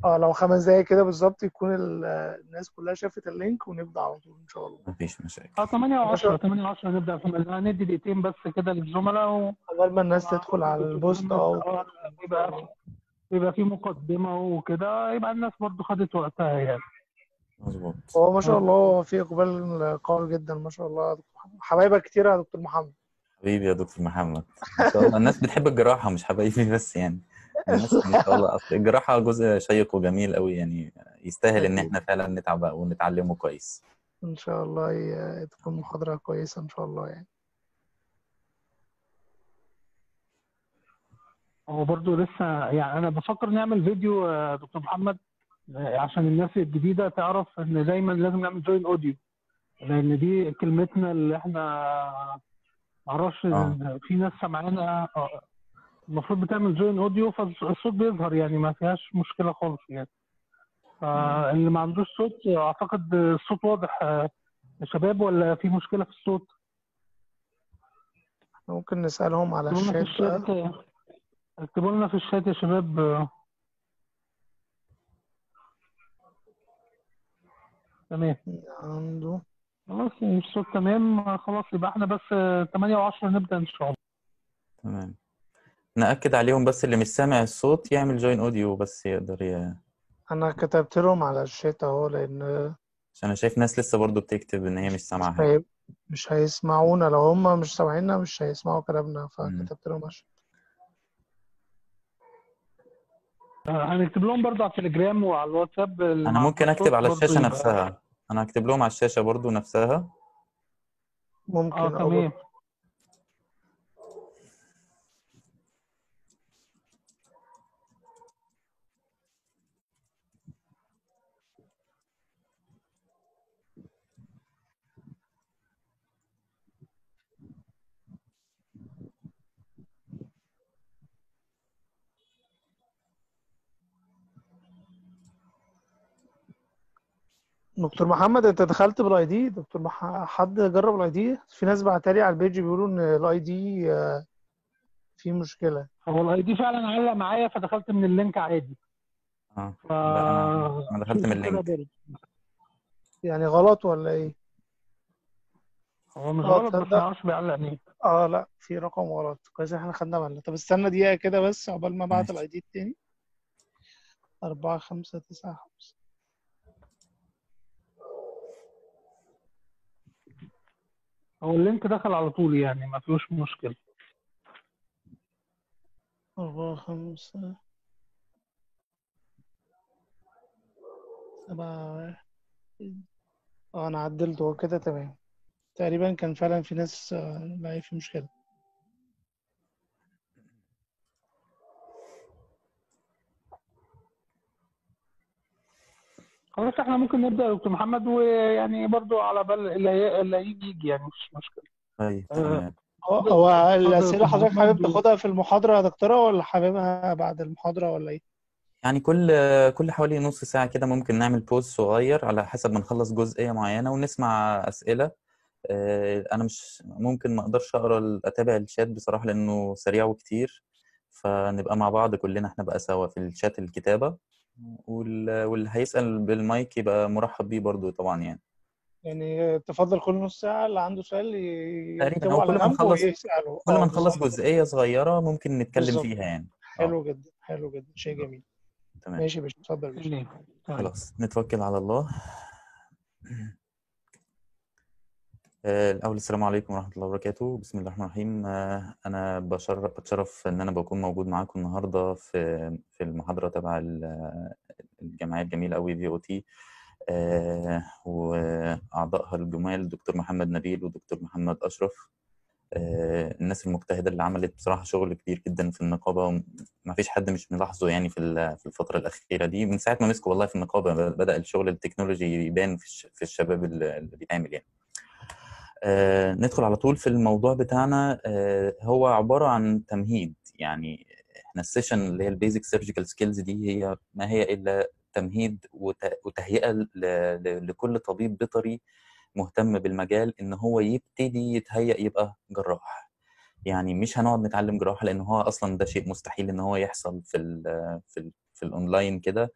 اه لو خمس دقايق كده بالظبط يكون ال- الناس كلها شافت اللينك ونبدا على طول ان شاء الله مفيش مشاكل اه 8 و10 باشا. 8 و10 نبدا في المجال هندي دقيقتين بس كده للزملاء و... قبل ما الناس تدخل على البوست اه آه، بيبقى بيبقى في مقدمه وكده يبقى الناس برضو خدت وقتها يعني مظبوط هو ما شاء الله في اقبال قوي جدا ما شاء الله يا دكتور محمد. حبايبك كتير يا دكتور محمد حبيبي يا دكتور محمد ما شاء الله الناس بتحب الجراحة مش حبايبي بس يعني الناس ما شاء الله أصل الجراحة جزء شيق وجميل قوي يعني يستاهل إن إحنا فعلا نتعب ونتعلمه كويس ان شاء الله ي- تكون محاضرة كويسة ان شاء الله يعني هو برضو لسه يعني انا بفكر نعمل فيديو يا دكتور محمد آه، عشان الناس الجديده تعرف ان دايما لازم نعمل جوين اوديو لان دي كلمتنا اللي احنا معرفش آه. في ناس سامعانا آه، المفروض بتعمل جوين اوديو فالصوت بيظهر يعني ما فيهاش مشكله خالص يعني فاللي ما عندوش صوت اعتقد الصوت واضح آه، يا شباب ولا في مشكله في الصوت ممكن نسألهم على اكتبوا لنا في الشات بقى. الشات اكتبوا لنا في الشات يا شباب آه. تمام عنده خلاص الصوت تمام آه، خلاص يبقى احنا بس آه، 8 و10 نبدأ ان شاء الله تمام نأكد عليهم بس اللي مش سامع الصوت يعمل جوين أوديو بس يقدر ي... انا كتبت لهم على الشات اهو لان عشان أنا شايف ناس لسه برضو بتكتب إن هي مش سامعة حاجة هي- مش هيسمعونا لو هم مش سامعيننا مش هيسمعوا كلامنا فكتبت لهم عشان آه، هنكتب لهم برضه على التليجرام وعلى الواتساب أنا ممكن أكتب على الشاشة برضه يبقى- نفسها أنا هكتب لهم على الشاشة برضو نفسها ممكن اه أو تمام دكتور محمد انت دخلت بالاي دي دكتور مح... حد جرب الاي دي في ناس بعتلي على البيج بيقولوا ان الاي دي في مشكلة هو الاي دي فعلا علق معايا فدخلت من اللينك عادي اه ف لا أنا أنا دخلت من شوف كده اللينك برضه. يعني غلط ولا ايه هو مش اه غلط بس تصدق. ما اعرفش بيعلق مين اه لا في رقم غلط كويس احنا خدنا بالنا طب استنى دقيقة كده بس عقبال ما ابعت ماشي. الاي دي التاني أربعة خمسة تسعة خمسة هو اللينك دخل على طول يعني ما فيهوش مشكلة أربعة خمسة سبعة واحد اه أنا عدلته هو كده تمام تقريبا كان فعلا في ناس آه، لا في مشكلة خلاص احنا ممكن نبدأ يا دكتور محمد ويعني برضو على بال اللي هي- اللي هيجي يجي يعني مش مشكلة طيب آه. تمام هو هو الأسئلة اتفضل يا حضرتك حابب محمد. تاخدها في المحاضرة يا دكتورة ولا حاببها بعد المحاضرة ولا إيه؟ يعني كل كل حوالي نص ساعة كده ممكن نعمل بوز صغير على حسب ما نخلص جزئية معينة ونسمع أسئلة آه، أنا مش ممكن ما أقدرش أقرأ ال- أتابع الشات بصراحة لأنه سريع وكتير فنبقى مع بعض كلنا إحنا بقى سوا في الشات الكتابة وال- واللي هيسأل بالمايك يبقى مرحب بيه برضو طبعا يعني يعني تفضل كل نص ساعة اللي عنده سؤال ي- تقريبا يكتبه هو على كل ما جنب نخلص ويسأله كل ما اه نخلص بالظبط جزئية صغيرة ممكن نتكلم بالظبط. فيها يعني حلو جدا حلو جدا شيء جميل تمام ماشي يا باشا اتفضل يا باشا تمام تمام. خلاص نتوكل على الله آه، الأول السلام عليكم ورحمة الله وبركاته بسم الله الرحمن الرحيم آه، أنا بشرف بتشرف إن أنا بكون موجود معاكم النهاردة في في المحاضرة تبع ال- الجمعية الجميلة أوي في أو تي وأعضائها الجمال دكتور محمد نبيل ودكتور محمد أشرف آه، الناس المجتهدة اللي عملت بصراحة شغل كبير جدا في النقابة ما فيش حد مش ملاحظه يعني في ال- في الفترة الأخيرة دي من ساعة ما مسكوا والله في النقابة بدأ الشغل التكنولوجي يبان في الش- في الشباب اللي اللي بيتعمل يعني آه، ندخل على طول في الموضوع بتاعنا آه، هو عبارة عن تمهيد يعني احنا السيشن اللي هي البيزك سيرجيكال سكيلز دي هي ما هي إلا تمهيد وت- وتهيئة ل- ل- لكل طبيب بيطري مهتم بالمجال إن هو يبتدي يتهيأ يبقى جراح يعني مش هنقعد نتعلم جراحة لأن هو أصلا ده شيء مستحيل إن هو يحصل في ال في ال في الأونلاين كده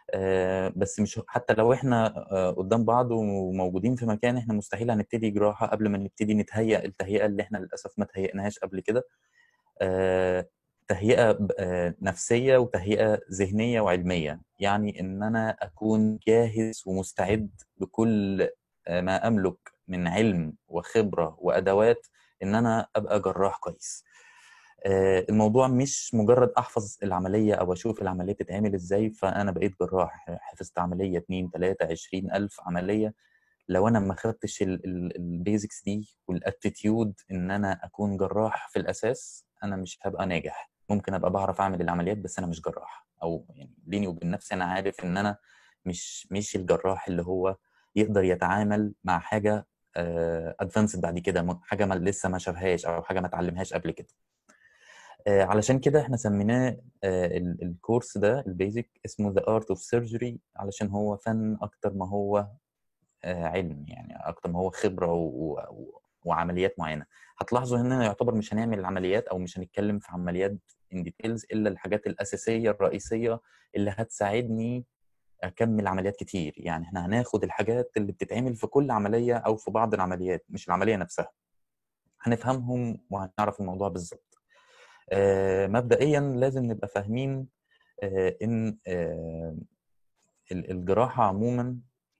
آه، بس مش حتى لو احنا آه، قدام بعض وموجودين في مكان احنا مستحيل هنبتدي جراحه قبل ما نبتدي نتهيأ التهيئه اللي احنا للاسف ما تهيأناهاش قبل كده آه، تهيئه ب- آه، نفسيه وتهيئه ذهنيه وعلميه يعني ان انا اكون جاهز ومستعد بكل آه، ما املك من علم وخبره وادوات ان انا ابقى جراح كويس آه، الموضوع مش مجرد احفظ العمليه او اشوف العمليه بتتعمل ازاي فانا بقيت جراح حفظت عمليه 2 3 20 الف عمليه لو انا ما خدتش البيزكس دي والاتيتيود ان انا اكون جراح في الاساس انا مش هبقى ناجح ممكن ابقى بعرف اعمل العمليات بس انا مش جراح او يعني بيني وبين نفسي انا عارف ان انا مش مش الجراح اللي هو يقدر يتعامل مع حاجه ادفانسد بعد كده م- حاجه ما لسه ما شافهاش او حاجه ما اتعلمهاش قبل كده آه، علشان كده احنا سميناه آه، ال- الكورس ده البيزك اسمه The Art of Surgery علشان هو فن اكتر ما هو آه، علم يعني اكتر ما هو خبره و... و... وعمليات معينه هتلاحظوا هنا يعتبر مش هنعمل عمليات او مش هنتكلم في عمليات ان ديتيلز الا الحاجات الاساسيه الرئيسيه اللي هتساعدني اكمل عمليات كتير يعني احنا هناخد الحاجات اللي بتتعمل في كل عمليه او في بعض العمليات مش العمليه نفسها هنفهمهم وهنعرف الموضوع بالظبط آه، مبدئيا لازم نبقى فاهمين آه، ان آه، ال- الجراحه عموما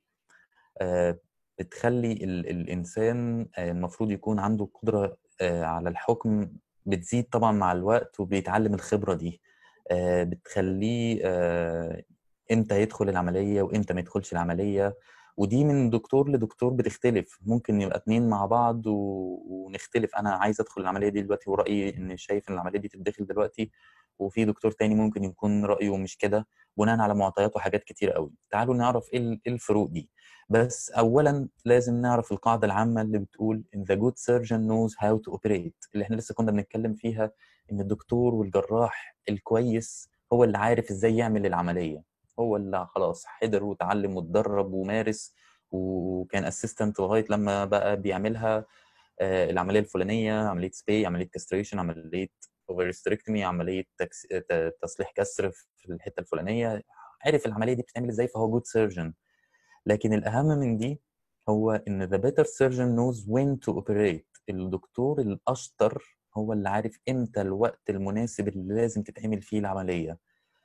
آه، بتخلي ال- الإنسان آه، المفروض يكون عنده قدرة آه، على الحكم بتزيد طبعا مع الوقت وبيتعلم الخبرة دي آه، بتخليه آه، امتى يدخل العملية وامتى ما يدخلش العملية ودي من دكتور لدكتور بتختلف ممكن يبقى اتنين مع بعض و... ونختلف انا عايز ادخل العملية دي دلوقتي ورأيي ان شايف ان العملية دي تتدخل دلوقتي وفي دكتور تاني ممكن يكون رأيه مش كده بناء على معطيات وحاجات كتير قوي تعالوا نعرف ايه ال- إيه الفروق دي بس اولا لازم نعرف القاعده العامه اللي بتقول ان the good surgeon knows how to operate اللي احنا لسه كنا بنتكلم فيها ان الدكتور والجراح الكويس هو اللي عارف ازاي يعمل العمليه هو اللي خلاص حضر وتعلم واتدرب ومارس وكان اسيستنت لغايه لما بقى بيعملها آه، العمليه الفلانيه عمليه سبي عمليه كاستريشن عمليه اوفرستريكتومي عمليه تكس... ت- تصليح كسر في الحته الفلانيه عارف العمليه دي بتتعمل ازاي فهو جود سيرجن لكن الأهم من دي هو إن the better surgeon knows when to operate الدكتور الأشطر هو اللي عارف إمتى الوقت المناسب اللي لازم تتعمل فيه العملية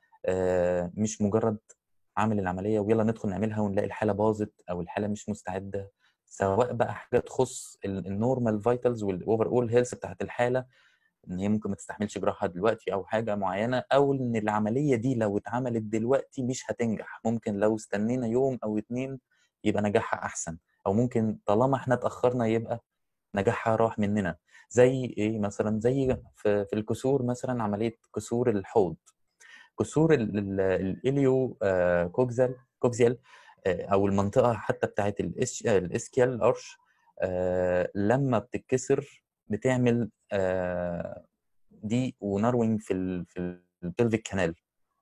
آه، مش مجرد عامل العملية ويلا ندخل نعملها ونلاقي الحالة باظت أو الحالة مش مستعدة سواء بقى حاجة تخص النورمال فيتالز والأوفر أول هيلث بتاعت الحالة ان هي ممكن ما تستحملش جراحه دلوقتي او حاجه معينه او ان العمليه دي لو اتعملت دلوقتي مش هتنجح ممكن لو استنينا يوم او اتنين يبقى نجاحها احسن او ممكن طالما احنا اتاخرنا يبقى نجاحها راح مننا زي ايه مثلا زي في, في الكسور مثلا عمليه كسور الحوض كسور ال- ال- الاليو آه، كوكزال كوكزيال آه، او المنطقه حتى بتاعت الإس- الاسكيال الارش آه، لما بتتكسر بتعمل آه، دي ونروينج في ال في البلفيك كانال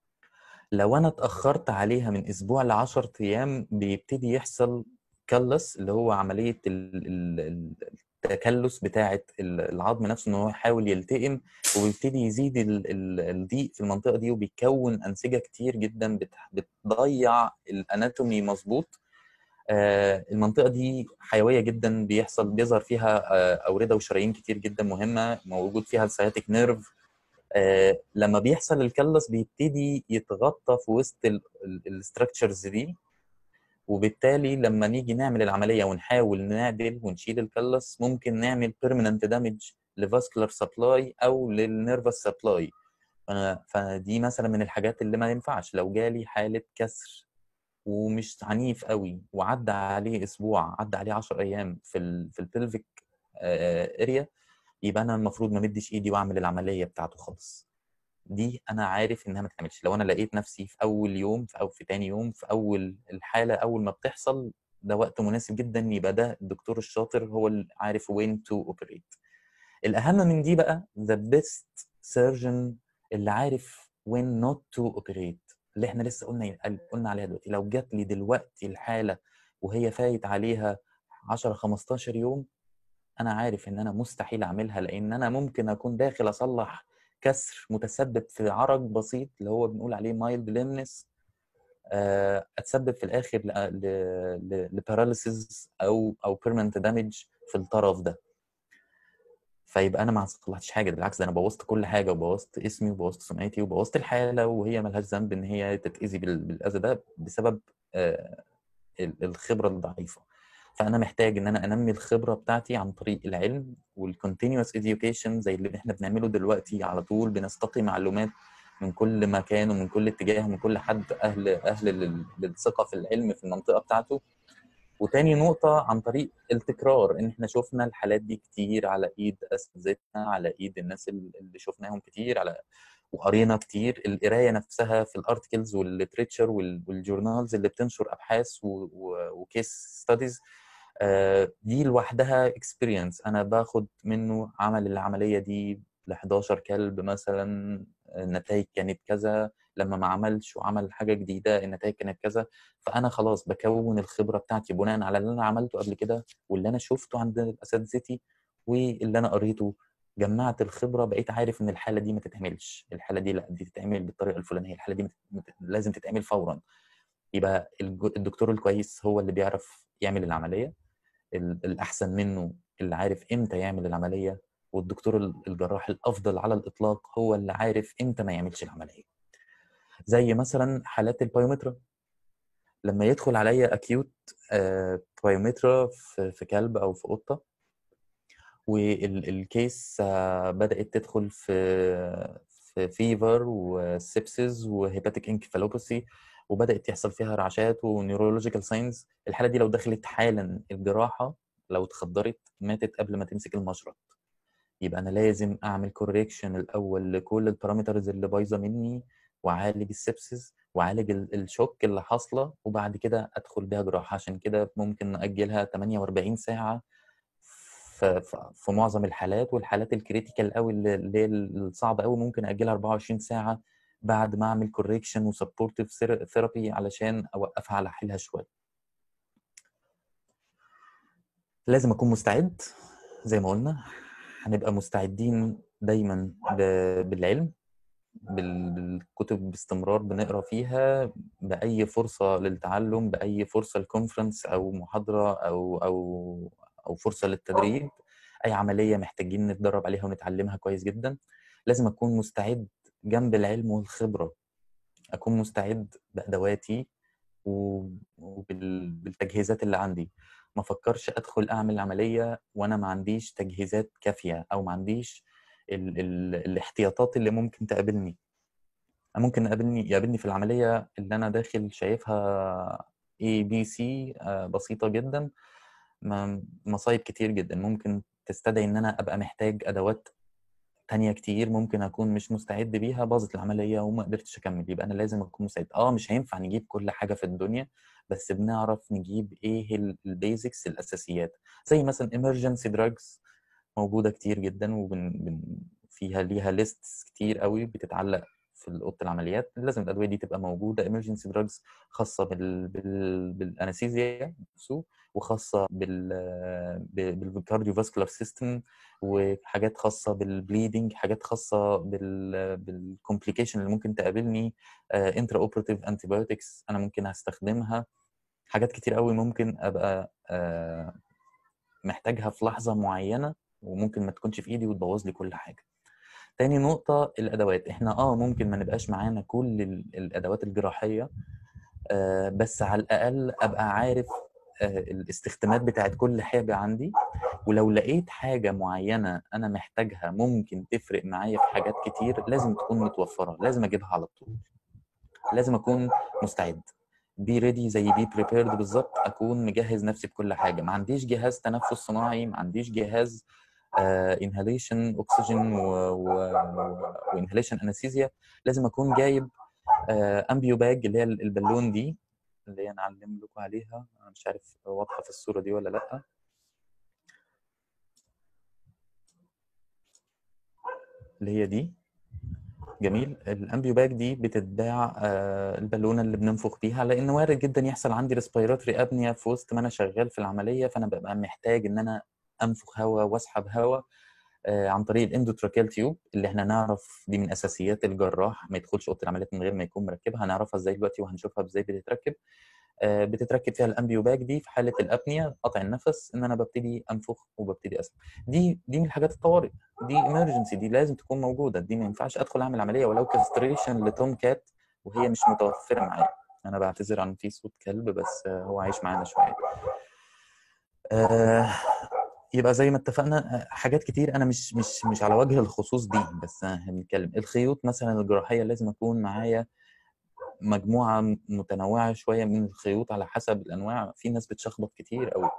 لو انا اتاخرت عليها من اسبوع ل 10 ايام بيبتدي يحصل كلس اللي هو عمليه ال- ال- ال- التكلس بتاعه ال- العظم نفسه ان هو يحاول يلتئم وبيبتدي يزيد ال- ال- الضيق في المنطقه دي وبيكون انسجه كتير جدا بت- بتضيع الاناتومي مظبوط آه، المنطقه دي حيويه جدا بيحصل بيظهر فيها آه، اورده وشرايين كتير جدا مهمه موجود فيها السياتيك نيرف آه، لما بيحصل الكلس بيبتدي يتغطى في وسط الاستراكشرز دي وبالتالي لما نيجي نعمل العمليه ونحاول نعدل ونشيل الكلس ممكن نعمل بيرمننت دامج لفاسكولار سبلاي او للنيرفس سبلاي فدي مثلا من الحاجات اللي ما ينفعش لو جالي حاله كسر ومش عنيف قوي وعدى عليه اسبوع عدى عليه 10 ايام في ال في البلفيك اريا يبقى انا المفروض ما مدش ايدي واعمل العمليه بتاعته خالص دي انا عارف انها ما تتعملش لو انا لقيت نفسي في اول يوم في او في تاني يوم في اول الحاله اول ما بتحصل ده وقت مناسب جدا يبقى ده الدكتور الشاطر هو اللي عارف when to operate الاهم من دي بقى the best surgeon اللي عارف when not to operate اللي احنا لسه قلنا قلنا عليها دلوقتي لو جات لي دلوقتي الحاله وهي فايت عليها 10 15 يوم انا عارف ان انا مستحيل اعملها لان انا ممكن اكون داخل اصلح كسر متسبب في عرج بسيط اللي هو بنقول عليه مايلد ليمنس آه، اتسبب في الاخر لباراليسيس او او بيرمننت دامج في الطرف ده فيبقى انا ما صلحتش حاجه بالعكس ده انا بوظت كل حاجه وبوظت اسمي وبوظت سمعتي وبوظت الحاله وهي ملهاش ذنب ان هي تتاذي بال- بالاذى ده بسبب آه، ال- الخبره الضعيفه فانا محتاج ان انا انمي الخبره بتاعتي عن طريق العلم والكونتينوس education زي اللي احنا بنعمله دلوقتي على طول بنستقي معلومات من كل مكان ومن كل اتجاه ومن كل حد اهل اهل لل- للثقه في العلم في المنطقه بتاعته وتاني نقطة عن طريق التكرار ان احنا شفنا الحالات دي كتير على ايد اساتذتنا على ايد الناس اللي شفناهم كتير على وقرينا كتير القرايه نفسها في الارتكلز والليتريتشر والجورنالز اللي بتنشر ابحاث وكيس ستاديز دي لوحدها اكسبيرينس انا باخد منه عمل العمليه دي ل 11 كلب مثلا النتائج كانت كذا لما ما عملش وعمل حاجه جديده النتائج كانت كذا فانا خلاص بكون الخبره بتاعتي بناء على اللي انا عملته قبل كده واللي انا شفته عند اساتذتي واللي انا قريته جمعت الخبره بقيت عارف ان الحاله دي ما تتعملش الحاله دي لا دي تتعمل بالطريقه الفلانيه الحاله دي مت... لازم تتعمل فورا يبقى الدكتور الكويس هو اللي بيعرف يعمل العمليه الاحسن منه اللي عارف امتى يعمل العمليه والدكتور الجراح الافضل على الاطلاق هو اللي عارف امتى ما يعملش العمليه زي مثلا حالات البايومترا لما يدخل عليا اكيوت بايومترا في كلب او في قطه والكيس بدات تدخل في في فيفر وسيبسز وهيباتيك انكفالوباثي وبدات يحصل فيها رعشات ونيورولوجيكال ساينز الحاله دي لو دخلت حالا الجراحه لو اتخدرت ماتت قبل ما تمسك المشرط يبقى انا لازم اعمل كوريكشن الاول لكل البارامترز اللي بايظه مني واعالج السبسس واعالج الشوك اللي حاصله وبعد كده ادخل بيها جراحه عشان كده ممكن ناجلها 48 ساعه في معظم الحالات والحالات الكريتيكال قوي اللي هي الصعبه قوي ممكن اجلها 24 ساعه بعد ما اعمل كوريكشن وسبورتيف ثيرابي علشان اوقفها على حيلها شويه لازم اكون مستعد زي ما قلنا هنبقى مستعدين دايما بالعلم بالكتب باستمرار بنقرا فيها باي فرصه للتعلم باي فرصه لكونفرنس او محاضره او او او فرصه للتدريب اي عمليه محتاجين نتدرب عليها ونتعلمها كويس جدا لازم اكون مستعد جنب العلم والخبره اكون مستعد بادواتي وبالتجهيزات اللي عندي ما فكرش ادخل اعمل عمليه وانا ما عنديش تجهيزات كافيه او ما عنديش ال ال الاحتياطات اللي ممكن تقابلني ممكن يقابلني يقابلني في العمليه اللي انا داخل شايفها اي بي سي بسيطه جدا مصايب كتير جدا ممكن تستدعي ان انا ابقى محتاج ادوات تانية كتير ممكن اكون مش مستعد بيها باظت العمليه وما قدرتش اكمل يبقى انا لازم اكون مستعد اه مش هينفع نجيب كل حاجه في الدنيا بس بنعرف نجيب ايه البيزكس الاساسيات زي مثلا emergency drugs موجوده كتير جدا وبن بن فيها ليها ليست كتير قوي بتتعلق في اوضه العمليات لازم الادويه دي تبقى موجوده emergency drugs خاصه بال بال بالانستيزيا نفسه وخاصه بال بالكارديو فاسكولار سيستم وحاجات خاصه بالبليدنج حاجات خاصه بال بالكومبليكيشن اللي ممكن تقابلني انترا اوبراتيف انتيبيوتكس انا ممكن استخدمها حاجات كتير قوي ممكن ابقى محتاجها في لحظه معينه وممكن ما تكونش في ايدي وتبوظ لي كل حاجه تاني نقطة الأدوات إحنا آه ممكن ما نبقاش معانا كل الأدوات الجراحية آه بس على الأقل أبقى عارف آه الاستخدامات بتاعت كل حاجة عندي ولو لقيت حاجة معينة أنا محتاجها ممكن تفرق معايا في حاجات كتير لازم تكون متوفرة لازم أجيبها على طول لازم أكون مستعد بي ريدي زي بي بريبيرد بالظبط أكون مجهز نفسي بكل حاجة ما عنديش جهاز تنفس صناعي ما عنديش جهاز انهاليشن uh, اكسجين وانهاليشن انستيزيا لازم اكون جايب امبيو uh, باج اللي هي البالون دي اللي هي نعلم لكم عليها انا مش عارف واضحه في الصوره دي ولا لا اللي هي دي جميل الامبيو باج دي بتتباع آه البالونه اللي بننفخ بيها لان وارد جدا يحصل عندي ريسبيراتوري ابنيا في وسط ما انا شغال في العمليه فانا ببقى محتاج ان انا انفخ هواء واسحب هواء آه، عن طريق الاندوتراكيال تيوب اللي احنا نعرف دي من اساسيات الجراح ما يدخلش اوضه العمليات من غير ما يكون مركبها هنعرفها ازاي دلوقتي وهنشوفها ازاي بتتركب آه، بتتركب فيها الامبيو باج دي في حاله الابنيا قطع النفس ان انا ببتدي انفخ وببتدي اسمع دي دي من الحاجات الطوارئ دي ايمرجنسي دي لازم تكون موجوده دي ما ينفعش ادخل اعمل عمليه ولو كاستريشن لتوم كات وهي مش متوفره معايا انا بعتذر عن في صوت كلب بس آه، هو عايش معانا شويه آه، يبقى زي ما اتفقنا آه، حاجات كتير انا مش مش مش على وجه الخصوص دي بس هنتكلم الخيوط مثلا الجراحيه لازم اكون معايا مجموعه متنوعه شويه من الخيوط على حسب الانواع في ناس بتشخبط كتير قوي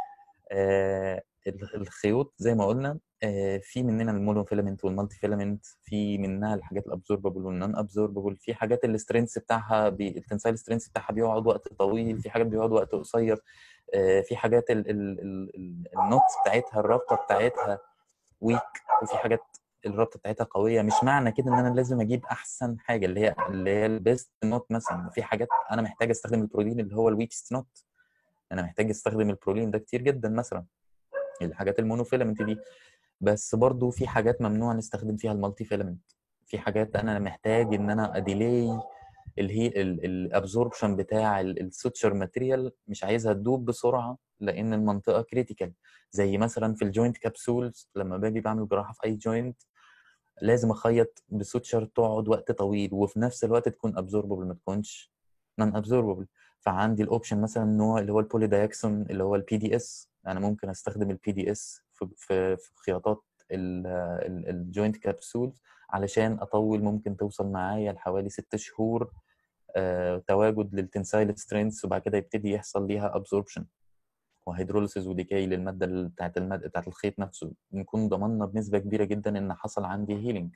آه الخيوط زي ما قلنا آه في مننا المونو فيلامنت والمالتي فيلامنت في منها الحاجات الابزوربابل والنون ابزوربابل في حاجات السترينث بتاعها بي... التنسايل سترينث بتاعها بيقعد وقت طويل في حاجات بيقعد وقت قصير آه في حاجات ال... ال... ال... النوتس بتاعتها الرابطه بتاعتها ويك وفي حاجات الرابطه بتاعتها قويه مش معنى كده ان انا لازم اجيب احسن حاجه اللي هي اللي هي البيست نوت مثلا في حاجات انا محتاج استخدم البروتين اللي هو الويكست نوت انا محتاج استخدم البروتين ده كتير جدا مثلا الحاجات المونوفيلامنت دي بس برضو في حاجات ممنوع نستخدم فيها المالتي فيلامنت في حاجات انا محتاج ان انا اديلي اللي هي الابزوربشن بتاع السوتشر ماتيريال مش عايزها تدوب بسرعه لان المنطقه كريتيكال زي مثلا في الجوينت كابسولز لما باجي بعمل جراحه في اي جوينت لازم اخيط بسوتشر تقعد وقت طويل وفي نفس الوقت تكون ابزورببل ما تكونش نون ابزورببل فعندي الاوبشن مثلا نوع اللي هو البولي دايكسون اللي هو البي دي اس انا ممكن استخدم البي دي اس في في, في خياطات الجوينت كابسول علشان اطول ممكن توصل معايا لحوالي ست شهور آه، تواجد للتنسايل سترينث وبعد كده يبتدي يحصل ليها ابزوربشن وهيدروليسيس وديكاي للماده بتاعت الماده بتاعت الخيط نفسه نكون ضمننا بنسبه كبيره جدا ان حصل عندي هيلينج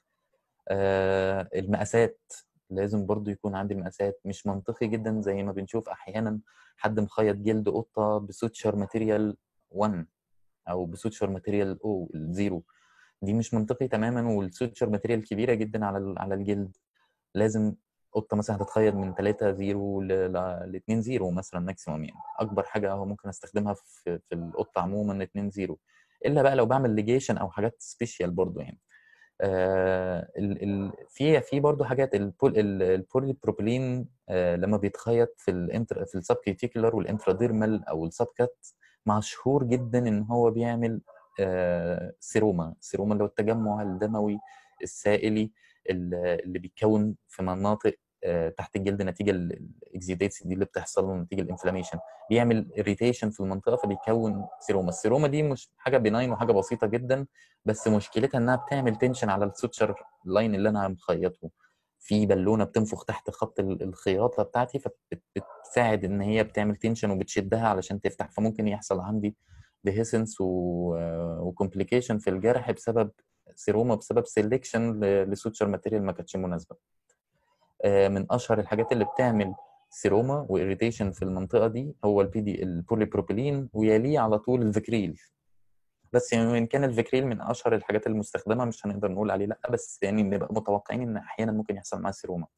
آه المقاسات لازم برضو يكون عندي مقاسات مش منطقي جدا زي ما بنشوف احيانا حد مخيط جلد قطه بسوتشر ماتيريال 1 او بسوتشر ماتيريال او الزيرو دي مش منطقي تماما والسوتشر ماتيريال كبيره جدا على على الجلد لازم قطه مثلا هتتخيط من 3 0 ل 2 0 مثلا ماكسيموم يعني اكبر حاجه هو ممكن استخدمها في, في القطه عموما 2 0 الا بقى لو بعمل ليجيشن او حاجات سبيشال برضو يعني آه ال ال في في برضه حاجات البول البولي بروبيلين آه لما بيتخيط في الانتر في السب كيتيكولار والانتراديرمال او السب كات مشهور جدا ان هو بيعمل آه سيروما سيروما اللي هو التجمع الدموي السائلي اللي بيتكون في مناطق تحت الجلد نتيجه الاكزيديتس دي اللي بتحصل له نتيجه الانفلاميشن بيعمل اريتيشن في المنطقه فبيكون سيروما السيروما دي مش حاجه بناين وحاجه بسيطه جدا بس مشكلتها انها بتعمل تنشن على السوتشر لاين اللي انا مخيطه في بالونه بتنفخ تحت خط الخياطه بتاعتي فبتساعد ان هي بتعمل تنشن وبتشدها علشان تفتح فممكن يحصل عندي ديهيسنس وكومبليكيشن في الجرح بسبب سيروما بسبب سيلكشن لسوتشر ماتيريال ما كانتش مناسبه من اشهر الحاجات اللي بتعمل سيروما وإريتيشن في المنطقه دي هو البي دي البوليبروبيلين ويليه على طول الفيكريل بس يعني وان كان الفيكريل من اشهر الحاجات المستخدمه مش هنقدر نقول عليه لا بس يعني نبقى متوقعين ان احيانا ممكن يحصل معاه سيروما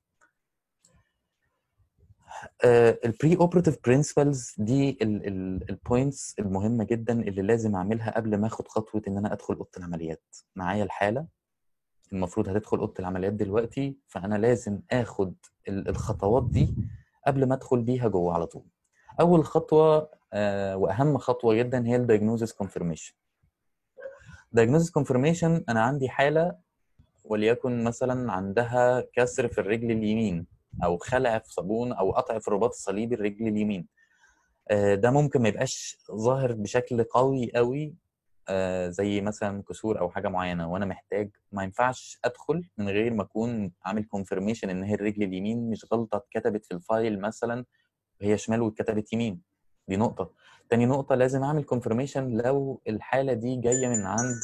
البري اوبراتيف برنسبلز دي البوينتس المهمه جدا اللي لازم اعملها قبل ما اخد خطوه ان انا ادخل اوضه العمليات معايا الحاله المفروض هتدخل اوضه العمليات دلوقتي فانا لازم اخد الخطوات دي قبل ما ادخل بيها جوه على طول اول خطوه آه واهم خطوه جدا هي الدايجنوزس كونفirmation diagnosis confirmation انا عندي حاله وليكن مثلا عندها كسر في الرجل اليمين او خلع في صابون او قطع في الرباط الصليبي الرجل اليمين آه ده ممكن ما يبقاش ظاهر بشكل قوي قوي زي مثلا كسور او حاجه معينه وانا محتاج ما ينفعش ادخل من غير ما اكون عامل كونفirmation ان هي الرجل اليمين مش غلطه اتكتبت في الفايل مثلا وهي شمال واتكتبت يمين دي نقطه تاني نقطه لازم اعمل كونفirmation لو الحاله دي جايه من عند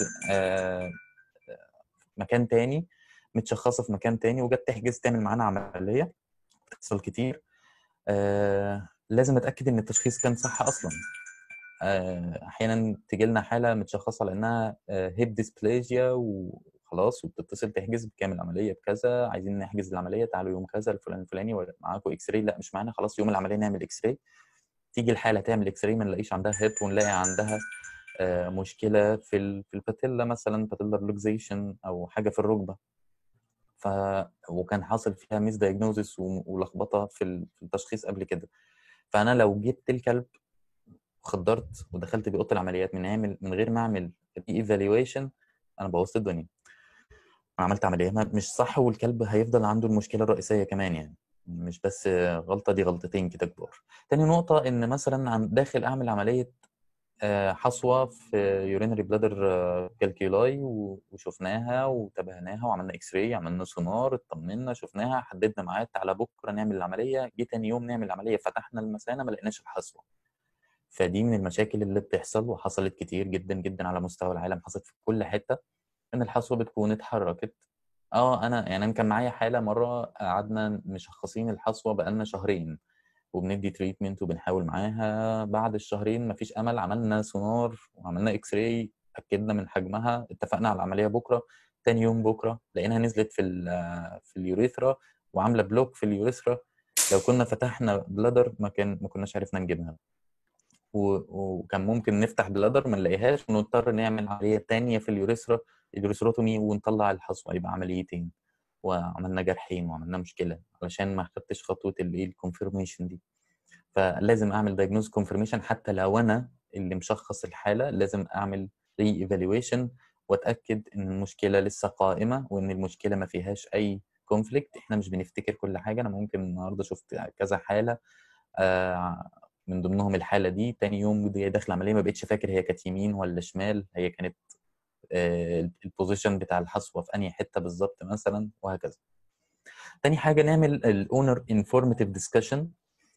مكان تاني متشخصه في مكان تاني وجت تحجز تعمل معانا عمليه بتحصل كتير لازم اتاكد ان التشخيص كان صح اصلا احيانا تجي لنا حاله متشخصه لانها هيب ديسبليجيا وخلاص وبتتصل تحجز بكامل عمليه بكذا عايزين نحجز العمليه تعالوا يوم كذا الفلان الفلاني معاكم اكس راي لا مش معانا خلاص يوم العمليه نعمل اكس راي تيجي الحاله تعمل اكس راي ما نلاقيش عندها هيب ونلاقي عندها آه، مشكله في ال- في الباتيلا مثلا باتيلر لوكزيشن او حاجه في الركبه ف وكان حاصل فيها ميس دايجنوزس ولخبطه في ال- في التشخيص قبل كده فانا لو جبت الكلب خدرت ودخلت بيه اوضه العمليات من عامل من غير ما اعمل ري ايفالويشن انا بوظت الدنيا عملت عمليه ما مش صح والكلب هيفضل عنده المشكله الرئيسيه كمان يعني مش بس غلطه دي غلطتين كده كبار تاني نقطه ان مثلا عم داخل اعمل عمليه آه، حصوه في يورينري بلادر كالكيولاي وشفناها وتابعناها وعملنا اكس راي عملنا سونار اطمنا شفناها حددنا ميعاد تعالى بكره نعمل العمليه جه تاني يوم نعمل العمليه فتحنا المثانه ما لقيناش الحصوه فدي من المشاكل اللي بتحصل وحصلت كتير جدا جدا على مستوى العالم حصلت في كل حته ان الحصوه بتكون اتحركت اه انا يعني انا كان معايا حاله مره قعدنا مشخصين الحصوه بقالنا شهرين وبندي تريتمنت وبنحاول معاها بعد الشهرين مفيش امل عملنا سونار وعملنا اكس راي اكدنا من حجمها اتفقنا على العمليه بكره تاني يوم بكره لقيناها نزلت في ال- في اليوريثرا وعامله بلوك في اليوريثرا لو كنا فتحنا بلادر ما كان ما كناش عرفنا نجيبها و- وكان ممكن نفتح بلادر ما نلاقيهاش ونضطر نعمل عمليه تانية في اليوريثرا اليوريثروتومي ونطلع الحصوه يبقى عمليتين وعملنا جرحين وعملنا مشكله علشان ما خدتش خطوه الايه الكونفirmation دي فلازم اعمل دايجنوز كونفirmation حتى لو انا اللي مشخص الحاله لازم اعمل ري ايفالويشن واتاكد ان المشكله لسه قائمه وان المشكله ما فيهاش اي كونفليكت احنا مش بنفتكر كل حاجه انا ممكن النهارده شفت كذا حاله آه، من ضمنهم الحاله دي تاني يوم دي داخل عمليه ما بقتش فاكر هي كانت يمين ولا شمال هي كانت آه، البوزيشن بتاع الحصوه في انهي حته بالظبط مثلا وهكذا تاني حاجه نعمل الاونر انفورماتيف ديسكشن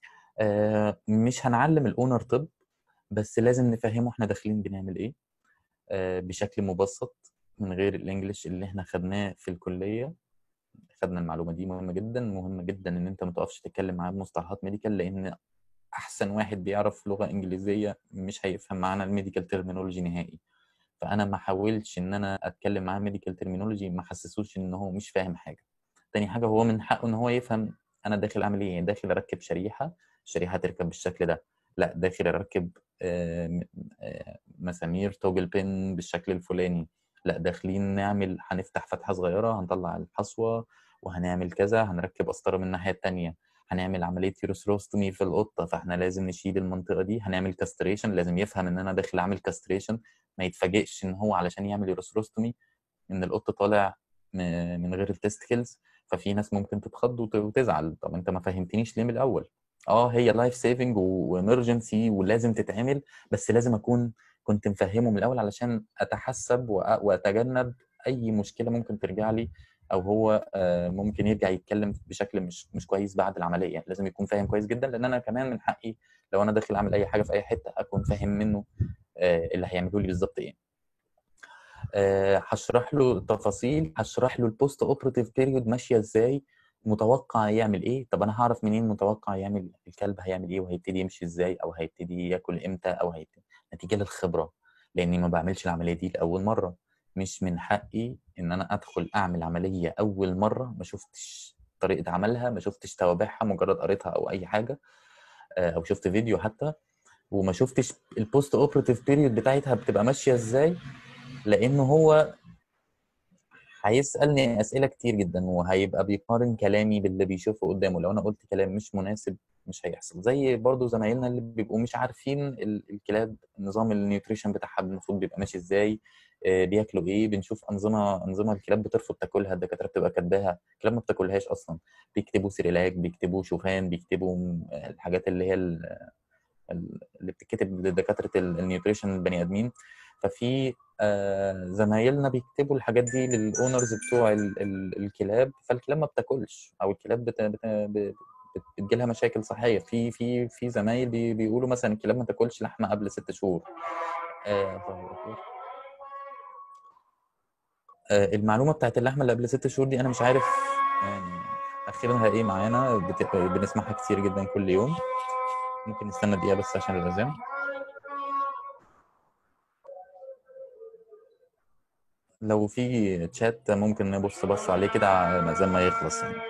مش هنعلم الاونر طب بس لازم نفهمه احنا داخلين بنعمل ايه آه، بشكل مبسط من غير الانجليش اللي احنا خدناه في الكليه خدنا المعلومه دي مهمه جدا مهمه جدا ان انت ما تقفش تتكلم معاه بمصطلحات ميديكال لان احسن واحد بيعرف لغه انجليزيه مش هيفهم معانا الميديكال ترمينولوجي نهائي فانا ما حاولش ان انا اتكلم معاه ميديكال ترمينولوجي ما حسسوش ان هو مش فاهم حاجه تاني حاجه هو من حقه ان هو يفهم انا داخل اعمل ايه داخل اركب شريحه الشريحه تركب بالشكل ده لا داخل اركب آه، م- آه، مسامير توجل بين بالشكل الفلاني لا داخلين نعمل هنفتح فتحه صغيره هنطلع الحصوه وهنعمل كذا هنركب قسطره من الناحيه التانيه هنعمل عمليه يوروسروستومي في القطه فاحنا لازم نشيل المنطقه دي هنعمل كاستريشن لازم يفهم ان انا داخل اعمل كاستريشن ما يتفاجئش ان هو علشان يعمل يوروسروستومي ان القط طالع م- من غير التستكلز ففي ناس ممكن تتخض وت- وتزعل طب انت ما فهمتنيش ليه من الاول اه هي لايف سيفنج وامرجنسي ولازم تتعمل بس لازم اكون كنت مفهمه من الاول علشان اتحسب وأ- واتجنب اي مشكله ممكن ترجع لي او هو آه، ممكن يرجع يتكلم بشكل مش مش كويس بعد العمليه لازم يكون فاهم كويس جدا لان انا كمان من حقي لو انا داخل اعمل اي حاجه في اي حته اكون فاهم منه آه، اللي هيعمله لي بالظبط ايه آه، هشرح له التفاصيل هشرح له البوست اوبراتيف بيريود ماشيه ازاي متوقع يعمل ايه طب انا هعرف منين متوقع يعمل الكلب هيعمل ايه وهيبتدي يمشي ازاي او هيبتدي ياكل امتى او هيبتدي نتيجه للخبره لاني ما بعملش العمليه دي لاول مره مش من حقي ان انا ادخل اعمل عمليه اول مره ما شفتش طريقه عملها ما شفتش توابعها مجرد قريتها او اي حاجه آه، او شفت فيديو حتى وما شفتش البوست اوبراتيف بيريود بتاعتها بتبقى ماشيه ازاي لانه هو هيسالني اسئله كتير جدا وهيبقى بيقارن كلامي باللي بيشوفه قدامه لو انا قلت كلام مش مناسب مش هيحصل زي برضو زمايلنا اللي بيبقوا مش عارفين ال- الكلاب نظام النيوتريشن بتاعها المفروض بيبقى ماشي ازاي آه، بياكلوا ايه بنشوف انظمه انظمه الكلاب بترفض تاكلها الدكاتره بتبقى كاتباها الكلاب ما بتاكلهاش اصلا بيكتبوا سيريلاك بيكتبوا شوفان بيكتبوا م- الحاجات اللي هي ال- ال- اللي بتتكتب لدكاتره ال- النيوتريشن البني ادمين ففي آه، زمايلنا بيكتبوا الحاجات دي للاونرز بتوع ال- ال- الكلاب فالكلاب ما بتاكلش او الكلاب بت... بت... بت... بتجيلها مشاكل صحيه في في في زمايل بي... بيقولوا مثلا الكلاب ما تاكلش لحمه قبل ست شهور آه، الله أكبر. آه، المعلومه بتاعت اللحمه اللي قبل ست شهور دي انا مش عارف يعني اخرها ايه معانا بت... بنسمعها كتير جدا كل يوم ممكن نستنى دقيقه بس عشان الاذان لو في تشات ممكن نبص بص عليه كده زي ما يخلص يعني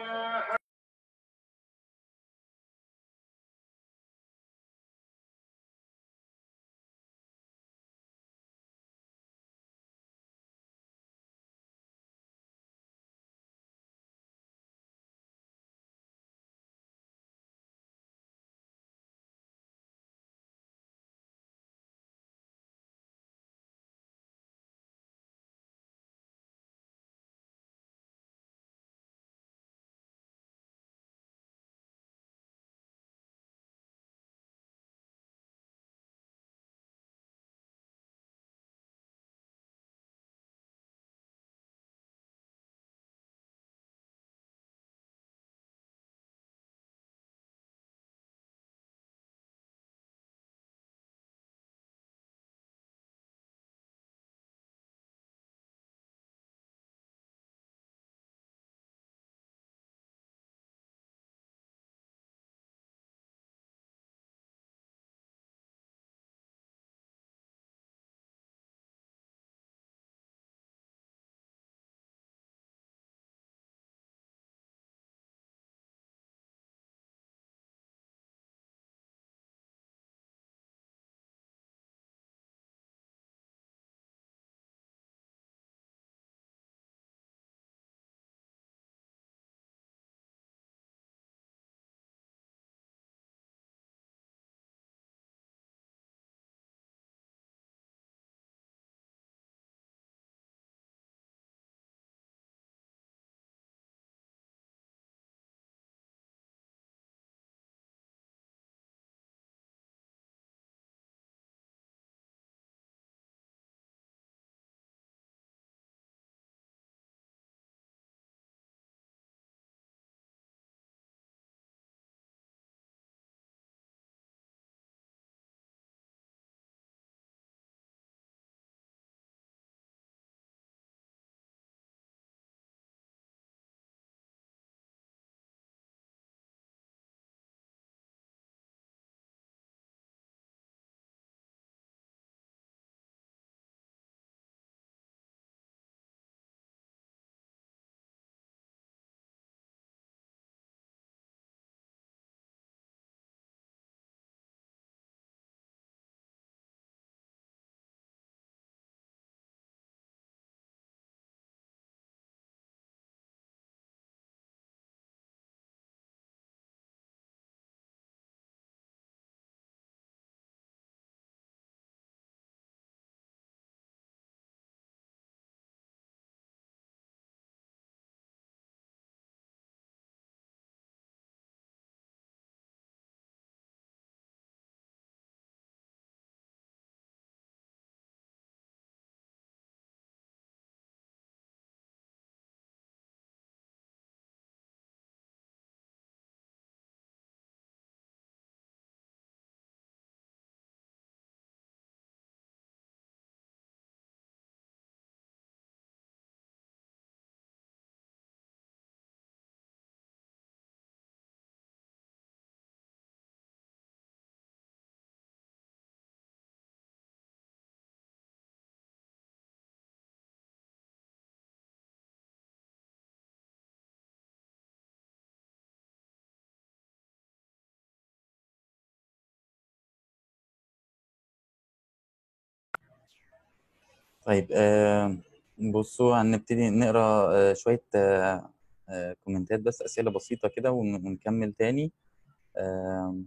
طيب آه بصوا هنبتدي نقرا آه شوية آه آه كومنتات بس أسئلة بسيطة كده ون- ونكمل تاني آه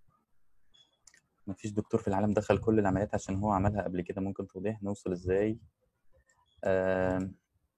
مفيش دكتور في العالم دخل كل العمليات عشان هو عملها قبل كده ممكن توضيح نوصل ازاي آه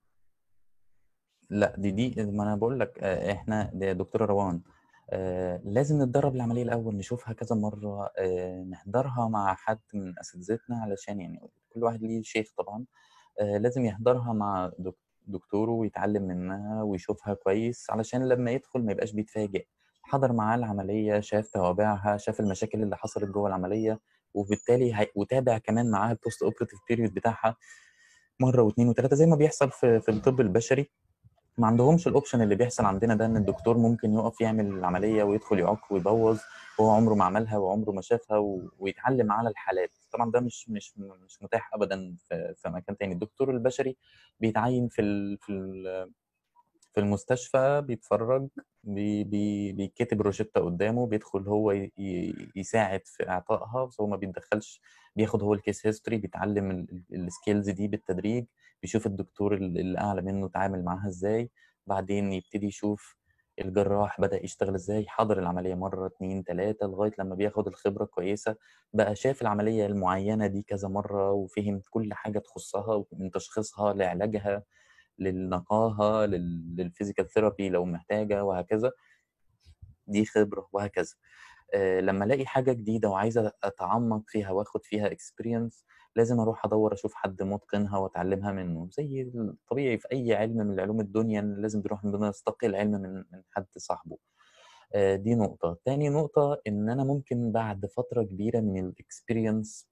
لا دي دي ما انا بقول لك آه احنا ده دكتورة روان آه لازم نتدرب العملية الأول نشوفها كذا مرة آه نحضرها مع حد من أساتذتنا علشان يعني كل واحد ليه شيخ طبعا آه لازم يحضرها مع دك- دكتوره ويتعلم منها ويشوفها كويس علشان لما يدخل ما يبقاش بيتفاجئ حضر معاه العملية شاف توابعها شاف المشاكل اللي حصلت جوه العملية وبالتالي هي... وتابع كمان معاها البوست اوبراتيف بيريود بتاعها مرة واثنين وثلاثة زي ما بيحصل في في الطب البشري ما عندهمش الاوبشن اللي بيحصل عندنا ده ان الدكتور ممكن يقف يعمل العمليه ويدخل يعك ويبوظ وهو عمره ما عملها وعمره ما شافها و... ويتعلم على الحالات طبعا ده مش مش مش متاح ابدا في, في مكان تاني الدكتور البشري بيتعين في ال... في ال... في المستشفى بيتفرج بي... بي... بيكتب روشتة قدامه بيدخل هو ي... ي- يساعد في اعطائها بس هو ما بيتدخلش بياخد هو الكيس هيستوري بيتعلم السكيلز دي بالتدريج بيشوف الدكتور ال- اللي اعلى منه اتعامل معاها ازاي بعدين يبتدي يشوف الجراح بدأ يشتغل ازاي حضر العملية مرة اتنين تلاتة لغاية لما بياخد الخبرة كويسة بقى شاف العملية المعينة دي كذا مرة وفهم كل حاجة تخصها من تشخيصها لعلاجها للنقاهة لل- للفيزيكال ثيرابي لو محتاجة وهكذا دي خبرة وهكذا آه، لما الاقي حاجه جديده وعايزه اتعمق فيها واخد فيها اكسبيرينس لازم اروح ادور اشوف حد متقنها واتعلمها منه زي الطبيعي في اي علم من العلوم الدنيا إن لازم بنروح نستقي العلم من من حد صاحبه آه، دي نقطه تاني نقطه ان انا ممكن بعد فتره كبيره من الاكسبيرينس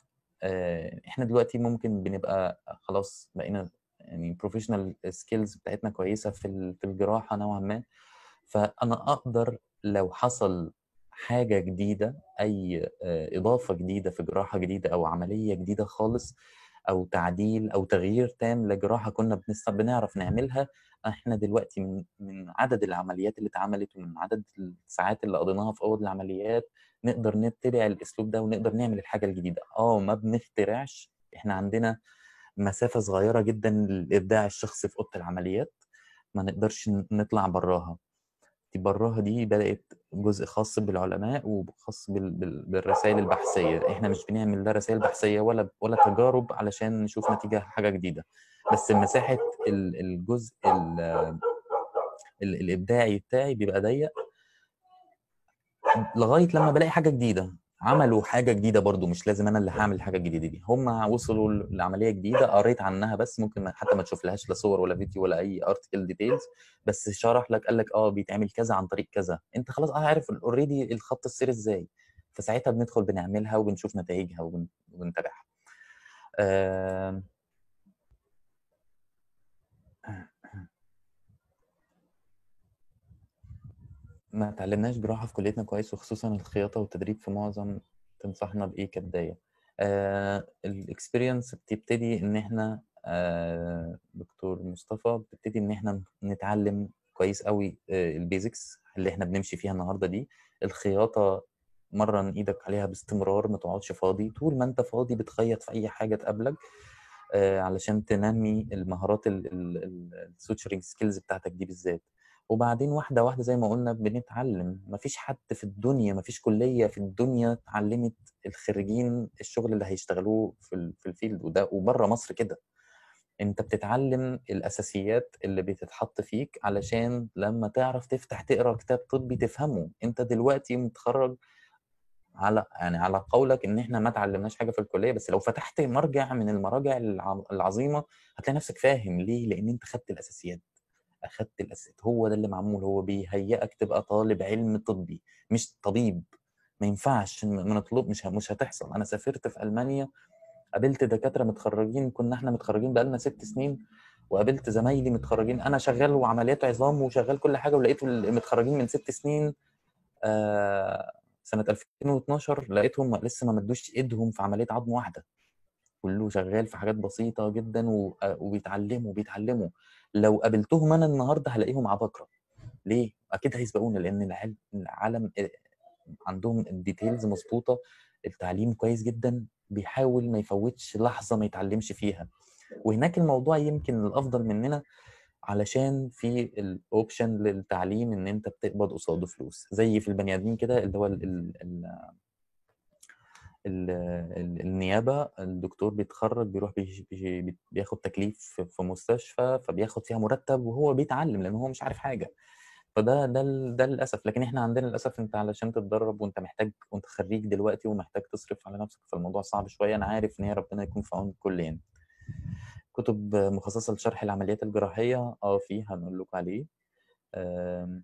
احنا دلوقتي ممكن بنبقى خلاص بقينا يعني بروفيشنال سكيلز بتاعتنا كويسه في ال- في الجراحه نوعا ما فانا اقدر لو حصل حاجه جديده اي آه، اضافه جديده في جراحه جديده او عمليه جديده خالص او تعديل او تغيير تام لجراحه كنا بنس- بنعرف نعملها احنا دلوقتي من من عدد العمليات اللي اتعملت ومن عدد الساعات اللي قضيناها في اوض العمليات نقدر نتبع الاسلوب ده ونقدر نعمل الحاجه الجديده اه ما بنخترعش احنا عندنا مسافه صغيره جدا للابداع الشخصي في اوضه العمليات ما نقدرش نطلع براها دي براها دي بدأت جزء خاص بالعلماء وخاص بال... بال... بالرسائل البحثية احنا مش بنعمل لا رسائل بحثية ولا ولا تجارب علشان نشوف نتيجة حاجة جديدة بس مساحة ال- الجزء ال... ال... الإبداعي بتاعي بيبقى ضيق لغاية لما بلاقي حاجة جديدة عملوا حاجة جديدة برضو مش لازم أنا اللي هعمل الحاجة الجديدة دي هم وصلوا لعملية جديدة قريت عنها بس ممكن ما- حتى ما تشوف لهاش لا صور ولا فيديو ولا أي ارتكل ديتيلز بس شرح لك قال لك اه بيتعمل كذا عن طريق كذا انت خلاص اه عارف اوريدي الخط السير ازاي فساعتها بندخل بنعملها وبنشوف نتائجها وبن- وبنتابعها آم، ما اتعلمناش جراحة في كليتنا كويس وخصوصا الخياطة والتدريب في معظم تنصحنا بإيه كبداية آه الاكسبيرينس بتبتدي إن إحنا آه دكتور مصطفى بتبتدي إن إحنا نتعلم كويس قوي آه البيزكس اللي إحنا بنمشي فيها النهاردة دي الخياطة مرن إيدك عليها باستمرار ما تقعدش فاضي طول ما أنت فاضي بتخيط في أي حاجة تقابلك آه علشان تنمي المهارات السوتشرنج سكيلز بتاعتك دي بالذات وبعدين واحدة واحدة زي ما قلنا بنتعلم مفيش حد في الدنيا مفيش كلية في الدنيا اتعلمت الخريجين الشغل اللي هيشتغلوه في ال- في الفيلد وده وبره مصر كده انت بتتعلم الاساسيات اللي بتتحط فيك علشان لما تعرف تفتح تقرا كتاب طبي تفهمه انت دلوقتي متخرج على يعني على قولك ان احنا ما اتعلمناش حاجه في الكليه بس لو فتحت مرجع من المراجع الع- العظيمه هتلاقي نفسك فاهم ليه لان انت خدت الاساسيات اخدت الاساسيات هو ده اللي معمول هو بيهيئك تبقى طالب علم طبي مش طبيب ما ينفعش ما نطلب مش ه- مش هتحصل انا سافرت في المانيا قابلت دكاتره متخرجين كنا احنا متخرجين بقالنا ست سنين وقابلت زمايلي متخرجين انا شغال وعمليات عظام وشغال كل حاجه ولقيت المتخرجين من ست سنين آه سنه 2012 لقيتهم لسه ما مدوش ايدهم في عمليه عظم واحده كله شغال في حاجات بسيطه جدا و- آه، وبيتعلموا بيتعلموا لو قابلتهم انا النهارده هلاقيهم عباقره ليه؟ اكيد هيسبقونا لان العلم العالم عندهم الديتيلز مظبوطه التعليم كويس جدا بيحاول ما يفوتش لحظه ما يتعلمش فيها وهناك الموضوع يمكن الافضل مننا علشان في الاوبشن للتعليم ان انت بتقبض قصاده فلوس زي في البني ادمين كده اللي هو ال ال ال ال ال النيابه الدكتور بيتخرج بيروح بيجي- بيجي- بياخد تكليف في- في مستشفى فبياخد فيها مرتب وهو بيتعلم لان هو مش عارف حاجه فده ده ال- ده للاسف لكن احنا عندنا للاسف انت علشان تتدرب وانت محتاج وانت خريج دلوقتي ومحتاج تصرف على نفسك فالموضوع صعب شويه انا عارف ان هي ربنا يكون في عون الكل يعني كتب مخصصه لشرح العمليات الجراحيه اه في هنقول لكم عليه آم،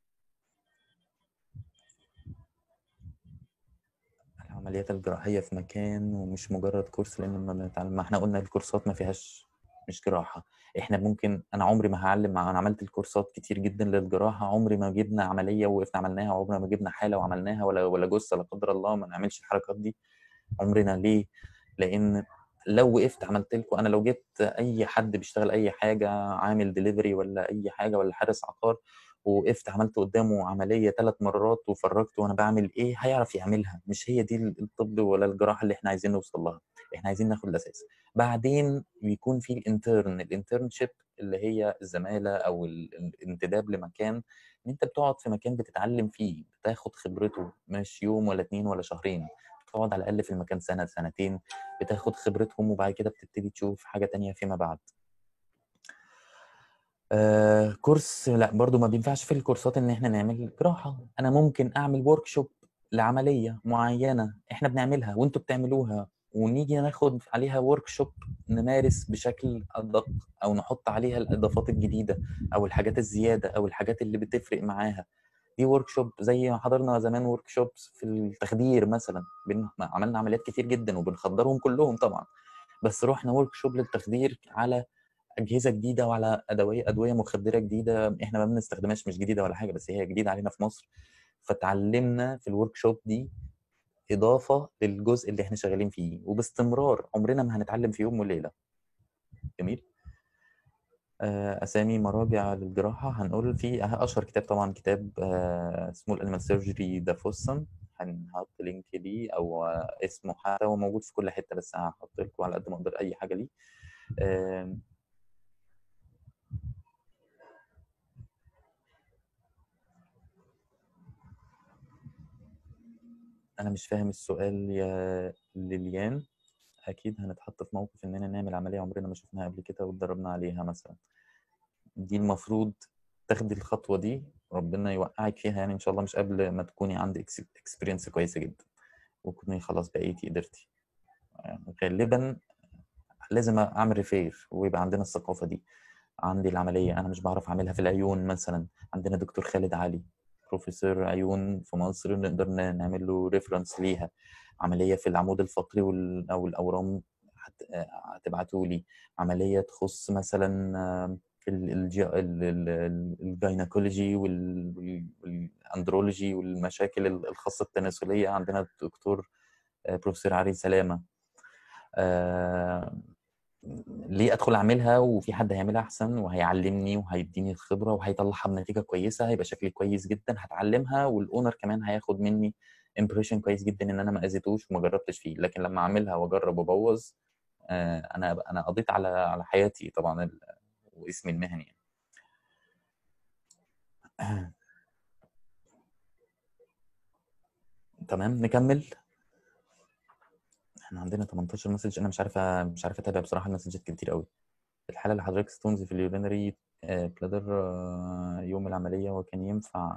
العمليات الجراحية في مكان ومش مجرد كورس لأن ما بنتعلم ما احنا قلنا الكورسات ما فيهاش مش جراحة احنا ممكن أنا عمري ما هعلم أنا عملت الكورسات كتير جدا للجراحة عمري ما جبنا عملية وقفنا عملناها عمرنا ما جبنا حالة وعملناها ولا ولا جثة لا قدر الله ما نعملش الحركات دي عمرنا ليه؟ لأن لو وقفت عملت لكم أنا لو جبت أي حد بيشتغل أي حاجة عامل دليفري ولا أي حاجة ولا حارس عقار وقفت عملت قدامه عمليه ثلاث مرات وفرجته وانا بعمل ايه هيعرف يعملها مش هي دي الطب ولا الجراحه اللي احنا عايزين نوصل لها احنا عايزين ناخد الاساس بعدين بيكون في الانترن الانترنشيب اللي هي الزماله او ال- الانتداب لمكان ان انت بتقعد في مكان بتتعلم فيه بتاخد خبرته مش يوم ولا اتنين ولا شهرين بتقعد على الاقل في المكان سنه سنتين بتاخد خبرتهم وبعد كده بتبتدي تشوف حاجه تانية فيما بعد آه كورس لا برضو ما بينفعش في الكورسات ان احنا نعمل جراحة انا ممكن اعمل ورك شوب لعملية معينة احنا بنعملها وانتوا بتعملوها ونيجي ناخد عليها ورك شوب نمارس بشكل ادق او نحط عليها الاضافات الجديدة او الحاجات الزيادة او الحاجات اللي بتفرق معاها دي ورك شوب زي ما حضرنا زمان ورك شوبس في التخدير مثلا بن... عملنا عمليات كتير جدا وبنخدرهم كلهم طبعا بس رحنا ورك شوب للتخدير على اجهزه جديده وعلى ادويه ادويه مخدره جديده احنا ما بنستخدمهاش مش جديده ولا حاجه بس هي جديده علينا في مصر فتعلمنا في الورك شوب دي اضافه للجزء اللي احنا شغالين فيه وباستمرار عمرنا ما هنتعلم في يوم وليله جميل آه، اسامي مراجع للجراحه هنقول في اشهر كتاب طبعا كتاب آه، اسمه الانيمال سيرجري ذا فوسن هنحط لينك ليه او آه، اسمه حتى هو موجود في كل حته بس هحط لكم على قد ما اقدر اي حاجه ليه آم، انا مش فاهم السؤال يا ليليان اكيد هنتحط في موقف اننا نعمل عمليه عمرنا ما شفناها قبل كده واتدربنا عليها مثلا دي المفروض تاخدي الخطوه دي ربنا يوقعك فيها يعني ان شاء الله مش قبل ما تكوني عندك اكسبيرينس كويسه جدا وتكوني خلاص بقيتي قدرتي يعني غالبا لازم اعمل ريفير ويبقى عندنا الثقافه دي عندي العمليه انا مش بعرف اعملها في العيون مثلا عندنا دكتور خالد علي بروفيسور عيون في مصر نقدر ن- نعمل له ريفرنس ليها عمليه في العمود الفقري وال- او الاورام هت- هتبعتوا لي عمليه تخص مثلا آم، ال- الجي- ال- ال- ال- الجاينكولوجي وال- وال- والاندرولوجي والمشاكل ال- الخاصه التناسليه عندنا الدكتور آه، بروفيسور علي سلامه آه، ليه ادخل اعملها وفي حد هيعملها احسن وهيعلمني وهيديني الخبره وهيطلعها بنتيجه كويسه هيبقى شكلي كويس جدا هتعلمها والاونر كمان هياخد مني امبريشن كويس جدا ان انا ما اذيتوش وما جربتش فيه لكن لما اعملها واجرب وابوظ آه، انا انا قضيت على على حياتي طبعا ال- واسمي المهني يعني. تمام نكمل احنا عندنا 18 مسج انا مش عارفه مش عارفه اتابع بصراحه المسجات كتير قوي الحاله اللي حضرتك ستونز في اليورينري بلادر يوم العمليه وكان ينفع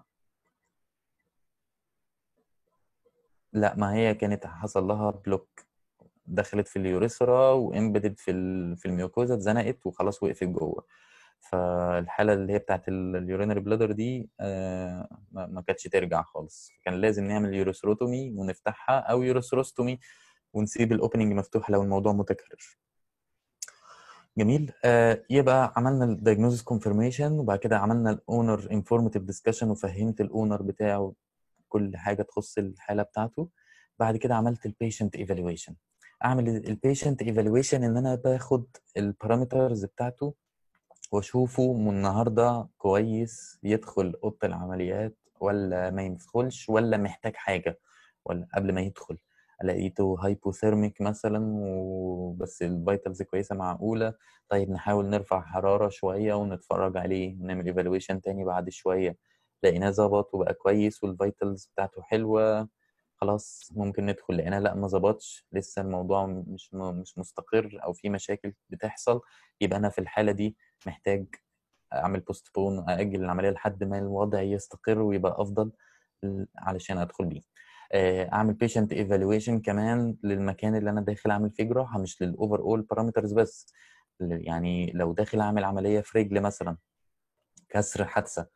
لا ما هي كانت حصل لها بلوك دخلت في اليوريثرا وامبيدد في ال- في الميوكوزا اتزنقت وخلاص وقفت جوه فالحاله اللي هي بتاعت اليورينري بلادر دي آه، ما ما كانتش ترجع خالص كان لازم نعمل يوريثروتومي ونفتحها او يوريثروستومي ونسيب الاوبننج مفتوح لو الموضوع متكرر جميل آه يبقى عملنا الدايجنوزس كونفirmation وبعد كده عملنا الاونر انفورماتيف ديسكشن وفهمت الاونر بتاعه كل حاجه تخص الحاله بتاعته بعد كده عملت البيشنت ايفالويشن اعمل البيشنت ايفالويشن ان انا باخد البارامترز بتاعته واشوفه من النهارده كويس يدخل اوضه العمليات ولا ما يدخلش ولا محتاج حاجه ولا قبل ما يدخل لقيته هايبوثيرميك مثلا وبس الفيتالز كويسه معقوله طيب نحاول نرفع حراره شويه ونتفرج عليه ونعمل ايفالويشن تاني بعد شويه لقيناه ظبط وبقى كويس والفيتالز بتاعته حلوه خلاص ممكن ندخل لقينا لا ما ظبطش لسه الموضوع مش مش مستقر او في مشاكل بتحصل يبقى انا في الحاله دي محتاج اعمل بوستبون اجل العمليه لحد ما الوضع يستقر ويبقى افضل علشان ادخل بيه اعمل بيشنت ايفالويشن كمان للمكان اللي انا داخل اعمل فيه جراحه مش للاوفر اول بارامترز بس يعني لو داخل اعمل عمليه في رجل مثلا كسر حادثه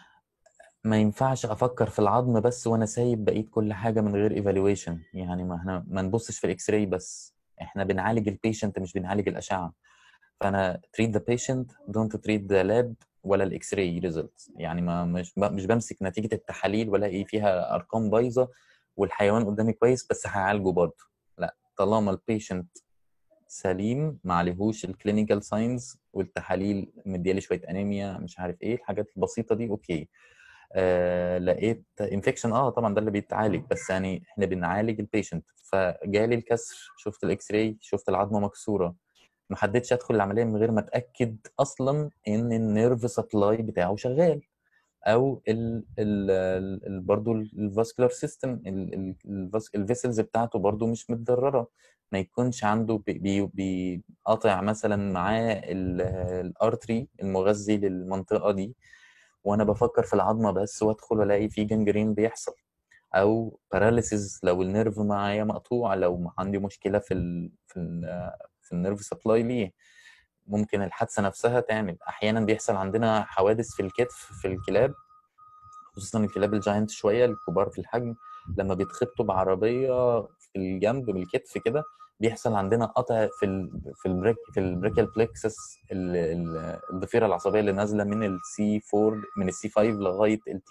ما ينفعش افكر في العظم بس وانا سايب بقيه كل حاجه من غير ايفالويشن يعني ما احنا ما نبصش في الاكس راي بس احنا بنعالج البيشنت مش بنعالج الاشعه فانا treat the patient don't treat the lab ولا الاكس راي ريزلتس يعني ما مش مش بمسك نتيجه التحاليل والاقي فيها ارقام بايظه والحيوان قدامي كويس بس هعالجه برضه لا طالما البيشنت سليم ما عليهوش الكلينيكال ساينز والتحاليل مديالي شويه انيميا مش عارف ايه الحاجات البسيطه دي اوكي آه لقيت انفكشن اه طبعا ده اللي بيتعالج بس يعني احنا بنعالج البيشنت فجالي الكسر شفت الاكس راي شفت العظمه مكسوره ما حددتش ادخل العمليه من غير ما اتاكد اصلا ان النيرف سبلاي بتاعه شغال او ال ال ال برضه الفاسكولار سيستم الفيسلز بتاعته برضه مش متضرره ما يكونش عنده بيقاطع مثلا معاه الارتري المغذي للمنطقه دي وانا بفكر في العظمه بس وادخل الاقي في جنجرين بيحصل او باراليسيز لو النيرف معايا مقطوع لو عندي مشكله في ال في ال في النيرف سبلاي ليه ممكن الحادثه نفسها تعمل احيانا بيحصل عندنا حوادث في الكتف في الكلاب خصوصا الكلاب الجاينت شويه الكبار في الحجم لما بيتخبطوا بعربيه في الجنب من الكتف كده بيحصل عندنا قطع في ال في البريك في البريكال بلكسس الضفيره العصبيه اللي نازله من السي 4 من السي 5 لغايه التي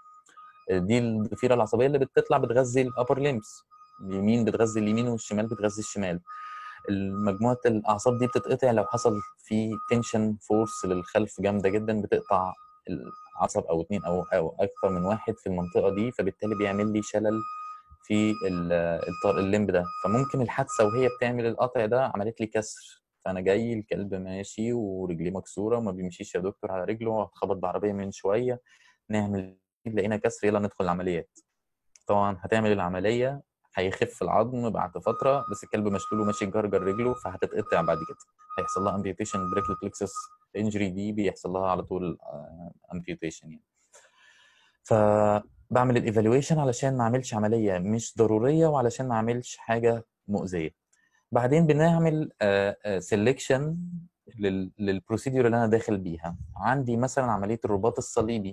2 دي الضفيره العصبيه اللي بتطلع بتغذي الابر ليمس اليمين بتغذي اليمين والشمال بتغذي الشمال مجموعه الاعصاب دي بتتقطع لو حصل في تنشن فورس للخلف جامده جدا بتقطع العصب او اتنين او او اكثر من واحد في المنطقه دي فبالتالي بيعمل لي شلل في الليمب ده فممكن الحادثه وهي بتعمل القطع ده عملت لي كسر فانا جاي الكلب ماشي ورجليه مكسوره وما بيمشيش يا دكتور على رجله اتخبط بعربيه من شويه نعمل لقينا كسر يلا ندخل العمليات طبعا هتعمل العمليه هيخف العظم بعد فتره بس الكلب مشلول وماشي جرجر رجله فهتتقطع بعد كده هيحصل لها امبيوتيشن بريكل بلكسس انجري دي بيحصل لها على طول امبيوتيشن يعني فبعمل الايفالويشن علشان ما اعملش عمليه مش ضروريه وعلشان ما اعملش حاجه مؤذيه بعدين بنعمل سيلكشن للبروسيدور اللي انا داخل بيها عندي مثلا عمليه الرباط الصليبي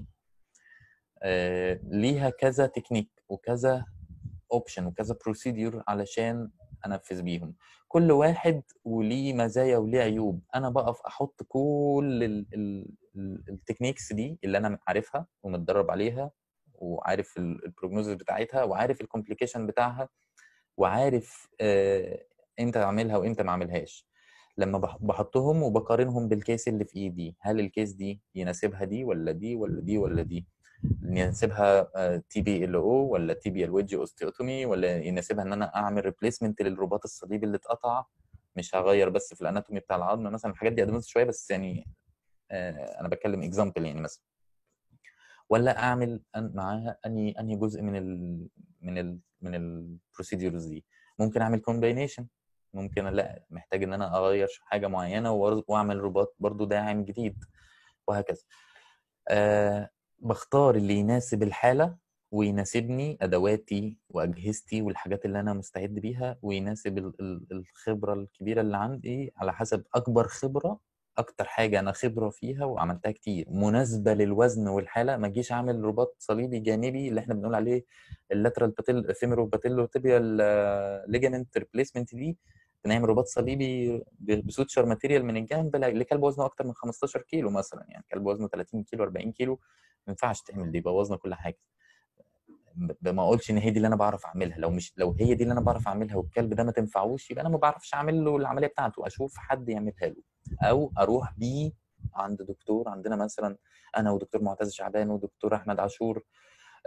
ليها كذا تكنيك وكذا اوبشن وكذا بروسيدور علشان انفذ بيهم كل واحد وليه مزايا وليه عيوب انا بقف احط كل التكنيكس دي اللي انا عارفها ومتدرب عليها وعارف البروجنوزز بتاعتها وعارف الكومبليكيشن بتاعها وعارف امتى اعملها وامتى ما اعملهاش لما بحطهم وبقارنهم بالكيس اللي في ايدي هل الكيس دي يناسبها دي ولا دي ولا دي ولا دي يناسبها تي بي ال او ولا تي بي الويدج اوستيوتومي ولا يناسبها ان انا اعمل ريبليسمنت للرباط الصليبي اللي اتقطع مش هغير بس في الاناتومي بتاع العظم مثلا الحاجات دي ادفانس شويه بس يعني انا بتكلم اكزامبل يعني مثلا ولا اعمل معاها اني انهي جزء من ال من ال من البروسيدورز دي ممكن اعمل كومباينيشن ممكن لا محتاج ان انا اغير حاجه معينه واعمل رباط برضو داعم جديد وهكذا أه بختار اللي يناسب الحاله ويناسبني ادواتي واجهزتي والحاجات اللي انا مستعد بيها ويناسب الخبره الكبيره اللي عندي على حسب اكبر خبره اكتر حاجه انا خبره فيها وعملتها كتير مناسبه للوزن والحاله ما اجيش اعمل رباط صليبي جانبي اللي احنا بنقول عليه اللاترال باتيل فيمرو باتيلو تيبيال ليجامنت ريبليسمنت دي بنعمل رباط صليبي بسوتشر ماتيريال من الجنب لكلب وزنه اكتر من 15 كيلو مثلا يعني كلب وزنه 30 كيلو 40 كيلو ما ينفعش تعمل دي بوظنا كل حاجه ما اقولش ان هي دي اللي انا بعرف اعملها لو مش لو هي دي اللي انا بعرف اعملها والكلب ده ما تنفعوش يبقى انا ما بعرفش اعمل له العمليه بتاعته اشوف حد يعملها له او اروح بيه عند دكتور عندنا مثلا انا ودكتور معتز شعبان ودكتور احمد عاشور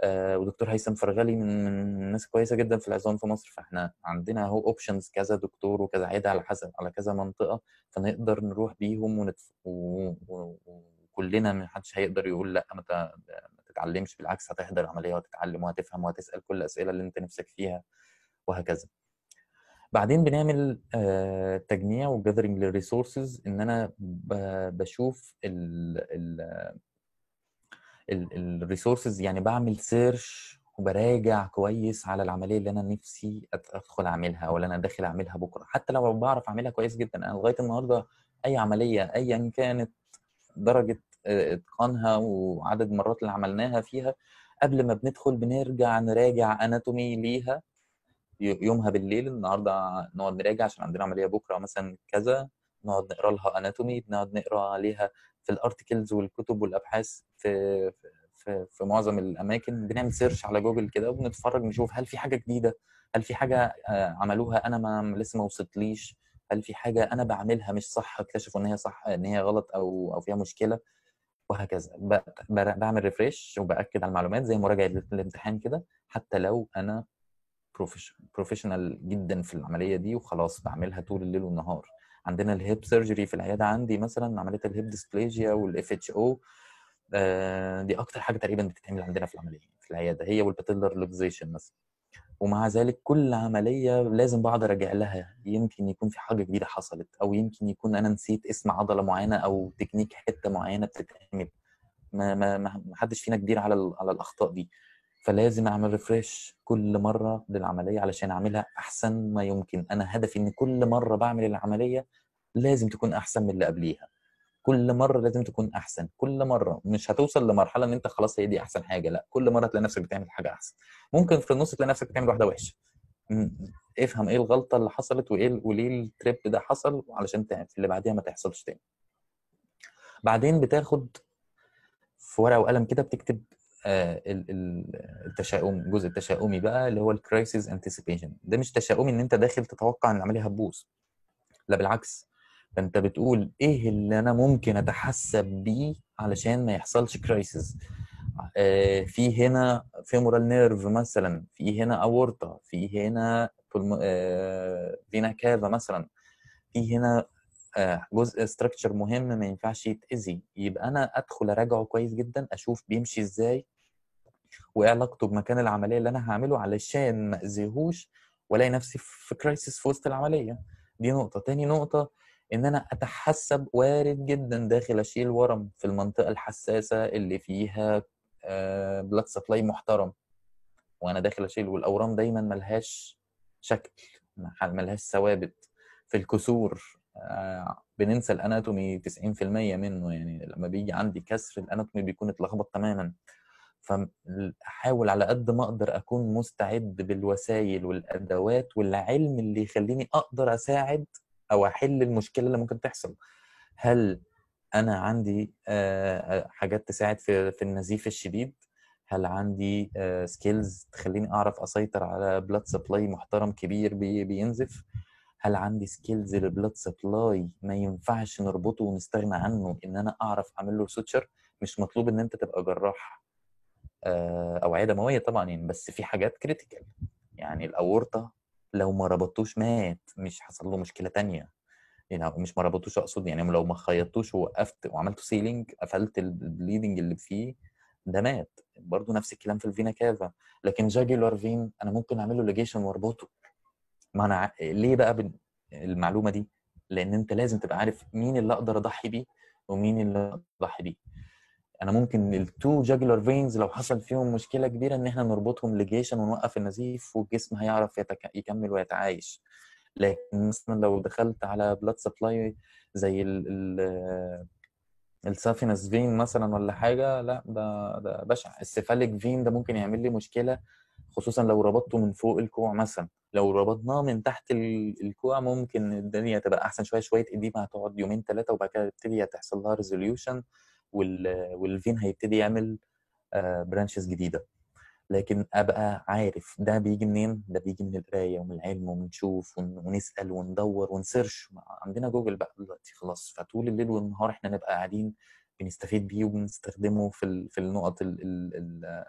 آه، ودكتور هيثم فرغلي من من الناس كويسه جدا في العظام في مصر فاحنا عندنا اهو اوبشنز كذا دكتور وكذا عياده على حسب على كذا منطقه فنقدر نروح بيهم ونتف... و... و... وكلنا ما حدش هيقدر يقول لا ما, ت... ما تتعلمش بالعكس هتحضر عمليه وهتتعلم وهتفهم وهتسال كل الاسئله اللي انت نفسك فيها وهكذا بعدين بنعمل آه، تجميع وجاذرنج للريسورسز ان انا ب- بشوف الريسورسز يعني بعمل سيرش وبراجع كويس على العمليه اللي انا نفسي أت- ادخل اعملها او اللي انا داخل اعملها بكره حتى لو بعرف اعملها كويس جدا انا لغايه النهارده اي عمليه ايا كانت درجه آه، اتقانها وعدد المرات اللي عملناها فيها قبل ما بندخل بنرجع نراجع اناتومي ليها ي- يومها بالليل النهارده نقعد نراجع عشان عندنا عمليه بكره مثلا كذا نقعد نقرا لها اناتومي بنقعد نقرا عليها في الارتكلز والكتب والابحاث في في في معظم الاماكن بنعمل سيرش على جوجل كده وبنتفرج نشوف هل في حاجه جديده هل في حاجه آه، عملوها انا ما لسه ما وصلتليش هل في حاجه انا بعملها مش صح اكتشفوا ان هي صح ان هي غلط او او فيها مشكله وهكذا ب- ب- بعمل ريفريش وباكد على المعلومات زي مراجعه الامتحان كده حتى لو انا بروفيشنال جدا في العمليه دي وخلاص بعملها طول الليل والنهار عندنا الهيب سيرجري في العياده عندي مثلا عمليه الهيب ديسبليجيا والاف اتش او دي اكتر حاجه تقريبا بتتعمل عندنا في العمليه في العياده هي والباتيلر لوكزيشن مثلا ومع ذلك كل عمليه لازم بقعد اراجع لها يمكن يكون في حاجه جديده حصلت او يمكن يكون انا نسيت اسم عضله معينه او تكنيك حته معينه بتتعمل ما ما ما ما حدش فينا كبير على ال- على الاخطاء دي فلازم اعمل ريفريش كل مره للعمليه علشان اعملها احسن ما يمكن انا هدفي ان كل مره بعمل العمليه لازم تكون احسن من اللي قبليها كل مره لازم تكون احسن كل مره مش هتوصل لمرحله ان انت خلاص هي دي احسن حاجه لا كل مره تلاقي نفسك بتعمل حاجه احسن ممكن في النص تلاقي نفسك بتعمل واحده وحشه م- افهم ايه الغلطه اللي حصلت وايه وليه التريب ده حصل علشان تع- في اللي بعديها ما تحصلش تاني بعدين بتاخد في ورقه وقلم كده بتكتب آه، ال- ال- التشاؤم الجزء التشاؤمي بقى اللي هو الكرايسيس انتسيبيشن ده مش تشاؤمي ان انت داخل تتوقع ان العمليه هتبوظ لا بالعكس ده انت بتقول ايه اللي انا ممكن اتحسب بيه علشان ما يحصلش كرايسيس آه، في هنا فيمورال نيرف مثلا في هنا اورطه في هنا pulmo- آه، فينا كافا مثلا في هنا آه، جزء ستراكشر مهم ما ينفعش يتأذي يبقى انا ادخل اراجعه كويس جدا اشوف بيمشي ازاي وايه علاقته بمكان العمليه اللي انا هعمله علشان ما اذيهوش والاقي نفسي في كرايسيس في وسط العمليه دي نقطه تاني نقطه ان انا اتحسب وارد جدا داخل اشيل ورم في المنطقه الحساسه اللي فيها بلاد سبلاي محترم وانا داخل اشيل والاورام دايما ملهاش شكل ملهاش ثوابت في الكسور آه، بننسى الاناتومي 90% منه يعني لما بيجي عندي كسر الاناتومي بيكون اتلخبط تماما فاحاول على قد ما اقدر اكون مستعد بالوسائل والادوات والعلم اللي يخليني اقدر اساعد او احل المشكله اللي ممكن تحصل هل انا عندي آه، آه، حاجات تساعد في في النزيف الشديد هل عندي سكيلز تخليني اعرف اسيطر على بلاد سبلاي محترم كبير بي- بينزف هل عندي سكيلز للبلاد سبلاي ما ينفعش نربطه ونستغنى عنه ان انا اعرف اعمل له سوتشر مش مطلوب ان انت تبقى جراح آه، اوعيه دمويه طبعا يعني بس في حاجات كريتيكال يعني الاورطه لو ما ربطوش مات مش حصل له مشكله تانية يعني مش ما ربطوش اقصد يعني لو ما خيطتوش ووقفت وعملت سيلينج قفلت البليدنج اللي فيه ده مات برضه نفس الكلام في الفينا كافا لكن جاجولار فين انا ممكن اعمل له ليجيشن واربطه ما انا ع- ليه بقى بن- المعلومه دي لان انت لازم تبقى عارف مين اللي اقدر اضحي بيه ومين اللي أقدر اضحي بيه انا ممكن التو جاجولار فينز لو حصل فيهم مشكله كبيره ان احنا نربطهم ليجيشن ونوقف النزيف والجسم هيعرف يتك... يكمل ويتعايش لكن مثلا لو دخلت على بلاد سبلاي زي ال ال السافينس فين مثلا ولا حاجه لا ده ده بشع السيفاليك فين ده ممكن يعمل لي مشكله خصوصا لو ربطته من فوق الكوع مثلا لو ربطناه من تحت ال- الكوع ممكن الدنيا تبقى احسن شويه شويه اديمه هتقعد يومين ثلاثه وبعد كده تبتدي تحصل لها ريزوليوشن والفين هيبتدي يعمل برانشز جديده لكن ابقى عارف ده بيجي منين ده بيجي من القرايه ومن العلم ونشوف ون- ونسال وندور ونسيرش عندنا جوجل بقى دلوقتي خلاص فطول الليل والنهار احنا نبقى قاعدين بنستفيد بيه وبنستخدمه في ال- في النقط ال ال ال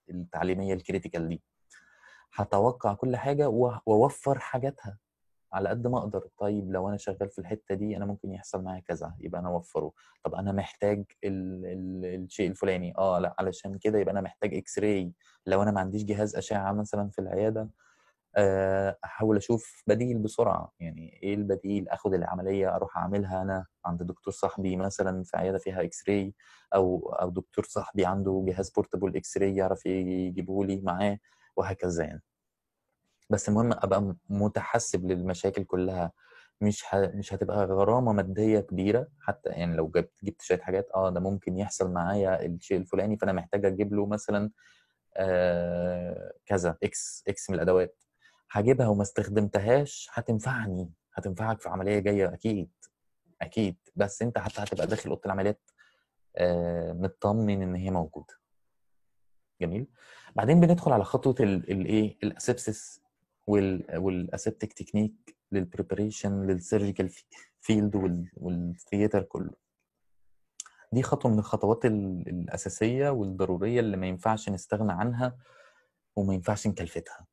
التعليميه الكريتيكال دي هتوقع كل حاجه و- واوفر حاجاتها على قد ما اقدر طيب لو انا شغال في الحته دي انا ممكن يحصل معايا كذا يبقى انا اوفره طب انا محتاج ال ال الشيء الفلاني اه لا علشان كده يبقى انا محتاج اكس راي لو انا ما عنديش جهاز اشعه مثلا في العياده آه، احاول اشوف بديل بسرعه يعني ايه البديل اخد العمليه اروح اعملها انا عند دكتور صاحبي مثلا في عياده فيها اكس راي او او دكتور صاحبي عنده جهاز بورتابل اكس راي يعرف يجيبه لي معاه وهكذا يعني بس المهم ابقى م- متحسب للمشاكل كلها مش ه... مش هتبقى غرامه ماديه كبيره حتى يعني لو جبت جبت شويه حاجات اه ده ممكن يحصل معايا الشيء الفلاني فانا محتاج اجيب له مثلا آه كذا اكس اكس من الادوات هجيبها وما استخدمتهاش هتنفعني هتنفعك في عمليه جايه اكيد اكيد بس انت حتى هتبقى داخل اوضه العمليات آه مطمن ان هي موجوده جميل بعدين بندخل على خطوه الايه الاسبسس والاسبتك تكنيك للبريباريشن للسيرجيكال فيلد والثياتر كله دي خطوه من الخطوات ال- الاساسيه والضروريه اللي ما ينفعش نستغنى عنها وما ينفعش نكلفتها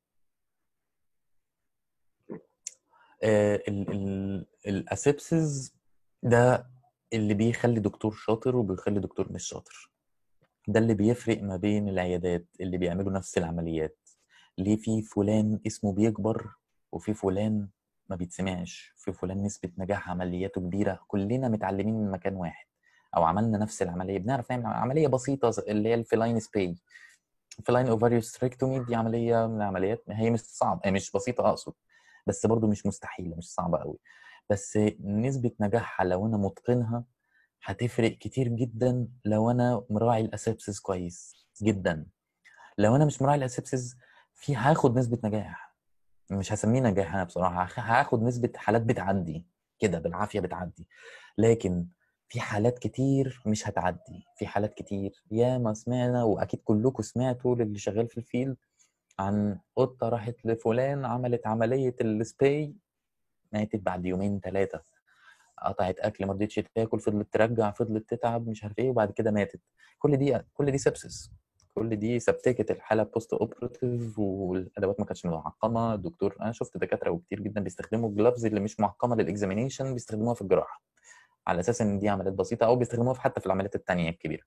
الاسبسز ده اللي بيخلي دكتور شاطر وبيخلي دكتور مش شاطر ده اللي بيفرق ما بين العيادات اللي بيعملوا نفس العمليات ليه في فلان اسمه بيكبر وفي فلان ما بيتسمعش في فلان نسبة نجاح عملياته كبيرة كلنا متعلمين من مكان واحد أو عملنا نفس العملية بنعرف نعمل عملية بسيطة اللي هي الفلاين سباي الفلاين اوفاريوستريكتومي دي عملية من العمليات هي مش صعبة هي مش بسيطة أقصد بس برضو مش مستحيلة مش صعبة قوي بس نسبة نجاحها لو أنا متقنها هتفرق كتير جدا لو أنا مراعي الأسبسس كويس جدا لو أنا مش مراعي الأسبسس في هاخد نسبة نجاح مش هسميه نجاح أنا بصراحة هاخ- هاخد نسبة حالات بتعدي كده بالعافية بتعدي لكن في حالات كتير مش هتعدي في حالات كتير ياما سمعنا واكيد كلكم سمعتوا للي شغال في الفيلد عن قطه راحت لفلان عملت عمليه السباي ماتت بعد يومين ثلاثه قطعت اكل ما رضتش تاكل فضلت ترجع فضلت تتعب مش عارف ايه وبعد كده ماتت كل دي كل دي سبسس كل دي سبتكت الحاله بوست اوبراتيف والادوات ما كانتش معقمه الدكتور انا شفت دكاتره وكتير جدا بيستخدموا الجلافز اللي مش معقمه للاكزامينيشن بيستخدموها في الجراحه على اساس ان دي عمليات بسيطه او بيستخدموها في- حتى في العمليات التانية الكبيره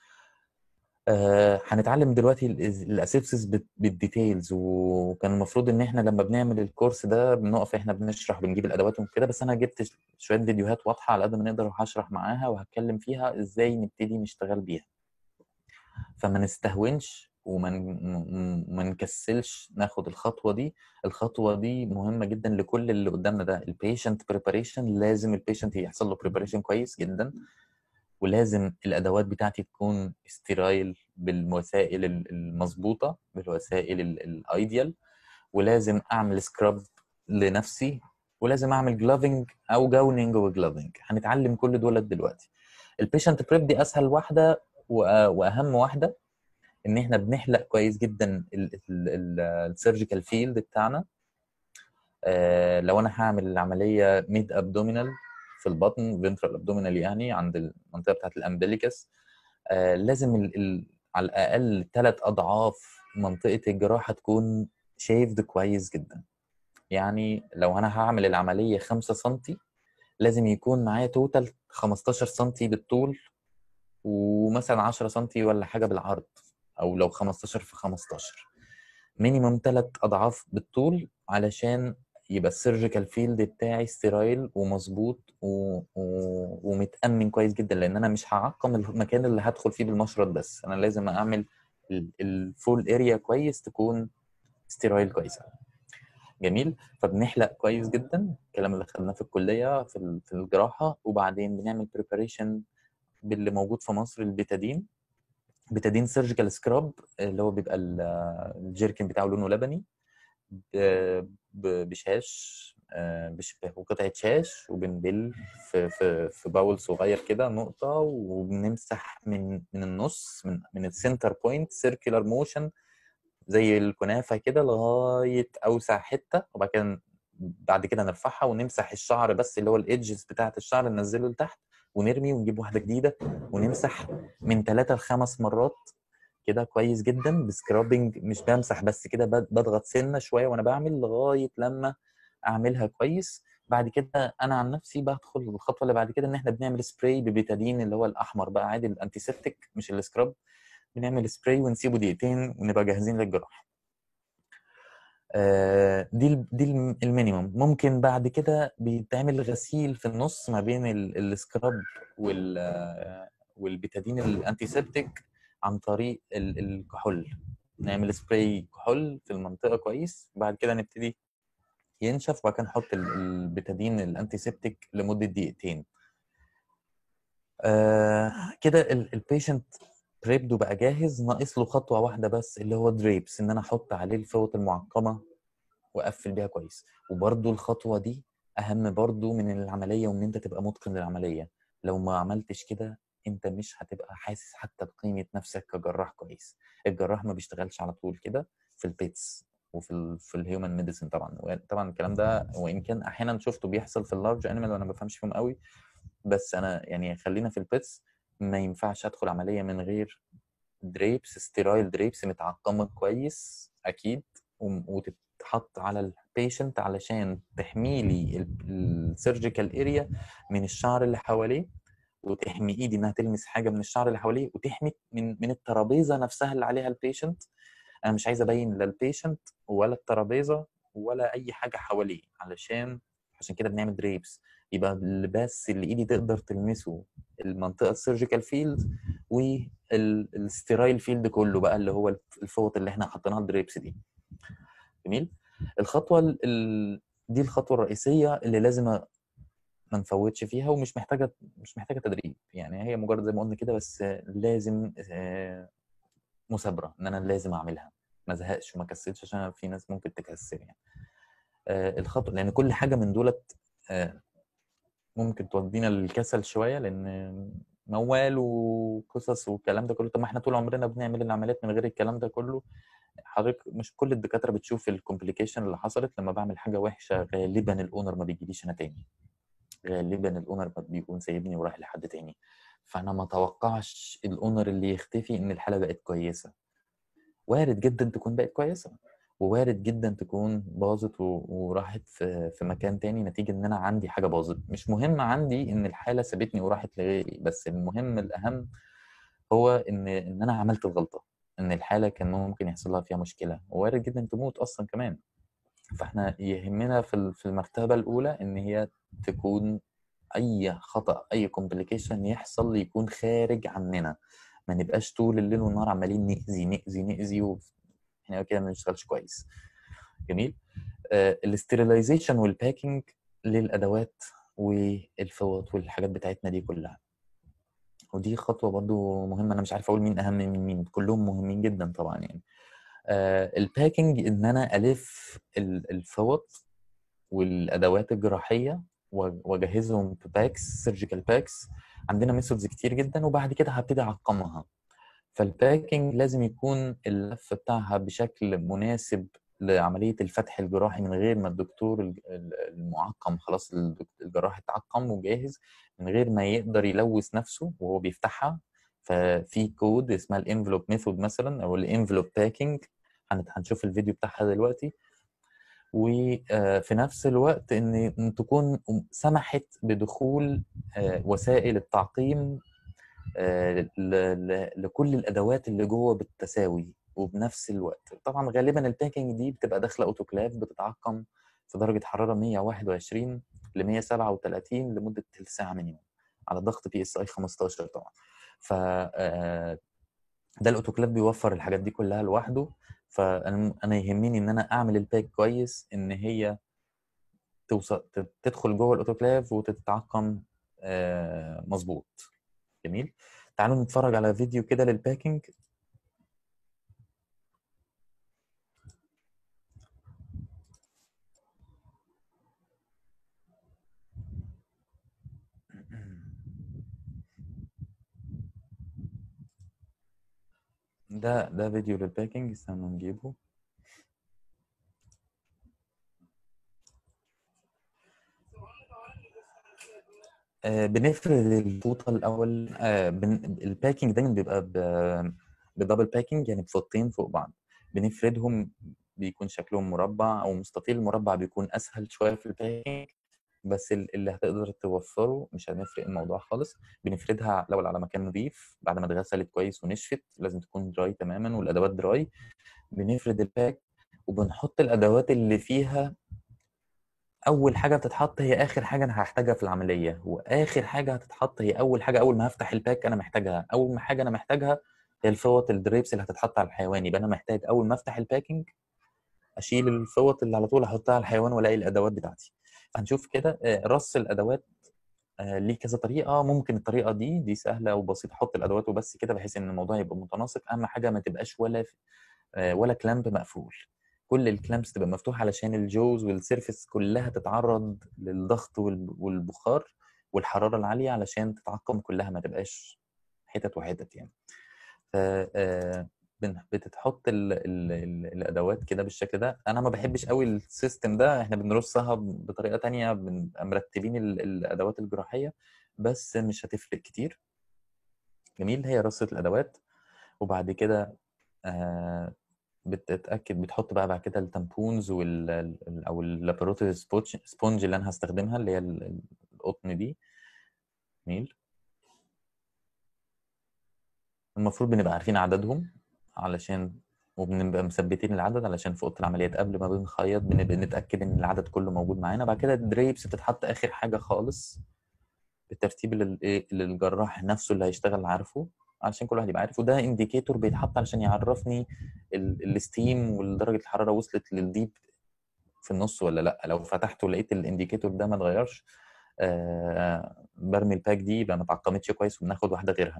آه، هنتعلم دلوقتي الاسيبسس بالديتيلز وكان المفروض ان احنا لما بنعمل الكورس ده بنقف احنا بنشرح بنجيب الادوات وكده بس انا جبت ش- شويه فيديوهات واضحه على قد ما نقدر وهشرح معاها وهتكلم فيها ازاي نبتدي نشتغل بيها فما نستهونش وما ن- م- ما نكسلش ناخد الخطوه دي الخطوه دي مهمه جدا لكل اللي قدامنا ده البيشنت بريباريشن لازم البيشنت يحصل له بريباريشن كويس جدا ولازم الادوات بتاعتي تكون ستيرايل بالوسائل ال- المظبوطه بالوسائل ال- الايديال ولازم اعمل سكراب لنفسي ولازم اعمل جلافنج او جاوننج وجلافنج هنتعلم كل دولت دلوقتي البيشنت بريب دي اسهل واحده وأ- واهم واحده ان احنا بنحلق كويس جدا السيرجيكال فيلد بتاعنا آه، لو انا هعمل العمليه ميد ابدومينال في البطن فينترال ابدومينال يعني عند المنطقه بتاعت الامبليكس آه، لازم ال ال على الاقل ثلاث اضعاف منطقه الجراحه تكون شيفد كويس جدا يعني لو انا هعمل العمليه 5 سم لازم يكون معايا توتال 15 سم بالطول ومثلا 10 سم ولا حاجه بالعرض او لو 15 في 15 مينيمم ثلاث اضعاف بالطول علشان يبقى السيرجيكال فيلد بتاعي ستيرايل ومظبوط و... و... ومتامن كويس جدا لان انا مش هعقم المكان اللي هدخل فيه بالمشرط بس انا لازم اعمل الفول اريا كويس تكون ستيرايل كويسه جميل فبنحلق كويس جدا الكلام اللي خدناه في الكليه في ال- في الجراحه وبعدين بنعمل بريباريشن باللي موجود في مصر البيتادين بيتادين سيرجيكال سكراب اللي هو بيبقى ال- الجيركن بتاعه لونه لبني ب- ب- بشاش آه، بش- وقطعة شاش وبنبل في في في باول صغير كده نقطة وبنمسح من من النص من من السنتر بوينت سيركيولار موشن زي الكنافة كده لغاية أوسع حتة وبعد كده بعد كده نرفعها ونمسح الشعر بس اللي هو الإيدجز بتاعة الشعر ننزله لتحت ونرمي ونجيب واحدة جديدة ونمسح من ثلاثة لخمس مرات كده كويس جدا بسكرابنج مش بمسح بس كده بد- بضغط سنه شويه وانا بعمل لغايه لما اعملها كويس بعد كده انا عن نفسي بدخل الخطوه اللي بعد كده ان احنا بنعمل سبراي ببيتادين اللي هو الاحمر بقى عادي الانتيسبتيك مش السكراب بنعمل سبراي ونسيبه دقيقتين ونبقى جاهزين للجراحه آه، دي ال- دي الم- المينيموم ممكن بعد كده بيتعمل غسيل في النص ما بين ال- السكراب وال آه، والبيتادين الانتيسبتيك عن طريق ال- الكحول نعمل سبراي كحول في المنطقه كويس بعد كده نبتدي ينشف وبعد كده نحط ال- البيتادين الانتيسبتيك لمده دقيقتين آه كده البيشنت بريبد وبقى جاهز ناقص له خطوه واحده بس اللي هو دريبس ان انا احط عليه الفوط المعقمه واقفل بيها كويس وبرده الخطوه دي اهم برده من العمليه وان انت تبقى متقن للعمليه لو ما عملتش كده انت مش هتبقى حاسس حتى بقيمه نفسك كجراح كويس الجراح ما بيشتغلش على طول كده في البيتس وفي ال في الهيومن ميديسن طبعا طبعا الكلام ده وان كان احيانا شفته بيحصل في اللارج انيمال وانا ما بفهمش فيهم قوي بس انا يعني خلينا في البيتس ما ينفعش ادخل عمليه من غير دريبس ستيرايل دريبس متعقمه كويس اكيد وم- وتتحط على البيشنت علشان تحمي لي السيرجيكال اريا من الشعر اللي حواليه وتحمي ايدي انها تلمس حاجه من الشعر اللي حواليه وتحمي من من الترابيزه نفسها اللي عليها البيشنت انا مش عايز ابين لا البيشنت ولا الترابيزه ولا اي حاجه حواليه علشان عشان كده بنعمل دريبس يبقى اللباس اللي ايدي تقدر تلمسه المنطقه السيرجيكال فيلد والستيرايل فيلد كله بقى اللي هو الفوط اللي احنا حطيناها الدريبس دي جميل الخطوه ال... ال- دي الخطوه الرئيسيه اللي لازم أ- ما نفوتش فيها ومش محتاجه مش محتاجه تدريب يعني هي مجرد زي ما قلنا كده بس لازم آه، مثابره ان انا لازم اعملها ما ازهقش وما كسلش عشان في ناس ممكن تكسل يعني آه، الخطوه لان كل حاجه من دولت آه، ممكن تودينا للكسل شويه لان موال وقصص والكلام ده كله طب ما احنا طول عمرنا بنعمل العمليات من غير الكلام ده كله حضرتك مش كل الدكاتره بتشوف الكومبليكيشن اللي حصلت لما بعمل حاجه وحشه غالبا الاونر ما بيجيليش انا تاني غالبا الاونر ما بيكون سايبني ورايح لحد تاني فانا ما اتوقعش الاونر اللي يختفي ان الحاله بقت كويسه وارد جدا تكون بقت كويسه ووارد جدا تكون باظت و- وراحت في في مكان تاني نتيجه ان انا عندي حاجه باظت مش مهم عندي ان الحاله سابتني وراحت لغيري بس المهم الاهم هو ان ان انا عملت الغلطه ان الحاله كان ممكن يحصل لها فيها مشكله ووارد جدا تموت اصلا كمان فاحنا يهمنا في ال- في المرتبه الاولى ان هي تكون اي خطا اي كومبليكيشن يحصل يكون خارج عننا ما نبقاش طول الليل والنهار عمالين ناذي ناذي ناذي واحنا كده ما بنشتغلش كويس جميل الاستيرلايزيشن والباكينج للادوات والفوط والحاجات بتاعتنا دي كلها ودي خطوه برضو مهمه انا مش عارف اقول مين اهم من مين كلهم مهمين جدا طبعا يعني آه، الباكينج ان انا الف ال- الفوط والادوات الجراحيه و- واجهزهم في باكس سيرجيكال باكس عندنا ميثودز كتير جدا وبعد كده هبتدي اعقمها فالباكينج لازم يكون اللف بتاعها بشكل مناسب لعمليه الفتح الجراحي من غير ما الدكتور ال- ال- المعقم خلاص الدك- الجراح اتعقم وجاهز من غير ما يقدر يلوث نفسه وهو بيفتحها ففي كود اسمها الانفلوب ميثود مثلا او الانفلوب باكينج هنشوف الفيديو بتاعها دلوقتي وفي نفس الوقت ان إن تكون سمحت بدخول آه، وسائل التعقيم آه، ل- ل- لكل الادوات اللي جوه بالتساوي وبنفس الوقت طبعا غالبا الباكينج دي بتبقى داخله اوتوكلاف بتتعقم في درجه حراره 121 ل 137 لمده تلت ساعه مينيموم على ضغط بي اس اي 15 طبعا ف آه، ده الاوتوكلاف بيوفر الحاجات دي كلها لوحده فانا أنا يهمني ان انا اعمل الباك كويس ان هي توصل ت- تدخل جوه الاوتوكلاف وتتعقم آه، مظبوط جميل تعالوا نتفرج على فيديو كده للباكينج ده ده فيديو للباكينج استنى نجيبه آه، بنفرد الفوطة الأول آه، بن... الباكينج دايما بيبقى ب... بدبل باكينج يعني بفوطين فوق بعض بنفردهم بيكون شكلهم مربع او مستطيل المربع بيكون اسهل شويه في الباكينج بس ال- اللي هتقدر توفره مش هنفرق الموضوع خالص بنفردها الاول على مكان نظيف بعد ما اتغسلت كويس ونشفت لازم تكون دراي تماما والادوات دراي بنفرد الباك وبنحط الادوات اللي فيها اول حاجه بتتحط هي اخر حاجه انا هحتاجها في العمليه واخر حاجه هتتحط هي اول حاجه اول ما هفتح الباك انا محتاجها اول ما حاجه انا محتاجها هي الفوط الدريبس اللي هتتحط على الحيوان يبقى انا محتاج اول ما افتح الباكينج اشيل الفوط اللي على طول احطها على الحيوان والاقي الادوات بتاعتي فهنشوف كده آه، رص الادوات آه، ليه كذا طريقه ممكن الطريقه دي دي سهله وبسيطه احط الادوات وبس كده بحيث ان الموضوع يبقى متناسق اهم حاجه ما تبقاش ولا آه، ولا كلامب مقفول كل الكلامبس تبقى مفتوحه علشان الجوز والسيرفس كلها تتعرض للضغط وال- والبخار والحراره العاليه علشان تتعقم كلها ما تبقاش حتت وحتت يعني ف آه، بن- بتتحط ال ال ال الادوات كده بالشكل ده انا ما بحبش قوي السيستم ده احنا بنرصها ب- بطريقه تانية بنبقى مرتبين ال- الادوات الجراحيه بس مش هتفرق كتير جميل هي رصه الادوات وبعد كده آه، بتتاكد بتحط بقى بعد كده التامبونز وال ال- او اللاباروتري سبونج اللي انا هستخدمها اللي هي ال- ال- القطن دي جميل المفروض بنبقى عارفين عددهم علشان وبنبقى مثبتين العدد علشان في اوضه العمليات قبل ما بنخيط بنبقى نتاكد ان العدد كله موجود معانا بعد كده الدريبس بتتحط اخر حاجه خالص بالترتيب اللي الايه اللي الجراح نفسه اللي هيشتغل عارفه علشان كل واحد يبقى عارف وده انديكيتور بيتحط علشان يعرفني ال- الستيم ودرجه الحراره وصلت للديب في النص ولا لا لو فتحته ولقيت الانديكيتور ده ما اتغيرش آه برمي الباك دي يبقى ما اتعقمتش كويس وبناخد واحده غيرها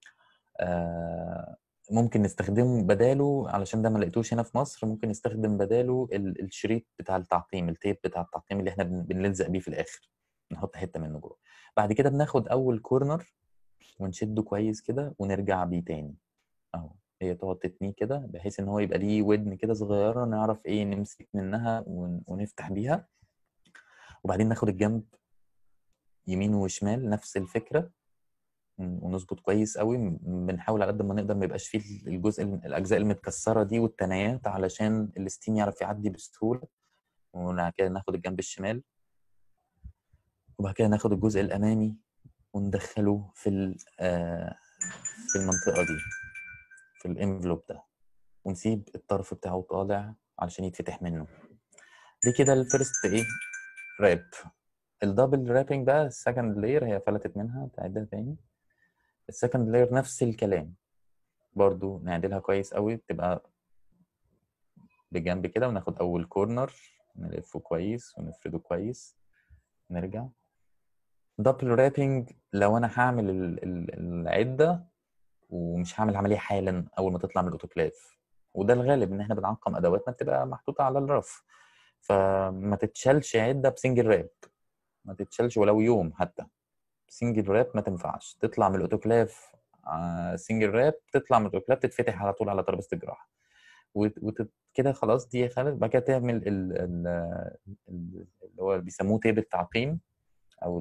آه ممكن نستخدمه بداله علشان ده ما لقيتوش هنا في مصر ممكن نستخدم بداله ال- الشريط بتاع التعقيم التيب بتاع التعقيم اللي احنا بن- بنلزق بيه في الاخر نحط حته منه جوه بعد كده بناخد اول كورنر ونشده كويس كده ونرجع بيه تاني اهو هي تقعد تتنيه كده بحيث ان هو يبقى ليه ودن كده صغيره نعرف ايه نمسك منها ون- ونفتح بيها وبعدين ناخد الجنب يمين وشمال نفس الفكره ون- ونظبط كويس قوي م- بنحاول على قد ما نقدر ما يبقاش فيه الجزء الاجزاء المتكسره دي والتنايات علشان الستيم يعرف يعدي بسهوله وبعد كده ناخد الجنب الشمال وبعد كده ناخد الجزء الامامي وندخله في ال- آه، في المنطقه دي في الانفلوب ده ونسيب الطرف بتاعه طالع علشان يتفتح منه دي كده الفيرست ايه راب الدبل رابنج بقى السكند لاير هي فلتت منها تعيدها تاني السكند لاير نفس الكلام برضو نعدلها كويس قوي بتبقى بجنب كده وناخد اول كورنر نلفه كويس ونفرده كويس نرجع دبل رابنج لو انا هعمل ال- ال- العده ومش هعمل عمليه حالا اول ما تطلع من الاوتوكلاف وده الغالب ان احنا بنعقم ادواتنا بتبقى محطوطه على الرف فما تتشالش عده بسنجل راب ما تتشالش ولو يوم حتى سنجل راب ما تنفعش تطلع من الاوتوكلاف سنجل راب تطلع من الاوتوكلاف تتفتح على طول على ترابيزه الجراحه وت- وت- كده خلاص دي خلاص بعد كده تعمل ال- ال- ال- اللي هو بيسموه تيب التعقيم او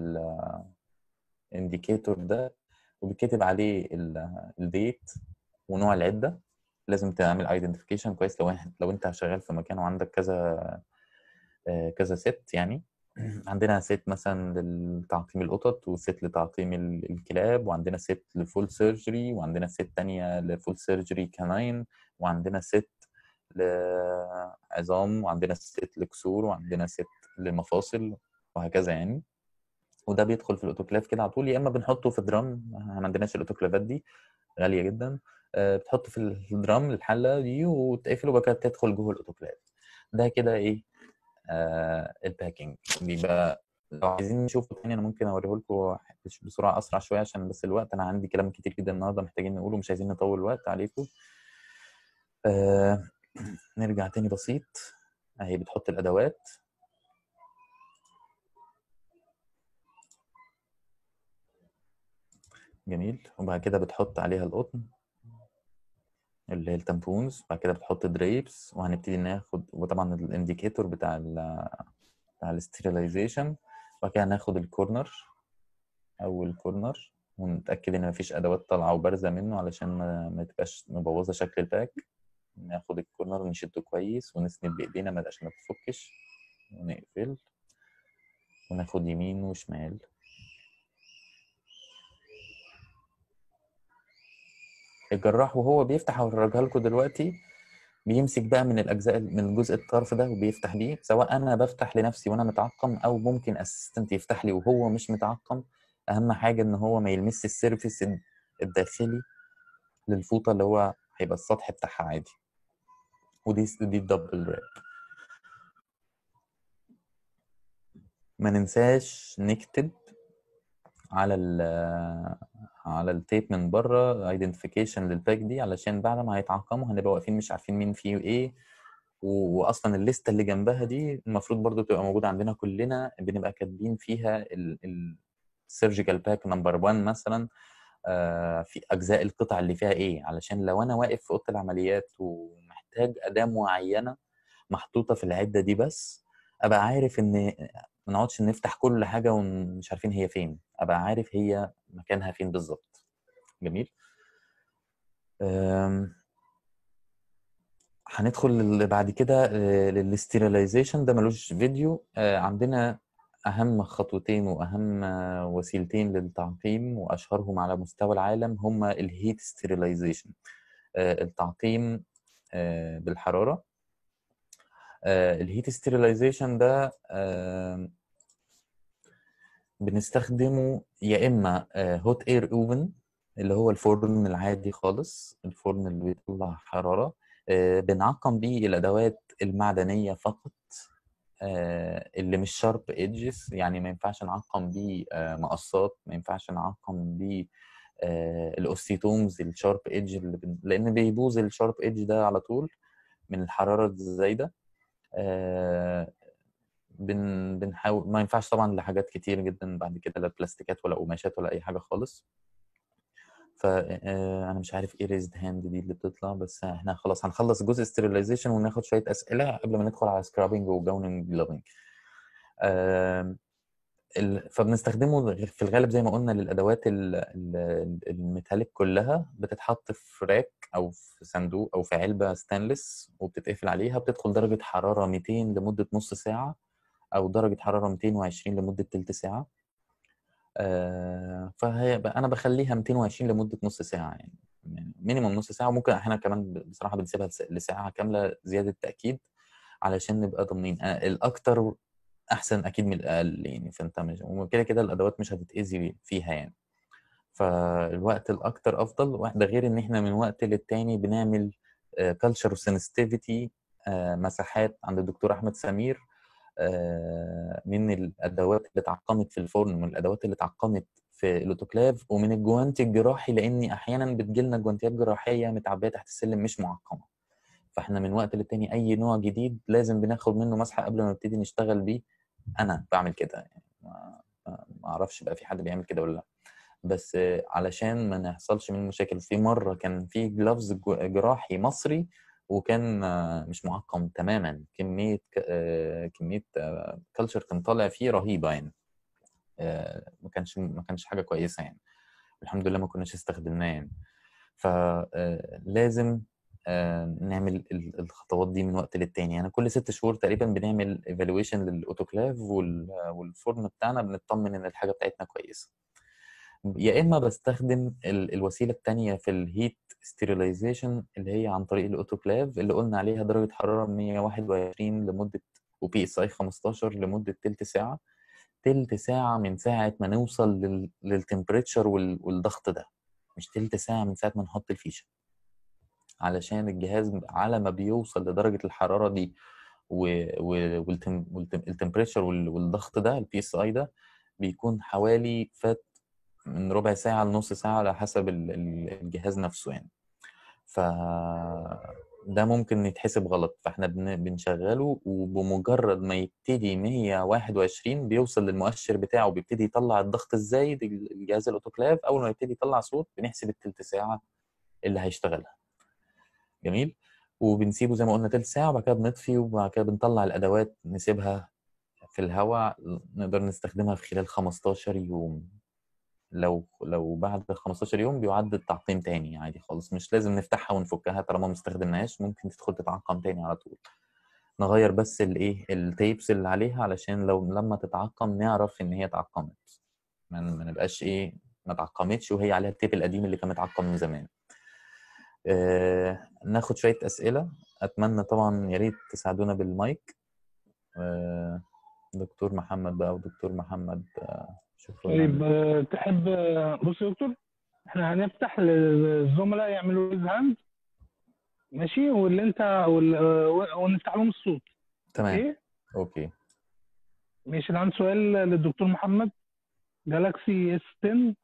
الانديكيتور ده وبيتكتب عليه ال- الديت ونوع العده لازم تعمل ايدنتيفيكيشن كويس لو إحنا- لو انت شغال في مكان وعندك كذا آه، كذا ست يعني عندنا ست مثلا لتعقيم القطط وست لتعقيم ال- الكلاب وعندنا ست لفول سيرجري وعندنا ست تانية لفول سيرجري كمان وعندنا ست لعظام وعندنا ست لكسور وعندنا ست لمفاصل وهكذا يعني وده بيدخل في الاوتوكلاف كده على طول يا اما بنحطه في درام ما عندناش الاوتوكلافات دي غاليه جدا آه، بتحطه في الدرام الحله دي وتقفل وبعد كده تدخل جوه الاوتوكلاف ده كده ايه آه الباكينج بيبقى لو عايزين نشوفه تاني انا ممكن اوريه لكم بسرعه اسرع شويه عشان بس الوقت انا عندي كلام كتير جدا النهارده محتاجين نقوله مش عايزين نطول الوقت عليكم آه نرجع تاني بسيط اهي بتحط الادوات جميل وبعد كده بتحط عليها القطن اللي هي التامبونز بعد كده بتحط دريبس وهنبتدي ناخد وطبعا الانديكيتور بتاع ال بتاع الاستيريلايزيشن وبعد كده ناخد الكورنر اول كورنر ونتأكد إن مفيش أدوات طالعة وبارزة منه علشان ما, ما تبقاش مبوظة شكل الباك ناخد الكورنر نشده كويس ونسند بإيدينا ما عشان ما تفكش ونقفل وناخد يمين وشمال الجراح وهو بيفتح هوريها لكم دلوقتي بيمسك بقى من الاجزاء من الجزء الطرف ده وبيفتح بيه سواء انا بفتح لنفسي وانا متعقم او ممكن اسيستنت يفتح لي وهو مش متعقم اهم حاجه ان هو ما يلمس السيرفيس الداخلي للفوطه اللي هو هيبقى السطح بتاعها عادي ودي دي الدبل راب ما ننساش نكتب على ال على التيب من بره ايدنتيفيكيشن للباك دي علشان بعد ما هيتعقموا هنبقى واقفين مش عارفين مين فيه ايه واصلا الليسته اللي جنبها دي المفروض برضو تبقى موجوده عندنا كلنا بنبقى كاتبين فيها السيرجيكال باك نمبر 1 مثلا في اجزاء القطع اللي فيها ايه علشان لو انا واقف في اوضه العمليات ومحتاج اداه معينه محطوطه في العده دي بس ابقى عارف ان ما نقعدش نفتح كل حاجه ومش عارفين هي فين ابقى عارف هي مكانها فين بالظبط جميل هندخل بعد كده للاستيرلايزيشن ده ملوش فيديو عندنا اهم خطوتين واهم وسيلتين للتعقيم واشهرهم على مستوى العالم هما الهيت ستيرلايزيشن التعقيم بالحراره الهيت ستيرلايزيشن ده بنستخدمه يا اما هوت اير اوفن اللي هو الفرن العادي خالص الفرن اللي بيطلع حراره بنعقم بيه الادوات المعدنيه فقط اللي مش شارب ايدجز يعني ما ينفعش نعقم بيه مقصات ما ينفعش نعقم بيه الاوستيتومز الشارب ايدج اللي بن... لان بيبوظ الشارب ايدج ده على طول من الحراره الزايده بن بنحاول ما ينفعش طبعا لحاجات كتير جدا بعد كده لا بلاستيكات ولا قماشات ولا اي حاجه خالص فانا مش عارف ايه ريزد هاند دي اللي بتطلع بس احنا خلاص هنخلص جزء ستيرلايزيشن وناخد شويه اسئله قبل ما ندخل على سكرابنج وجاوننج جلافنج فبنستخدمه في الغالب زي ما قلنا للادوات الميتاليك كلها بتتحط في راك او في صندوق او في علبه ستانلس وبتتقفل عليها بتدخل درجه حراره 200 لمده نص ساعه او درجه حراره 220 لمده تلت ساعه فهي انا بخليها 220 لمده نص ساعه يعني مينيموم نص ساعه وممكن احيانا كمان بصراحه بنسيبها لساعه كامله زياده تاكيد علشان نبقى ضامنين الاكتر احسن اكيد من الاقل يعني فانت مش وكده كده الادوات مش هتتاذي فيها يعني فالوقت الاكتر افضل ده غير ان احنا من وقت للتاني بنعمل كلتشر سنسيتيفيتي مساحات عند الدكتور احمد سمير من الادوات اللي اتعقمت في الفرن من الادوات اللي اتعقمت في الاوتوكلاف ومن الجوانتي الجراحي لاني احيانا بتجيلنا جوانتيات جراحيه متعبيه تحت السلم مش معقمه فاحنا من وقت للتاني اي نوع جديد لازم بناخد منه مسحه قبل ما نبتدي نشتغل بيه انا بعمل كده يعني ما اعرفش بقى في حد بيعمل كده ولا لا بس علشان ما نحصلش من مشاكل في مره كان في جلافز جراحي مصري وكان مش معقم تماما كميه كميه كلتشر كان طالع فيه رهيبه يعني ما كانش ما كانش حاجه كويسه يعني الحمد لله ما كناش استخدمناه يعني فلازم نعمل الخطوات دي من وقت للتاني انا كل ست شهور تقريبا بنعمل ايفالويشن للاوتوكلاف والفرن بتاعنا بنطمن ان الحاجه بتاعتنا كويسه يا اما بستخدم الوسيله الثانيه في الهيت ستيرلايزيشن اللي هي عن طريق الاوتوكلاف اللي قلنا عليها درجه حراره 121 لمده وبي اس اي 15 لمده تلت ساعه تلت ساعه من ساعه ما نوصل للتمبريتشر والضغط ده مش تلت ساعه من ساعه ما نحط الفيشه علشان الجهاز على ما بيوصل لدرجه الحراره دي والتمبريتشر والضغط ده البي اس اي ده بيكون حوالي فات من ربع ساعة لنص ساعة على حسب الجهاز نفسه يعني ف ده ممكن يتحسب غلط فاحنا بنشغله وبمجرد ما يبتدي 121 بيوصل للمؤشر بتاعه بيبتدي يطلع الضغط الزايد الجهاز الاوتوكلاف اول ما يبتدي يطلع صوت بنحسب التلت ساعة اللي هيشتغلها جميل وبنسيبه زي ما قلنا تلت ساعة وبعد كده بنطفي وبعد كده بنطلع الأدوات نسيبها في الهواء نقدر نستخدمها في خلال 15 يوم لو لو بعد 15 يوم بيعد التعقيم تاني عادي خالص مش لازم نفتحها ونفكها طالما ما استخدمناهاش ممكن تدخل تتعقم تاني على طول نغير بس الايه التيبس اللي عليها علشان لو لما تتعقم نعرف ان هي اتعقمت ما ما نبقاش ايه ما اتعقمتش وهي عليها التيب القديم اللي كان متعقم من زمان آه ناخد شوية أسئلة أتمنى طبعا يا ريت تساعدونا بالمايك آه دكتور محمد بقى ودكتور محمد آه شوفوا لنا طيب آه، تحب آه، بص يا دكتور احنا هنفتح للزملاء يعملوا ريز هاند ماشي واللي انت وال- آه، ونفتح لهم الصوت تمام اوكي أوكي ماشي اللي عنده سؤال للدكتور محمد جالاكسي اس 10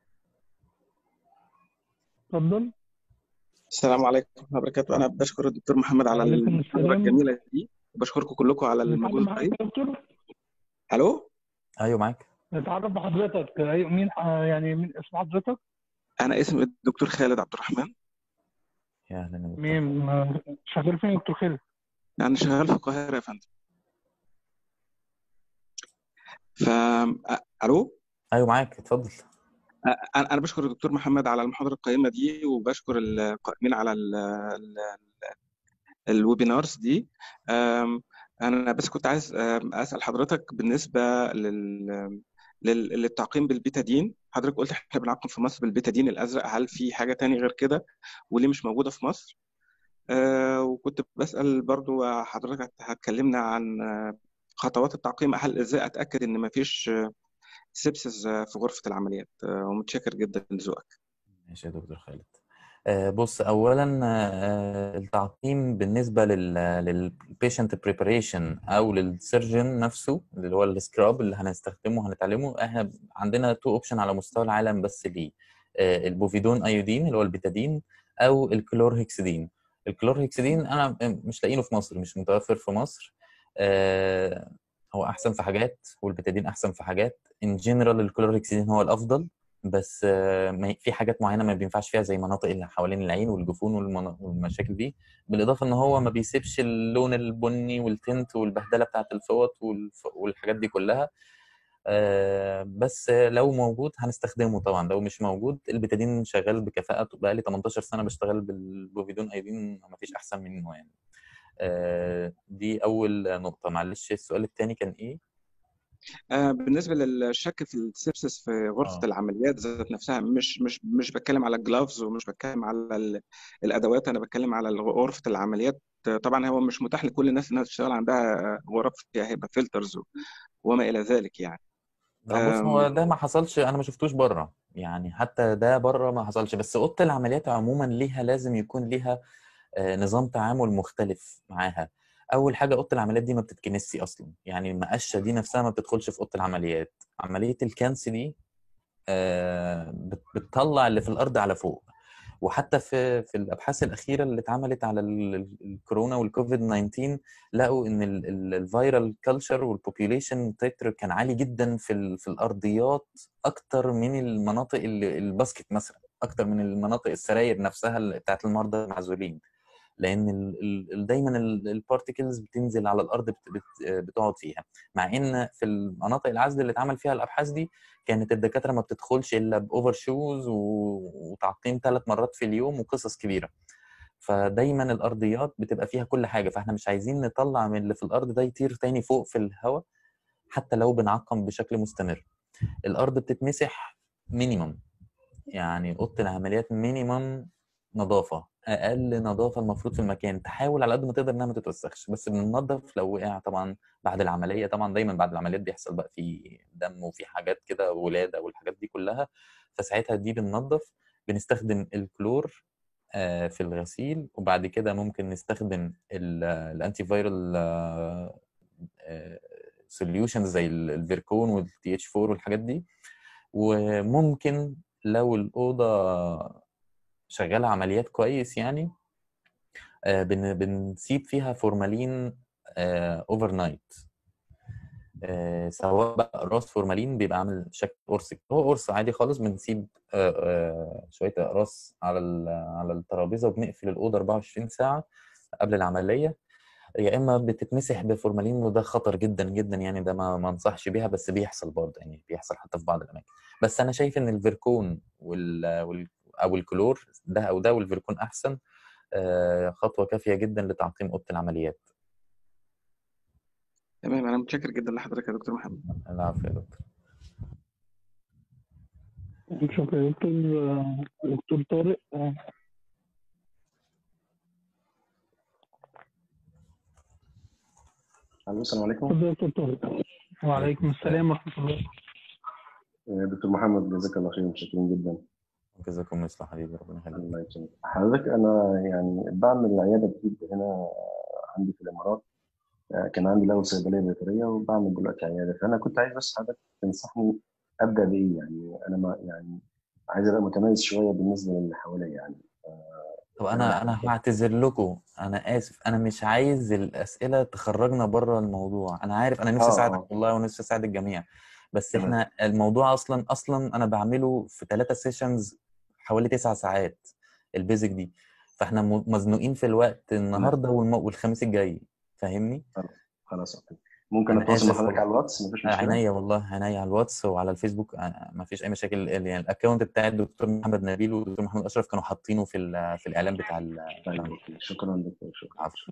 اتفضل السلام عليكم ورحمة الله وبركاته أنا بشكر الدكتور محمد على وعليكم المحاضرة السلام. الجميلة دي وبشكركم كلكم على نتعرف المجهود بحضرتك الطيب يا دكتور ألو أيوه معاك نتعرف بحضرتك أيوة، مين آه، يعني مين اسم حضرتك أنا اسمي الدكتور خالد عبد الرحمن يا أهلا يا دكتور مين آه، شغال فين يا دكتور خالد يعني شغال في القاهرة يا فندم ف أ- ألو أيوه معاك اتفضل أ- أنا أنا بشكر الدكتور محمد على المحاضرة القيمة دي وبشكر القائمين على ال ال الويبينارز دي أم، أنا بس كنت عايز أم، أسأل حضرتك بالنسبة لل لل- للتعقيم بالبيتادين حضرتك قلت احنا بنعقم في مصر بالبيتادين الازرق هل في حاجه تاني غير كده وليه مش موجوده في مصر آه وكنت بسال برضو حضرتك هت- هتكلمنا عن آه، خطوات التعقيم هل ازاي اتاكد ان مفيش آه، سيبسس آه، في غرفه العمليات آه ومتشكر جدا لذوقك ماشي يا دكتور خالد آه، بص اولا آه، التعقيم بالنسبه لل للبيشنت بريباريشن او للسيرجن نفسه اللي هو السكراب اللي هنستخدمه وهنتعلمه احنا عندنا تو اوبشن على مستوى العالم بس ليه آه، البوفيدون ايودين اللي هو البيتادين او الكلورهكسيدين الكلورهكسيدين انا مش لاقينه في مصر مش متوفر في مصر آه، هو احسن في حاجات والبيتادين احسن في حاجات ان جنرال الكلورهكسيدين هو الافضل بس آه، ما- في حاجات معينه ما بينفعش فيها زي مناطق اللي حوالين العين والجفون والمنا- والمشاكل دي بالاضافه ان هو ما بيسيبش اللون البني والتنت والبهدله بتاعه الفوط والف- والحاجات دي كلها آه، بس لو موجود هنستخدمه طبعا لو مش موجود البيتادين شغال بكفاءه بقالي 18 سنه بشتغل بالبوفيدون ايودين ما فيش احسن منه يعني آه، دي اول نقطه معلش السؤال الثاني كان ايه آه بالنسبه للشك في السيبسس في غرفه اه العمليات ذات نفسها مش مش مش بتكلم على الجلافز ومش بتكلم على ال- الادوات انا بتكلم على غرفه العمليات آه، طبعا هو مش متاح لكل الناس انها تشتغل عندها آه، غرف فيها هيبقى فلترز وما الى ذلك يعني لا بص هو آم، ده ما حصلش انا ما شفتوش بره يعني حتى ده بره ما حصلش بس اوضه العمليات عموما ليها لازم يكون ليها آه، نظام تعامل مختلف معاها اول حاجه اوضه العمليات دي ما بتتكنسي اصلا يعني المقشه دي نفسها ما بتدخلش في اوضه العمليات عمليه الكنس دي آه، بت- بتطلع اللي في الارض على فوق وحتى في في الابحاث الاخيره اللي اتعملت على ال- ال- الكورونا والكوفيد 19 لقوا ان الفيرال كلتشر والبوبيوليشن تتر كان عالي جدا في ال- في الارضيات اكتر من المناطق اللي- الباسكت مثلا اكتر من المناطق السراير نفسها اللي بتاعت المرضى المعزولين لان ال- ال- دايما البارتيكلز بتنزل على الارض بت- بت- بتقعد فيها مع ان في المناطق العزل اللي اتعمل فيها الابحاث دي كانت الدكاتره ما بتدخلش الا باوفر شوز وتعقيم ثلاث مرات في اليوم وقصص كبيره فدايما الارضيات بتبقى فيها كل حاجه فاحنا مش عايزين نطلع من اللي في الارض ده يطير تاني فوق في الهواء حتى لو بنعقم بشكل مستمر الارض بتتمسح مينيمم يعني اوضه العمليات مينيمم نظافه اقل نظافه المفروض في المكان تحاول على قد ما تقدر انها ما تتوسخش بس بننظف لو وقع طبعا بعد العمليه طبعا دايما بعد العمليات بيحصل بقى في دم وفي حاجات كده ولاده والحاجات دي كلها فساعتها دي بننظف بنستخدم الكلور آه، في الغسيل وبعد كده ممكن نستخدم الانتي فايرال سوليوشنز زي ال- الفيركون والتي اتش 4 والحاجات دي وممكن لو الاوضه شغاله عمليات كويس يعني آه، بن- بنسيب فيها فورمالين اوفر نايت سواء بقى راس فورمالين بيبقى عامل شكل قرص كده. هو قرص عادي خالص بنسيب آه، آه، شويه اقراص على ال- على الترابيزه وبنقفل الاوضه 24 ساعه قبل العمليه يا اما بتتمسح بفورمالين وده خطر جدا جدا يعني ده ما ما انصحش بيها بس بيحصل برضه يعني بيحصل حتى في بعض الاماكن بس انا شايف ان الفيركون وال, وال... او الكلور ده او ده والفيركون احسن آه، خطوه كافيه جدا لتعقيم اوضه العمليات تمام انا متشكر جدا لحضرتك يا دكتور محمد العفو يا دكتور شكرا يا دكتور دكتور طارق الو السلام عليكم اتفضل يا دكتور طارق وعليكم السلام ورحمه الله آه، دكتور محمد جزاك الله خير متشكرين جدا جزاكم الله خير حبيبي ربنا يخليك الله يكرمك حضرتك انا يعني بعمل عياده جديد هنا عندي في الامارات آه، كان عندي الاول صيدليه بيطريه وبعمل دلوقتي عياده فانا كنت عايز بس حضرتك تنصحني ابدا بايه يعني انا ما يعني عايز ابقى متميز شويه بالنسبه للي حواليا يعني طب انا انا هعتذر لكم انا اسف انا مش عايز الاسئله تخرجنا بره الموضوع انا عارف انا نفسي آه، اساعدك آه. والله ونفسي اساعد الجميع بس تمام. احنا الموضوع اصلا اصلا انا بعمله في ثلاثة سيشنز حوالي تسع ساعات البيزك دي فاحنا م- مزنوقين في الوقت النهارده والم... والخميس الجاي فاهمني خلاص اوكي ممكن أنا اتواصل مع آسف حضرتك والله. على الواتس مفيش مشكله عينيا والله عينيا على الواتس وعلى الفيسبوك آه، ما فيش اي مشاكل يعني الاكونت بتاع الدكتور محمد نبيل والدكتور محمد اشرف كانوا حاطينه في ال- في الاعلان بتاع ال- طيب بتاع- اوكي شكرا دكتور شكرا العفو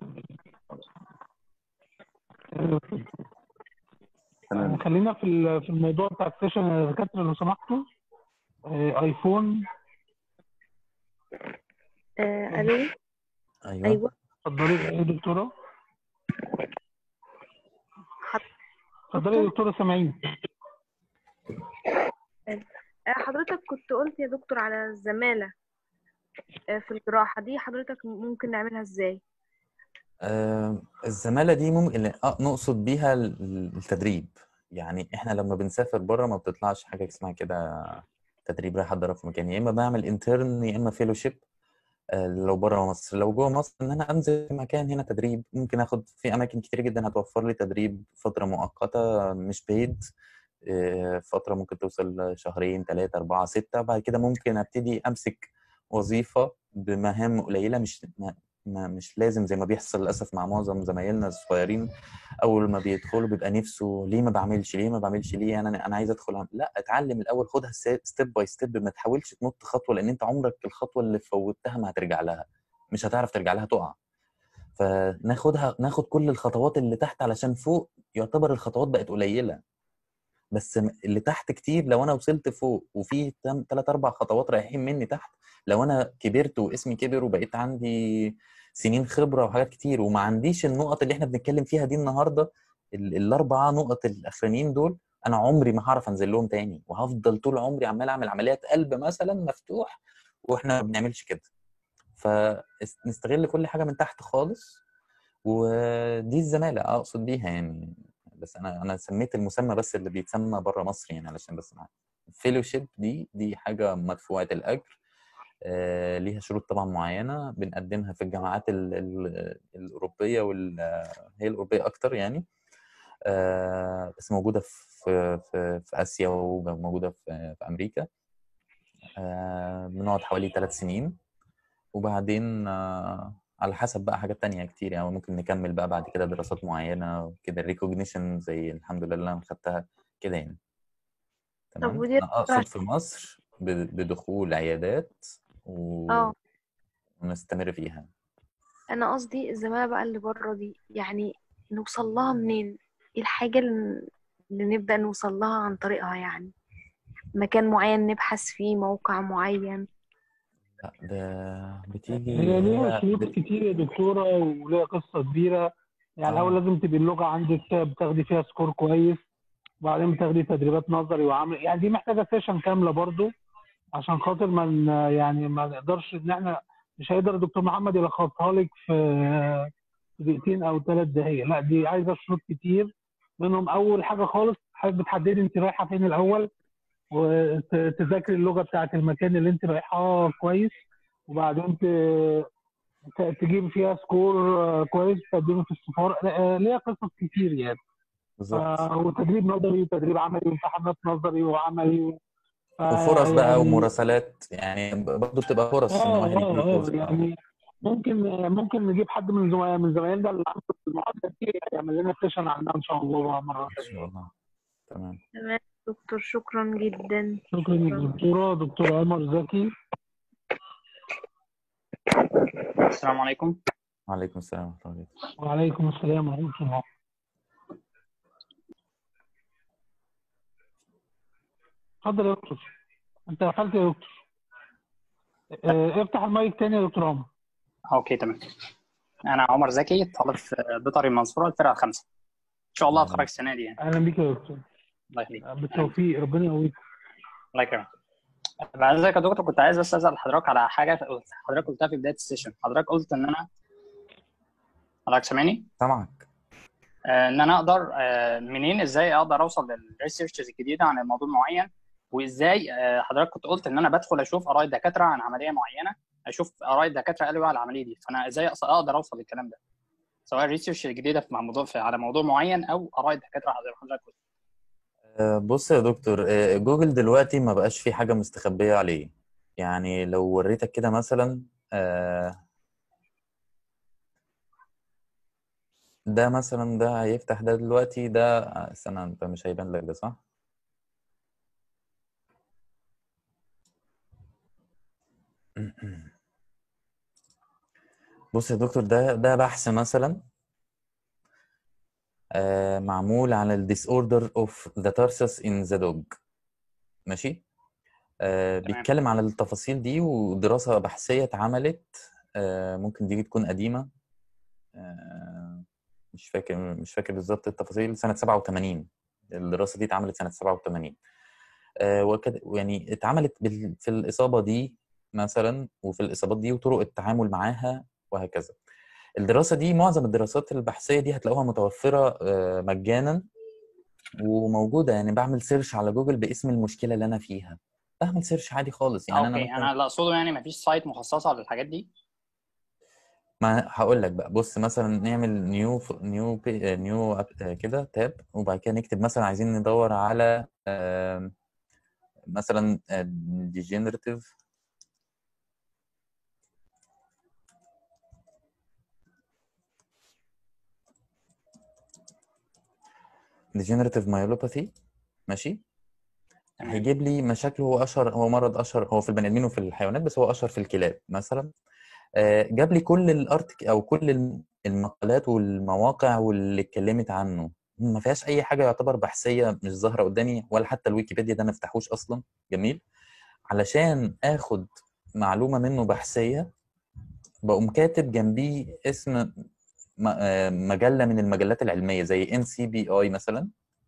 تمام خلينا في ال- في الموضوع بتاع السيشن يا دكاتره لو سمحتوا آه، ايفون آه، الو ايوه ايوه اتفضلي يا دكتوره حط- اتفضلي يا دكتوره سامعين آه، حضرتك كنت قلت يا دكتور على الزمالة آه، في الجراحة دي حضرتك ممكن نعملها ازاي؟ آه، الزمالة دي ممكن آه، نقصد بيها ال- التدريب يعني احنا لما بنسافر بره ما بتطلعش حاجة اسمها كده تدريب رايح اتدرب في مكان يا اما بعمل انترن يا اما فيلوشيب لو بره مصر لو جوه مصر ان انا انزل في مكان هنا تدريب ممكن اخد في اماكن كتير جدا هتوفر لي تدريب فترة مؤقتة مش بيد فترة ممكن توصل شهرين ثلاثة أربعة ستة بعد كده ممكن ابتدي امسك وظيفة بمهام قليلة مش ما ما مش لازم زي ما بيحصل للاسف مع معظم زمايلنا الصغيرين اول ما بيدخلوا بيبقى نفسه ليه ما بعملش ليه ما بعملش ليه انا انا عايز ادخل أعمل. لا اتعلم الاول خدها ستيب باي ستيب ما تحاولش تنط خطوه لان انت عمرك الخطوه اللي فوتها ما هترجع لها مش هتعرف ترجع لها تقع فناخدها ناخد كل الخطوات اللي تحت علشان فوق يعتبر الخطوات بقت قليله بس م- اللي تحت كتير لو انا وصلت فوق وفي ثلاث اربع خطوات رايحين مني تحت لو انا كبرت واسمي كبر وبقيت عندي سنين خبره وحاجات كتير وما عنديش النقط اللي احنا بنتكلم فيها دي النهارده ال- الاربعه نقط الاخرانيين دول انا عمري ما هعرف انزل لهم تاني وهفضل طول عمري عمال اعمل عمليات قلب مثلا مفتوح واحنا ما بنعملش كده فنستغل كل حاجه من تحت خالص ودي الزماله اقصد بيها يعني بس انا انا سميت المسمى بس اللي بيتسمى بره مصر يعني علشان بس معاك الفيلوشيب دي دي حاجه مدفوعه الاجر آه، ليها شروط طبعا معينه بنقدمها في الجامعات ال ال الاوروبيه وال هي الاوروبيه اكتر يعني آه، بس موجوده في في في اسيا وموجوده في في امريكا آه، بنقعد حوالي ثلاث سنين وبعدين آه، على حسب بقى حاجات تانية كتير يعني ممكن نكمل بقى بعد كده دراسات معينة وكده الريكوجنيشن زي الحمد لله اللي أنا خدتها كده يعني تمام ودي أنا أقصد في مصر ب- بدخول عيادات و... اه ونستمر فيها انا قصدي الزمالة بقى اللي بره دي يعني نوصل لها منين؟ ايه الحاجة اللي اللي نبدأ نوصل لها عن طريقها يعني مكان معين نبحث فيه موقع معين لا ده بتيجي هي ليها هي شروط بت... كتير يا دكتورة وليها قصة كبيرة يعني آه. الأول لازم تبقى اللغة عندك بتاخدي فيها سكور كويس وبعدين بتاخدي تدريبات نظري وعمل يعني دي محتاجة سيشن كاملة برضو عشان خاطر ما ن- يعني ما نقدرش إن إحنا مش هيقدر الدكتور محمد يلخصها لك في في دقيقتين أو ثلاث دقايق لا دي عايزة شروط كتير منهم أول حاجة خالص حضرتك بتحددي أنت رايحة فين الأول وتذاكري اللغة بتاعت المكان اللي أنت رايحاه كويس وبعدين ت- ت- تجيب فيها سكور آه، كويس تقدمي في السفارة آه، ليها قصص كتير يعني بالظبط آه، وتدريب نظري وتدريب عملي وامتحانات نظري وعملي ف- وفرص بقى يعني- ومراسلات يعني برضه بتبقى فرص ان اه واحد يجي له اه فرصة اه يعني ممكن ممكن نجيب حد من زملاء من زمايلنا اللي عنده المعادله دي يعمل لنا سيشن عنها ان شاء الله مره ان شاء الله تمام تمام دكتور شكرا جدا شكرا للدكتوره دكتور عمر زكي السلام عليكم وعليكم السلام ورحمة الله وبركاته وعليكم السلام ورحمه الله اتفضل يا دكتور انت قفلت يا دكتور اه، افتح المايك تاني يا دكتور عمر اوكي تمام انا عمر زكي طالب في بيطري المنصوره الفرقه الخامسه ان شاء الله أهلاً. اتخرج السنه دي يعني اهلا بيك يا دكتور الله يخليك بالتوفيق ربنا يقويك الله يكرمك بعد ذلك يا دكتور كنت عايز بس اسال حضرتك على حاجه حضرتك قلتها في بدايه السيشن حضرتك قلت ان انا حضرتك سامعني سامعك آه، ان انا اقدر آه، منين ازاي اقدر اوصل للريسيرشز الجديده عن الموضوع معين وازاي آه، حضرتك كنت قلت ان انا بدخل اشوف اراء الدكاتره عن عمليه معينه اشوف اراء الدكاتره قالوا إيه على العمليه دي فانا ازاي أص- اقدر اوصل للكلام ده سواء الريسيرش الجديده في موضوع في على موضوع معين او اراء الدكاتره زي ما حضرتك قلت آه، بص يا دكتور آه، جوجل دلوقتي ما بقاش فيه حاجة مستخبية عليه يعني لو وريتك كده مثلا آه، ده مثلا ده هيفتح ده دلوقتي ده آه، استنى انت مش هيبان لك ده صح؟ بص يا دكتور ده ده بحث مثلا آه، معمول عن ال disorder of the tarsus in the dog ماشي آه، تمام. بيتكلم عن التفاصيل دي ودراسة بحثية اتعملت آه، ممكن دي تكون قديمة آه، مش فاكر مش فاكر بالظبط التفاصيل سنة 87 الدراسة دي اتعملت سنة 87 آه، وكد يعني اتعملت بال- في الإصابة دي مثلا وفي الإصابات دي وطرق التعامل معاها وهكذا الدراسة دي معظم الدراسات البحثية دي هتلاقوها متوفرة آه، مجانا وموجودة يعني بعمل سيرش على جوجل باسم المشكلة اللي أنا فيها بعمل سيرش عادي خالص يعني أنا اوكي مثلا انا اللي اقصده يعني مفيش سايت مخصصه للحاجات دي ما هقول لك بقى بص مثلا نعمل نيو نيو نيو كده تاب وبعد كده نكتب مثلا عايزين ندور على آم، مثلا ديجنريتيف ديجنريتيف مايلوباثي ماشي تمام هيجيب لي مشاكله هو اشهر هو مرض اشهر هو في البني ادمين وفي الحيوانات بس هو اشهر في الكلاب مثلا آه، جاب لي كل الارتك او كل الم- المقالات والمواقع واللي اتكلمت عنه ما فيهاش اي حاجه يعتبر بحثيه مش ظاهره قدامي ولا حتى الويكيبيديا ده ما افتحوش اصلا جميل علشان اخد معلومه منه بحثيه بقوم كاتب جنبيه اسم م- آه، مجله من المجلات العلميه زي ان سي بي اي مثلا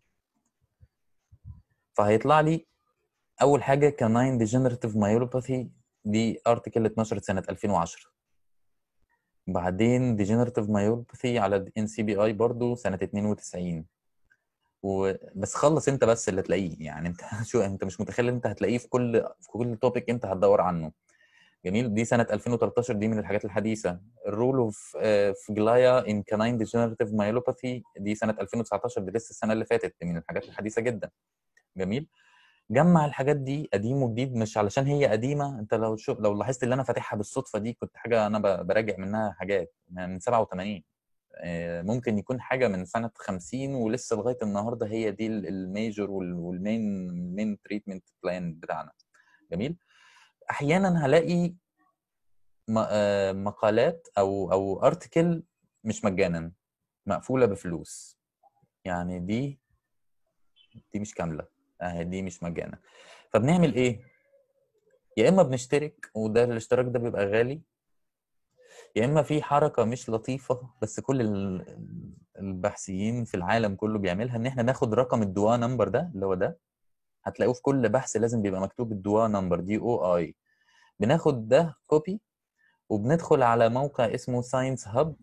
فهيطلع لي اول حاجه كاناين ديجنريتيف مايولوباثي دي ارتكل اتنشرت سنه 2010 بعدين ديجنريتيف مايولوباثي على ان سي بي اي برضو سنه 92 و... بس خلص انت بس اللي تلاقيه يعني انت شو انت مش متخيل انت هتلاقيه في كل في كل توبيك انت هتدور عنه جميل دي سنه 2013 دي من الحاجات الحديثه الرول اوف فجلايا ان كاناين ديجنريتيف مايولوباثي دي سنه 2019 دي لسه السنه اللي فاتت دي من الحاجات الحديثه جدا جميل جمع الحاجات دي قديم وجديد مش علشان هي قديمه انت لو شو لو لاحظت اللي انا فاتحها بالصدفه دي كنت حاجه انا ب- براجع منها حاجات من 87 آه، ممكن يكون حاجه من سنه 50 ولسه لغايه النهارده هي دي ال- الميجور وال- والمين المين تريتمنت بلان بتاعنا جميل احيانا هلاقي م- آه، مقالات او او ارتكل مش مجانا مقفوله بفلوس يعني دي دي مش كامله اهي دي مش مجانا فبنعمل ايه يا اما بنشترك وده الاشتراك ده بيبقى غالي يا اما في حركه مش لطيفه بس كل ال- البحثيين في العالم كله بيعملها ان احنا ناخد رقم الدواء نمبر ده اللي هو ده هتلاقوه في كل بحث لازم بيبقى مكتوب الدواء نمبر دي او اي بناخد ده كوبي وبندخل على موقع اسمه ساينس هاب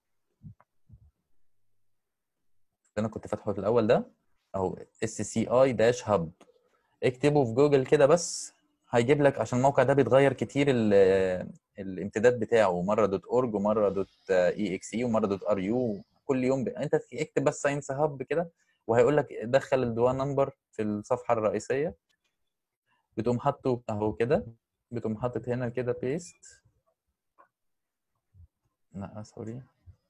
اللي انا كنت فاتحه في الاول ده او اس سي اي داش هاب اكتبه في جوجل كده بس هيجيب لك عشان الموقع ده بيتغير كتير ال- الامتداد بتاعه مره دوت اورج ومره دوت اي اكس اي ومره دوت ار يو كل يوم ب... انت اكتب بس ساينس هاب كده وهيقول لك دخل الدواء نمبر في الصفحه الرئيسيه بتقوم حاطه اهو كده بتقوم حاطط هنا كده بيست لا سوري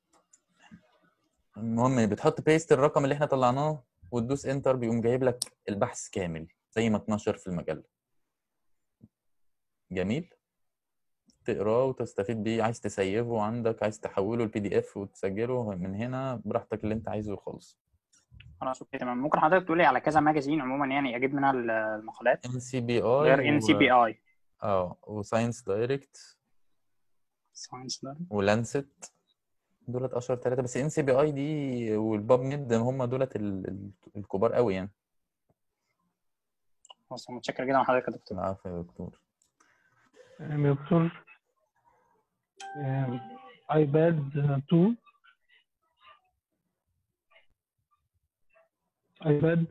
المهم بتحط بيست الرقم اللي احنا طلعناه وتدوس انتر بيقوم جايب لك البحث كامل زي ما اتنشر في المجله جميل تقراه وتستفيد بيه عايز تسيفه عندك عايز تحوله البي دي اف وتسجله من هنا براحتك اللي انت عايزه خالص خلاص اوكي تمام ممكن حضرتك تقولي على كذا ماجازين عموما يعني اجيب منها المقالات ان سي بي اي غير ان سي بي اي اه وساينس دايركت ساينس ده ولانست دولت اشهر ثلاثه بس ان سي بي اي دي والباب ميد هم دولت ال- ال- الكبار قوي يعني خلاص متشكر جدا لحضرتك يا دكتور العفو يا دكتور تمام يا دكتور آم، ايباد 2 ايباد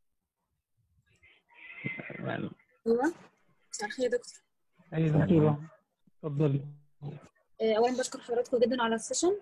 يعني ايوه مساء الخير يا دكتور اي دكتورة اتفضلي آه، اولا بشكر حضراتكم جدا على السيشن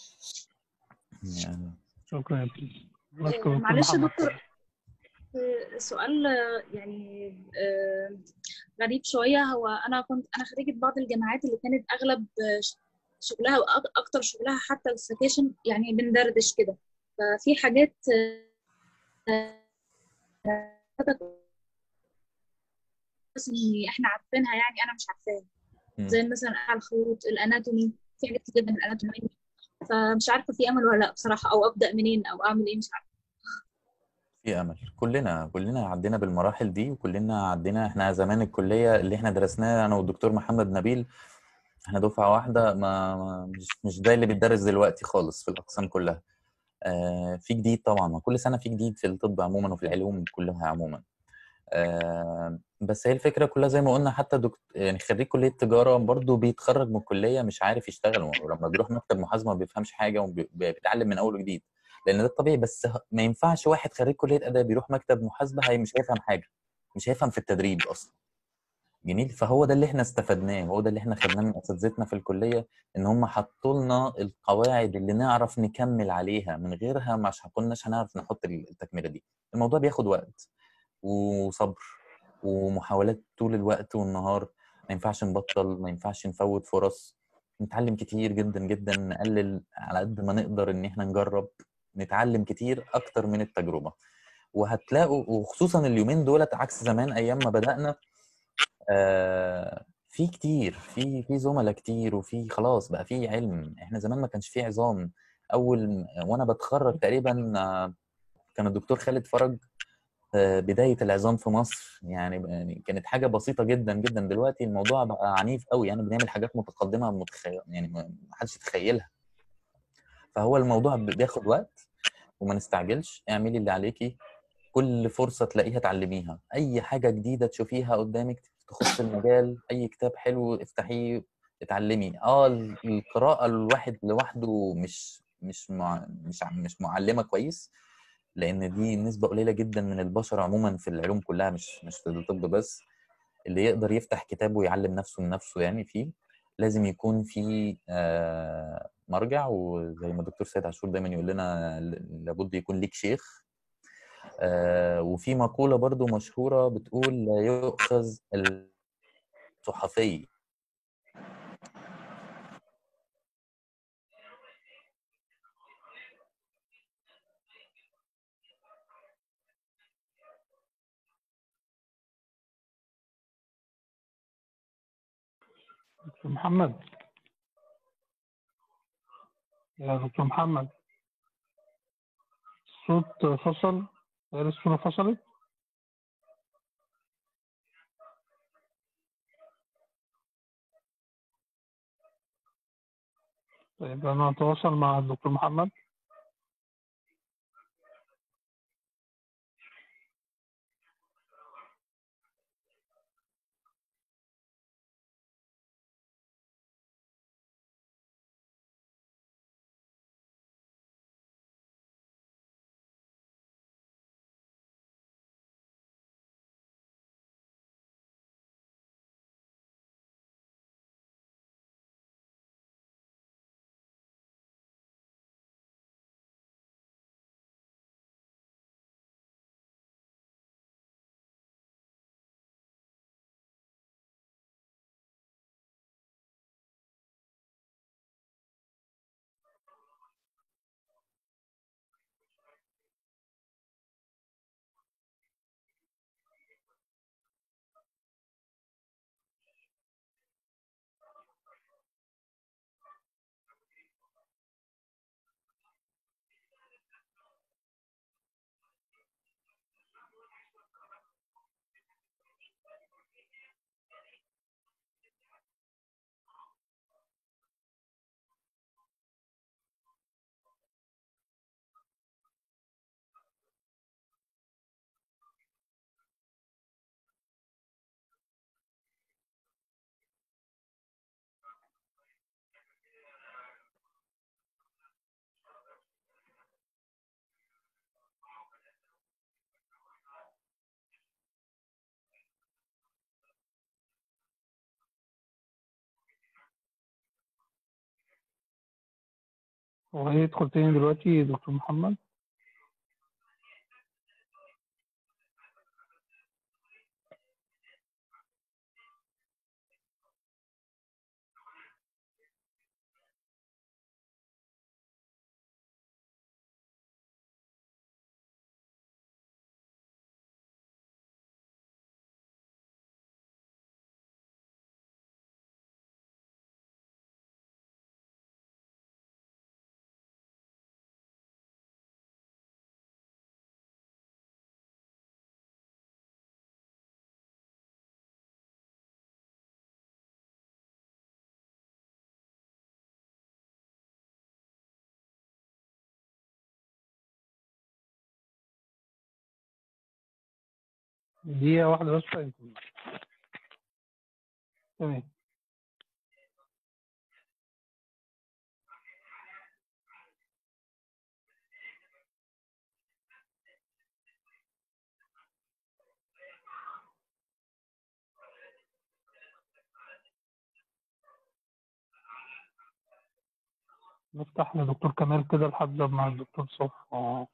يعني شكرا يا دكتور آه، بشكر دكتور معلش يا محمد دكتور آه، سؤال آه، يعني آه، غريب شوية هو أنا كنت أنا خريجة بعض الجامعات اللي كانت أغلب آه، ش- شغلها وأكتر شغلها حتى السكاشن يعني بندردش كده ففي حاجات آه، آه، بس إن إحنا عارفينها يعني أنا مش عارفاها مم. زي مثلا على الخيوط الأناتومي في حاجات كتير من الأناتومي فمش عارفة في أمل ولا لأ بصراحة أو أبدأ منين أو أعمل إيه مش عارفة في امل كلنا كلنا عدينا بالمراحل دي وكلنا عدينا احنا زمان الكليه اللي احنا درسناه انا والدكتور محمد نبيل احنا دفعه واحده ما ما- مش مش ده اللي بيتدرس دلوقتي خالص في الاقسام كلها آه في جديد طبعا ما كل سنه في جديد في الطب عموما وفي العلوم كلها عموما آه بس هي الفكره كلها زي ما قلنا حتى دكتور يعني خريج كليه تجاره برضه بيتخرج من الكليه مش عارف يشتغل ولما بيروح مكتب محاسبه ما بيفهمش حاجه وبيتعلم من اول وجديد لان ده الطبيعي بس ه- ما ينفعش واحد خريج كليه اداب يروح مكتب محاسبه هي مش هيفهم حاجه مش هيفهم في التدريب اصلا جميل فهو ده اللي احنا استفدناه هو ده اللي احنا خدناه من اساتذتنا في الكليه ان هم حطوا لنا القواعد اللي نعرف نكمل عليها من غيرها مش كناش هنعرف نحط التكمله دي الموضوع بياخد وقت وصبر ومحاولات طول الوقت والنهار ما ينفعش نبطل ما ينفعش نفوت فرص نتعلم كتير جدا جدا نقلل على قد ما نقدر ان احنا نجرب نتعلم كتير اكتر من التجربه وهتلاقوا وخصوصا اليومين دولت عكس زمان ايام ما بدانا آه في كتير في في زملاء كتير وفي خلاص بقى في علم احنا زمان ما كانش في عظام اول م- وانا بتخرج تقريبا آه، كان الدكتور خالد فرج آه، بدايه العظام في مصر يعني يعني كانت حاجه بسيطه جدا جدا دلوقتي الموضوع بقى عنيف قوي يعني بنعمل حاجات متقدمه متخيل يعني ما ما حدش يتخيلها فهو الموضوع ب- بياخد وقت وما نستعجلش اعملي اللي عليكي كل فرصه تلاقيها تعلميها اي حاجه جديده تشوفيها قدامك تخص المجال اي كتاب حلو افتحيه اتعلمي اه ال- القراءه الواحد لوحده مش مش مع مش ع- مش معلمه كويس لان دي نسبه قليله جدا من البشر عموما في العلوم كلها مش مش في الطب بس اللي يقدر يفتح كتاب ويعلم نفسه من نفسه يعني فيه لازم يكون في آه، مرجع وزي ما الدكتور سيد عاشور دايما يقول لنا ل- لابد يكون ليك شيخ آه، وفي مقولة برضو مشهورة بتقول لا يؤخذ الصحفي دكتور محمد يا دكتور محمد الصوت فصل غير الصورة فصلت طيب أنا أتواصل مع الدكتور محمد هو هيدخل تاني دلوقتي دكتور محمد دقيقة واحدة بس يكون تمام نفتح لدكتور كمال كده لحد مع الدكتور صف اه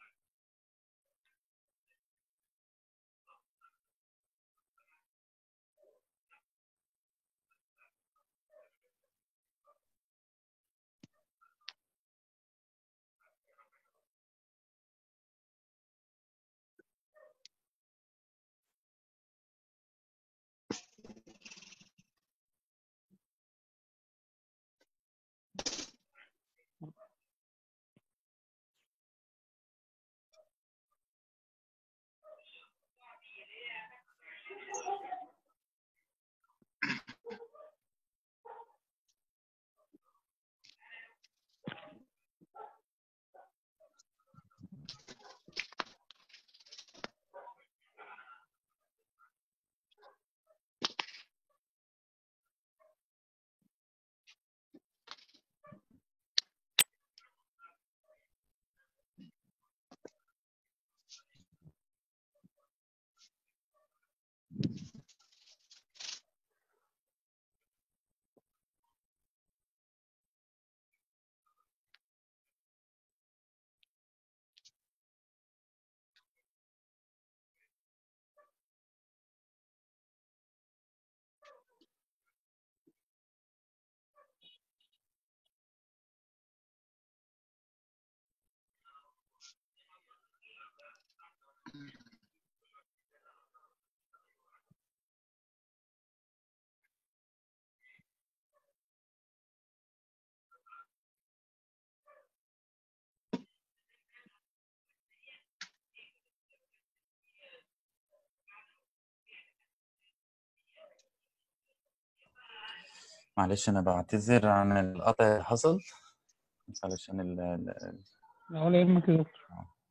معلش انا بعتذر عن القطع اللي حصل بس علشان ال ال- ولا يهمك يا دكتور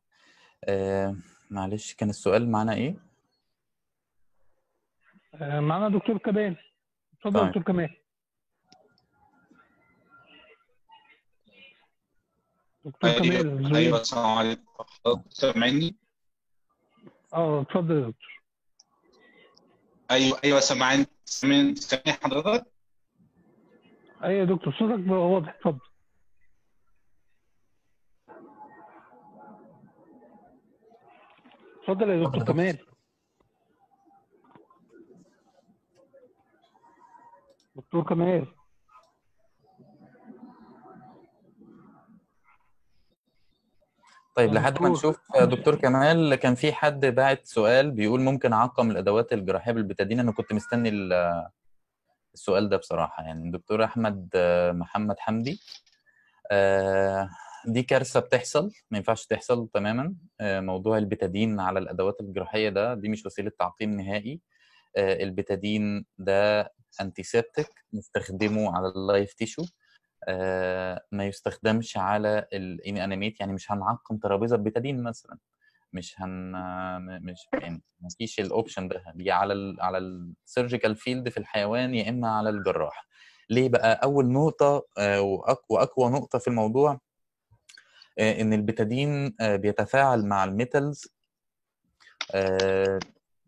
آه معلش كان السؤال معنا ايه؟ آه، معانا دكتور كمال اتفضل طيب. دكتور كمال دكتور كمال ايوه زويل. ايوه السلام عليكم حضرتك سامعني اه اتفضل يا دكتور ايوه ايوه سامعني سامعني سامعني حضرتك ايوه يا دكتور صوتك واضح اتفضل اتفضل يا دكتور كمال دكتور كمال طيب يا لحد ما دكتور. نشوف آه، دكتور كمال كان في حد باعت سؤال بيقول ممكن اعقم الادوات الجراحيه بالبتادين انا كنت مستني ال- السؤال ده بصراحه يعني الدكتور احمد آه، محمد حمدي آه، دي كارثه بتحصل ما ينفعش تحصل تماما آه، موضوع البتادين على الادوات الجراحيه ده دي مش وسيله تعقيم نهائي آه، البتادين ده انتيسبتيك نستخدمه على اللايف تيشو آه، ما يستخدمش على الانيميت يعني مش هنعقم ترابيزه ببتادين مثلا مش هن م- مش يعني ما فيش الاوبشن ده دي على ال على السيرجيكال فيلد في الحيوان يا اما على الجراح ليه بقى اول نقطه آه، وأق- واقوى نقطه في الموضوع آه، ان البتادين آه، بيتفاعل مع الميتالز آه،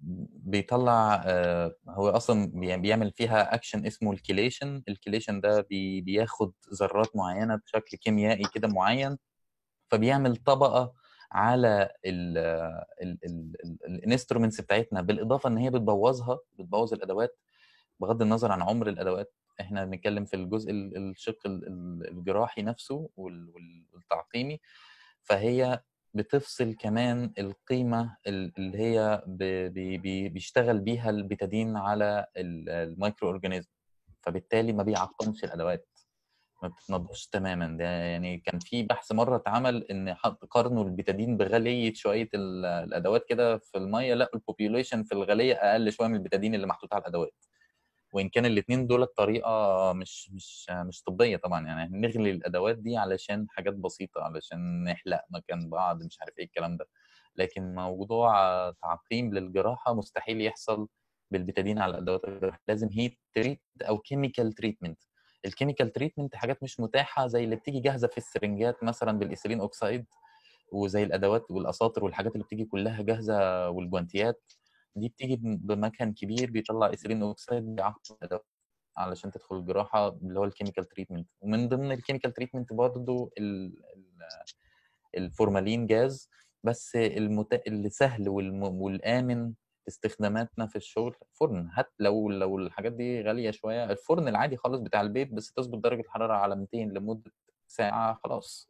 بيطلع آه، هو اصلا بي- بيعمل فيها اكشن اسمه الكيليشن الكيليشن ده بي- بياخد ذرات معينه بشكل كيميائي كده معين فبيعمل طبقه على الانسترومنتس بتاعتنا بالاضافه ان هي بتبوظها بتبوظ الادوات بغض النظر عن عمر الادوات احنا بنتكلم في الجزء ال- الشق ال- ال- الجراحي نفسه وال- وال- والتعقيمي فهي بتفصل كمان القيمة ال- اللي هي ب- بي- بي- بيشتغل بيها البيتادين على ال- المايكرو اورجانيزم فبالتالي ما بيعقمش الادوات ما بتتنضفش تماما ده يعني كان في بحث مره اتعمل ان حط قارنوا البيتادين بغليه شويه ال- الادوات كده في الميه لا البوبيوليشن في الغليه اقل شويه من البيتادين اللي محطوط على الادوات وان كان الاثنين دول طريقه مش مش مش طبيه طبعا يعني نغلي الادوات دي علشان حاجات بسيطه علشان نحلق مكان بعض مش عارف ايه الكلام ده لكن موضوع تعقيم للجراحه مستحيل يحصل بالبيتادين على الادوات الجراحيه لازم هيت تريت او كيميكال تريتمنت الكيميكال تريتمنت حاجات مش متاحه زي اللي بتيجي جاهزه في السرنجات مثلا بالايثيلين اوكسيد وزي الادوات والاساطر والحاجات اللي بتيجي كلها جاهزه والجوانتيات دي بتيجي بم- بمكان كبير بيطلع ايثيلين اوكسيد بيعقم الادوات علشان تدخل الجراحه اللي هو الكيميكال تريتمنت ومن ضمن الكيميكال تريتمنت برضه ال- ال- الفورمالين جاز بس المت... اللي سهل والم... والامن في استخداماتنا في الشغل فرن هات لو لو الحاجات دي غاليه شويه الفرن العادي خالص بتاع البيت بس تظبط درجه الحراره على 200 لمده ساعه خلاص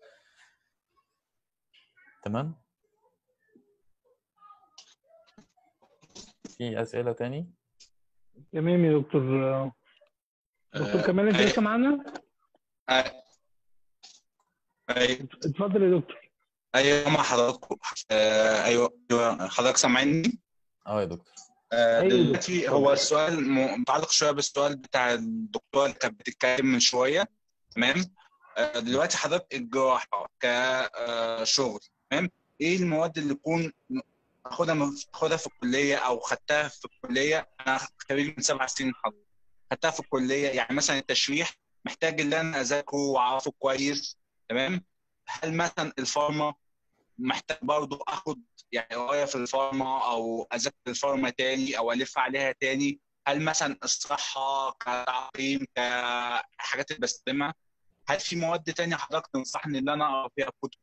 تمام في اسئله تاني تمام يا دكتور دكتور آه، كمال انت أي- لسه معانا؟ آه، أي- اتفضل يا دكتور ايوه مع حضراتكم آه، ايوه ايوه حضرتك سامعني اه يا دكتور آه، أيوة دلوقتي هو السؤال م- متعلق شويه بالسؤال بتاع الدكتوره اللي كانت بتتكلم من شويه تمام آه، دلوقتي حضرتك الجراحه كشغل تمام ايه المواد اللي يكون اخدها من- اخدها في الكليه او خدتها في الكليه انا خريج من سبع سنين حضرتك خدتها في الكليه يعني مثلا التشريح محتاج ان انا اذاكره واعرفه كويس تمام هل مثلا الفارما محتاج برضو اخد يعني قرايه في الفارما او اذاكر الفارما تاني او الف عليها تاني هل مثلا الصحه كتعقيم كحاجات اللي بستخدمها هل في مواد تانية حضرتك تنصحني ان انا اقرا فيها كتب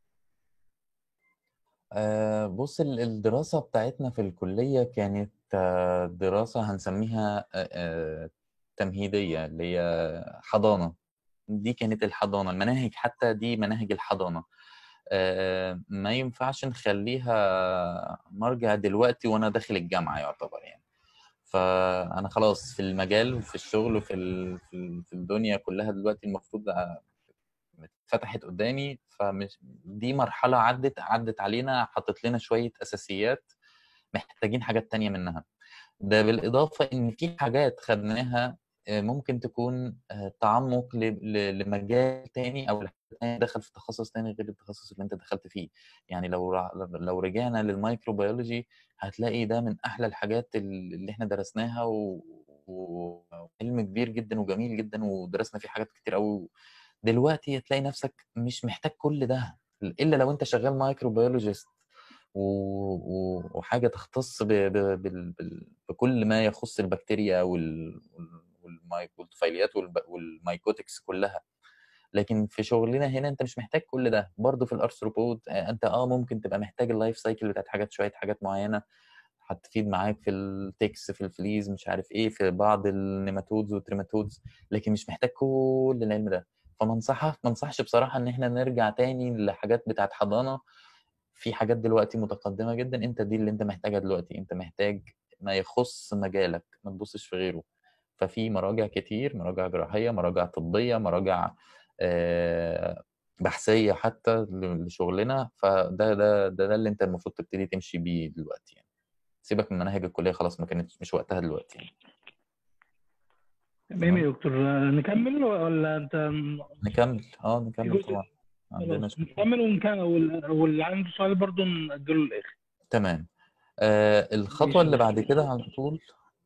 آه، بص ال- الدراسة بتاعتنا في الكلية كانت آه، دراسة هنسميها آه، آه، تمهيدية اللي هي حضانة دي كانت الحضانة المناهج حتى دي مناهج الحضانة آه، ما ينفعش نخليها مرجع دلوقتي وأنا داخل الجامعة يعتبر يعني فأنا خلاص في المجال وفي الشغل وفي ال- في ال- في الدنيا كلها دلوقتي المفروض فتحت قدامي فمش دي مرحلة عدت عدت علينا حطت لنا شوية أساسيات محتاجين حاجات تانية منها ده بالإضافة إن في حاجات خدناها آه، ممكن تكون آه، تعمق ل- ل- لمجال تاني أو لحد تاني دخل في تخصص تاني غير التخصص اللي أنت دخلت فيه يعني لو رع- لو رجعنا للمايكروبيولوجي هتلاقي ده من أحلى الحاجات اللي إحنا درسناها و- و- وعلم كبير جدا وجميل جدا ودرسنا فيه حاجات كتير قوي دلوقتي هتلاقي نفسك مش محتاج كل ده الا لو انت شغال مايكروبيولوجيست و... و... وحاجه تختص ب... ب... بال... بال... بكل ما يخص البكتيريا وال... وال... والماي... والطفيليات والب... والمايكوتكس كلها لكن في شغلنا هنا انت مش محتاج كل ده برضه في الارثروبود آه، انت اه ممكن تبقى محتاج اللايف سايكل بتاعت حاجات شويه حاجات معينه هتفيد معاك في التكس في الفليز مش عارف ايه في بعض النيماتودز والتريماتودز لكن مش محتاج كل العلم ده فما انصحك ما انصحش بصراحه ان احنا نرجع تاني لحاجات بتاعت حضانه في حاجات دلوقتي متقدمه جدا انت دي اللي انت محتاجها دلوقتي انت محتاج ما يخص مجالك ما تبصش في غيره ففي مراجع كتير مراجع جراحيه مراجع طبيه مراجع آه، بحثيه حتى ل- لشغلنا فده ده ده, ده اللي انت المفروض تبتدي تمشي بيه دلوقتي يعني سيبك من مناهج الكليه خلاص ما كانتش مش وقتها دلوقتي يعني تمام يا دكتور نكمل ولا انت نكمل اه نكمل جزء- طبعا ما عندناش خلاص نكمل ونكمل وال- واللي عنده سؤال برضه نأجله للآخر تمام آه الخطوة ماشي. اللي بعد كده على طول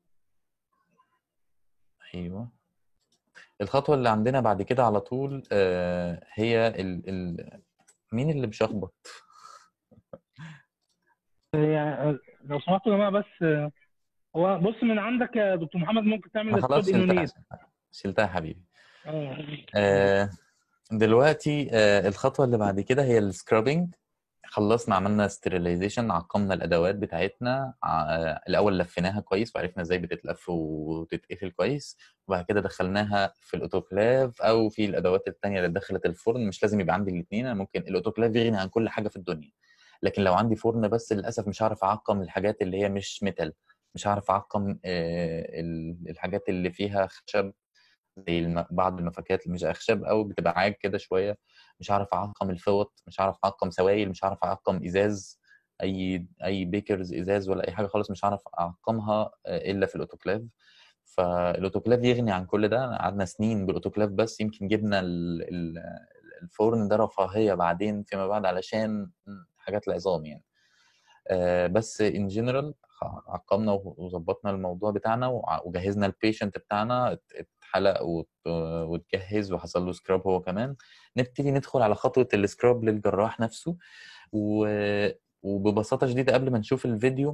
أيوه الخطوة اللي عندنا بعد كده على طول آه هي ال ال مين اللي بيشخبط؟ يعني لو سمحتوا يا جماعة بس هو بص من عندك يا دكتور محمد ممكن تعمل انا خلاص ستوب شلتها انونيت شلتها يا حبيبي اه آه دلوقتي آه الخطوة اللي بعد كده هي السكرابنج خلصنا عملنا ستيريلايزيشن عقمنا الادوات بتاعتنا ع- الاول لفيناها كويس وعرفنا ازاي بتتلف وتتقفل كويس وبعد كده دخلناها في الاوتوكلاف او في الادوات التانية اللي دخلت الفرن مش لازم يبقى عندي الاثنين انا ممكن الاوتوكلاف يغني عن كل حاجه في الدنيا لكن لو عندي فرن بس للاسف مش هعرف اعقم الحاجات اللي هي مش ميتال مش هعرف اعقم آه، ال- الحاجات اللي فيها خشب زي الم- بعض المفكات اللي مش اخشاب قوي بتبقى عاج كده شويه مش عارف اعقم الفوط مش عارف اعقم سوائل مش عارف اعقم ازاز اي اي بيكرز ازاز ولا اي حاجه خالص مش عارف اعقمها آه، الا في الاوتوكلاف فالاوتوكلاف يغني عن كل ده قعدنا سنين بالاوتوكلاف بس يمكن جبنا ال- ال- الفرن ده رفاهيه بعدين فيما بعد علشان حاجات العظام يعني آه، بس ان جنرال عقمنا وظبطنا الموضوع بتاعنا وع- وجهزنا البيشنت بتاعنا ات- اتحلق وت- واتجهز وحصل له سكراب هو كمان نبتدي ندخل على خطوه السكراب للجراح نفسه و- وببساطه شديده قبل ما نشوف الفيديو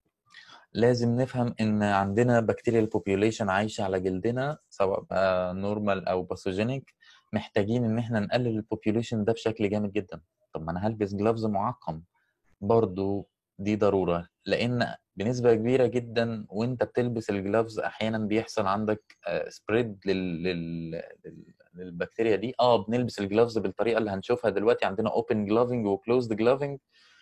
لازم نفهم ان عندنا بكتيريال بوبيوليشن عايشه على جلدنا سواء بقى نورمال او باثوجينيك محتاجين ان احنا نقلل البوبيوليشن ده بشكل جامد جدا طب ما انا هلبس جلافز معقم برضو دي ضرورة لأن بنسبة كبيرة جدا وأنت بتلبس الجلافز أحيانا بيحصل عندك سبريد لل... لل... لل... للبكتيريا دي اه بنلبس الجلافز بالطريقة اللي هنشوفها دلوقتي عندنا اوبن جلافنج وكلوزد جلافنج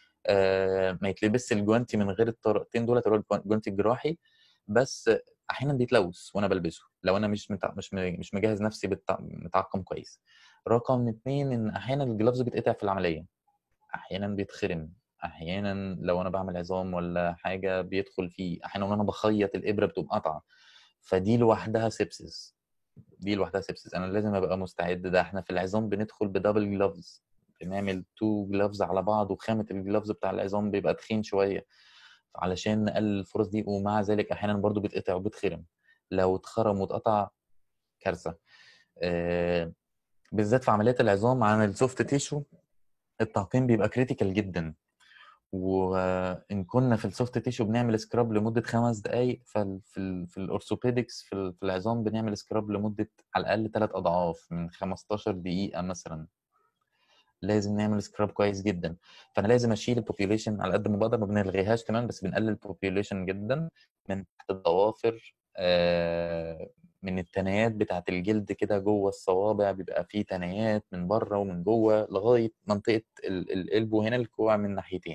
آه ما يتلبسش الجوانتي من غير الطريقتين دول اللي هو الجوانتي الجراحي بس احيانا بيتلوث وانا بلبسه لو انا مش متع... مش م- مش مجهز نفسي بالتع... متعقم كويس رقم اتنين ان احيانا الجلافز بيتقطع في العمليه احيانا بيتخرم احيانا لو انا بعمل عظام ولا حاجه بيدخل فيه احيانا وانا بخيط الابره بتبقى قطعه فدي لوحدها سيبسس دي لوحدها سيبسس انا لازم ابقى مستعد ده احنا في العظام بندخل بدبل جلافز بنعمل تو جلافز على بعض وخامه الجلافز بتاع العظام بيبقى تخين شويه علشان نقلل الفرص دي ومع ذلك احيانا برضو بيتقطع وبيتخرم لو اتخرم واتقطع كارثه آه، بالذات في عمليات العظام عن السوفت تيشو التعقيم بيبقى كريتيكال جدا وان كنا في السوفت تيشو بنعمل سكراب لمده خمس دقائق ففي ال في الاورثوبيدكس في ال- في العظام بنعمل سكراب لمده على الاقل ثلاث اضعاف من 15 دقيقه مثلا لازم نعمل سكراب كويس جدا فانا لازم اشيل البوبيوليشن على قد ما بقدر ما بنلغيهاش كمان بس بنقلل البوبيوليشن جدا من تحت الضوافر آه، من التنايات بتاعه الجلد كده جوه الصوابع بيبقى فيه تنايات من بره ومن جوه لغايه منطقه ال- القلبو هنا الكوع من ناحيتين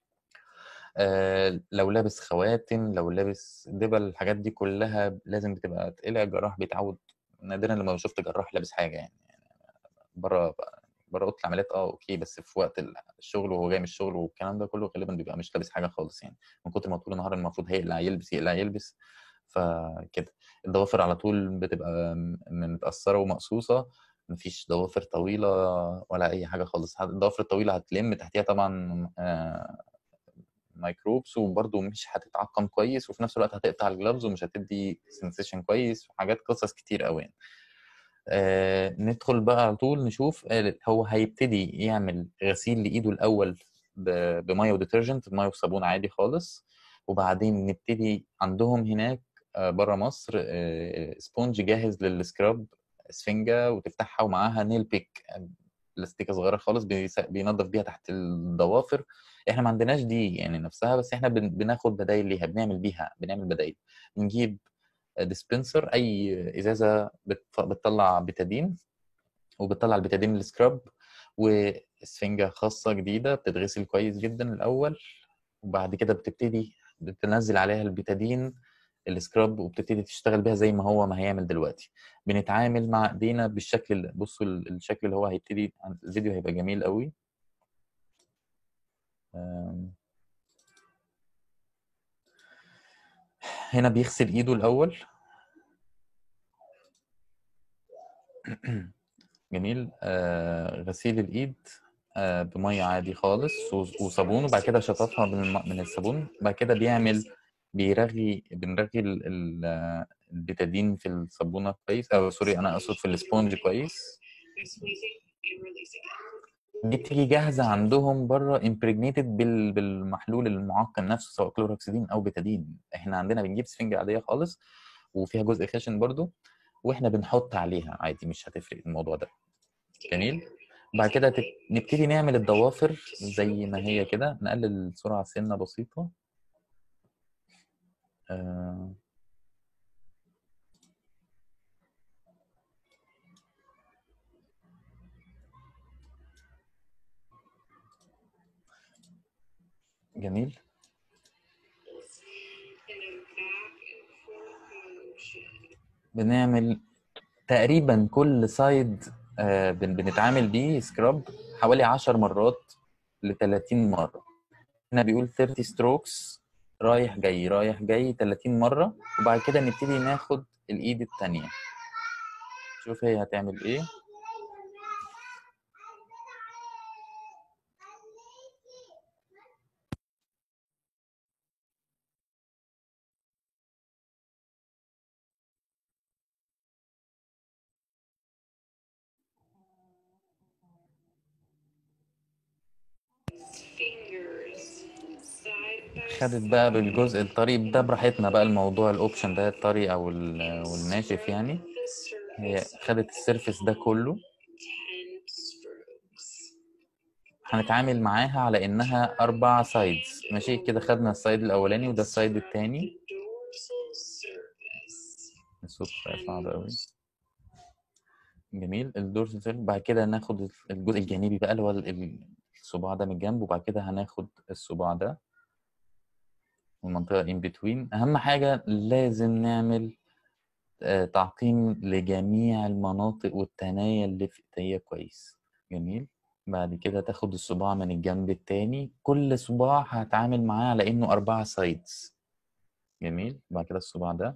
آه، لو لابس خواتم لو لابس دبل الحاجات دي كلها لازم بتبقى تقلع الجراح بيتعود نادرا لما شفت جراح لابس حاجه يعني بره بره اوضه العمليات اه اوكي بس في وقت الشغل وهو جاي من الشغل والكلام ده كله غالبا بيبقى مش لابس حاجه خالص يعني من كتر ما طول النهار المفروض هيقلع يلبس يقلع يلبس فكده الضوافر على طول بتبقى م- متأثرة ومقصوصة مفيش ضوافر طويلة ولا أي حاجة خالص الضوافر الطويلة هتلم تحتيها طبعا آه، ميكروبس وبرده مش هتتعقم كويس وفي نفس الوقت هتقطع الجلافز ومش هتدي سنسيشن كويس وحاجات قصص كتير قوي يعني. آه ندخل بقى على طول نشوف آه، هو هيبتدي يعمل غسيل لايده الاول ب- بميه وديترجنت بميه وصابون عادي خالص وبعدين نبتدي عندهم هناك بره مصر آه، سبونج جاهز للسكراب اسفنجه وتفتحها ومعاها نيل بيك بلاستيكه صغيره خالص بيس- بينظف بيها تحت الضوافر احنا ما عندناش دي يعني نفسها بس احنا بن- بناخد بدايل ليها بنعمل بيها بنعمل بدايل بنجيب ديسبنسر اي ازازه بت- بتطلع بتادين وبتطلع البتادين السكراب واسفنجه خاصه جديده بتتغسل كويس جدا الاول وبعد كده بتبتدي بتنزل عليها البتادين السكراب وبتبتدي تشتغل بيها زي ما هو ما هيعمل دلوقتي بنتعامل مع ايدينا بالشكل اللي بصوا ال- الشكل اللي هو هيبتدي الفيديو هيبقى جميل قوي أم. هنا بيغسل ايده الاول جميل آه غسيل الايد آه بميه عادي خالص و- وصابون وبعد كده شطفها من الم- من الصابون بعد كده بيعمل بيرغي بنرغي ال- ال- آه، البتادين في الصابونه كويس او سوري انا اقصد في السبونج كويس دي بتيجي جاهزه عندهم بره امبريجنيتد بال... بالمحلول المعقم نفسه سواء كلوروكسيدين او بيتادين احنا عندنا بنجيب سفنجه عاديه خالص وفيها جزء خشن برضو واحنا بنحط عليها عادي مش هتفرق الموضوع ده جميل بعد كده تب- نبتدي نعمل الضوافر زي ما هي كده نقلل السرعه سنه بسيطه آه، جميل بنعمل تقريبا كل سايد آه، بن- بنتعامل بيه سكراب حوالي 10 مرات ل 30 مرة هنا بيقول 30 ستروكس رايح جاي رايح جاي 30 مرة وبعد كده نبتدي ناخد الإيد التانية شوف هي هتعمل إيه خدت بقى بالجزء الطري ده براحتنا بقى الموضوع الاوبشن ده الطري او ال- والناشف يعني هي خدت السيرفس ده كله هنتعامل معاها على انها اربع سايدز ماشي كده خدنا السايد الاولاني وده السايد التاني الصوت صعب قوي جميل الدورسال سيرف بعد كده ناخد الجزء الجانبي بقى اللي هو ال- الصباع ده من الجنب وبعد كده هناخد الصباع ده والمنطقة in between أهم حاجة لازم نعمل آه، تعقيم لجميع المناطق والتنايا اللي في ايديا كويس جميل بعد كده تاخد الصباع من الجنب التاني كل صباع هتعامل معاه على انه اربعة سايدز جميل بعد كده الصباع ده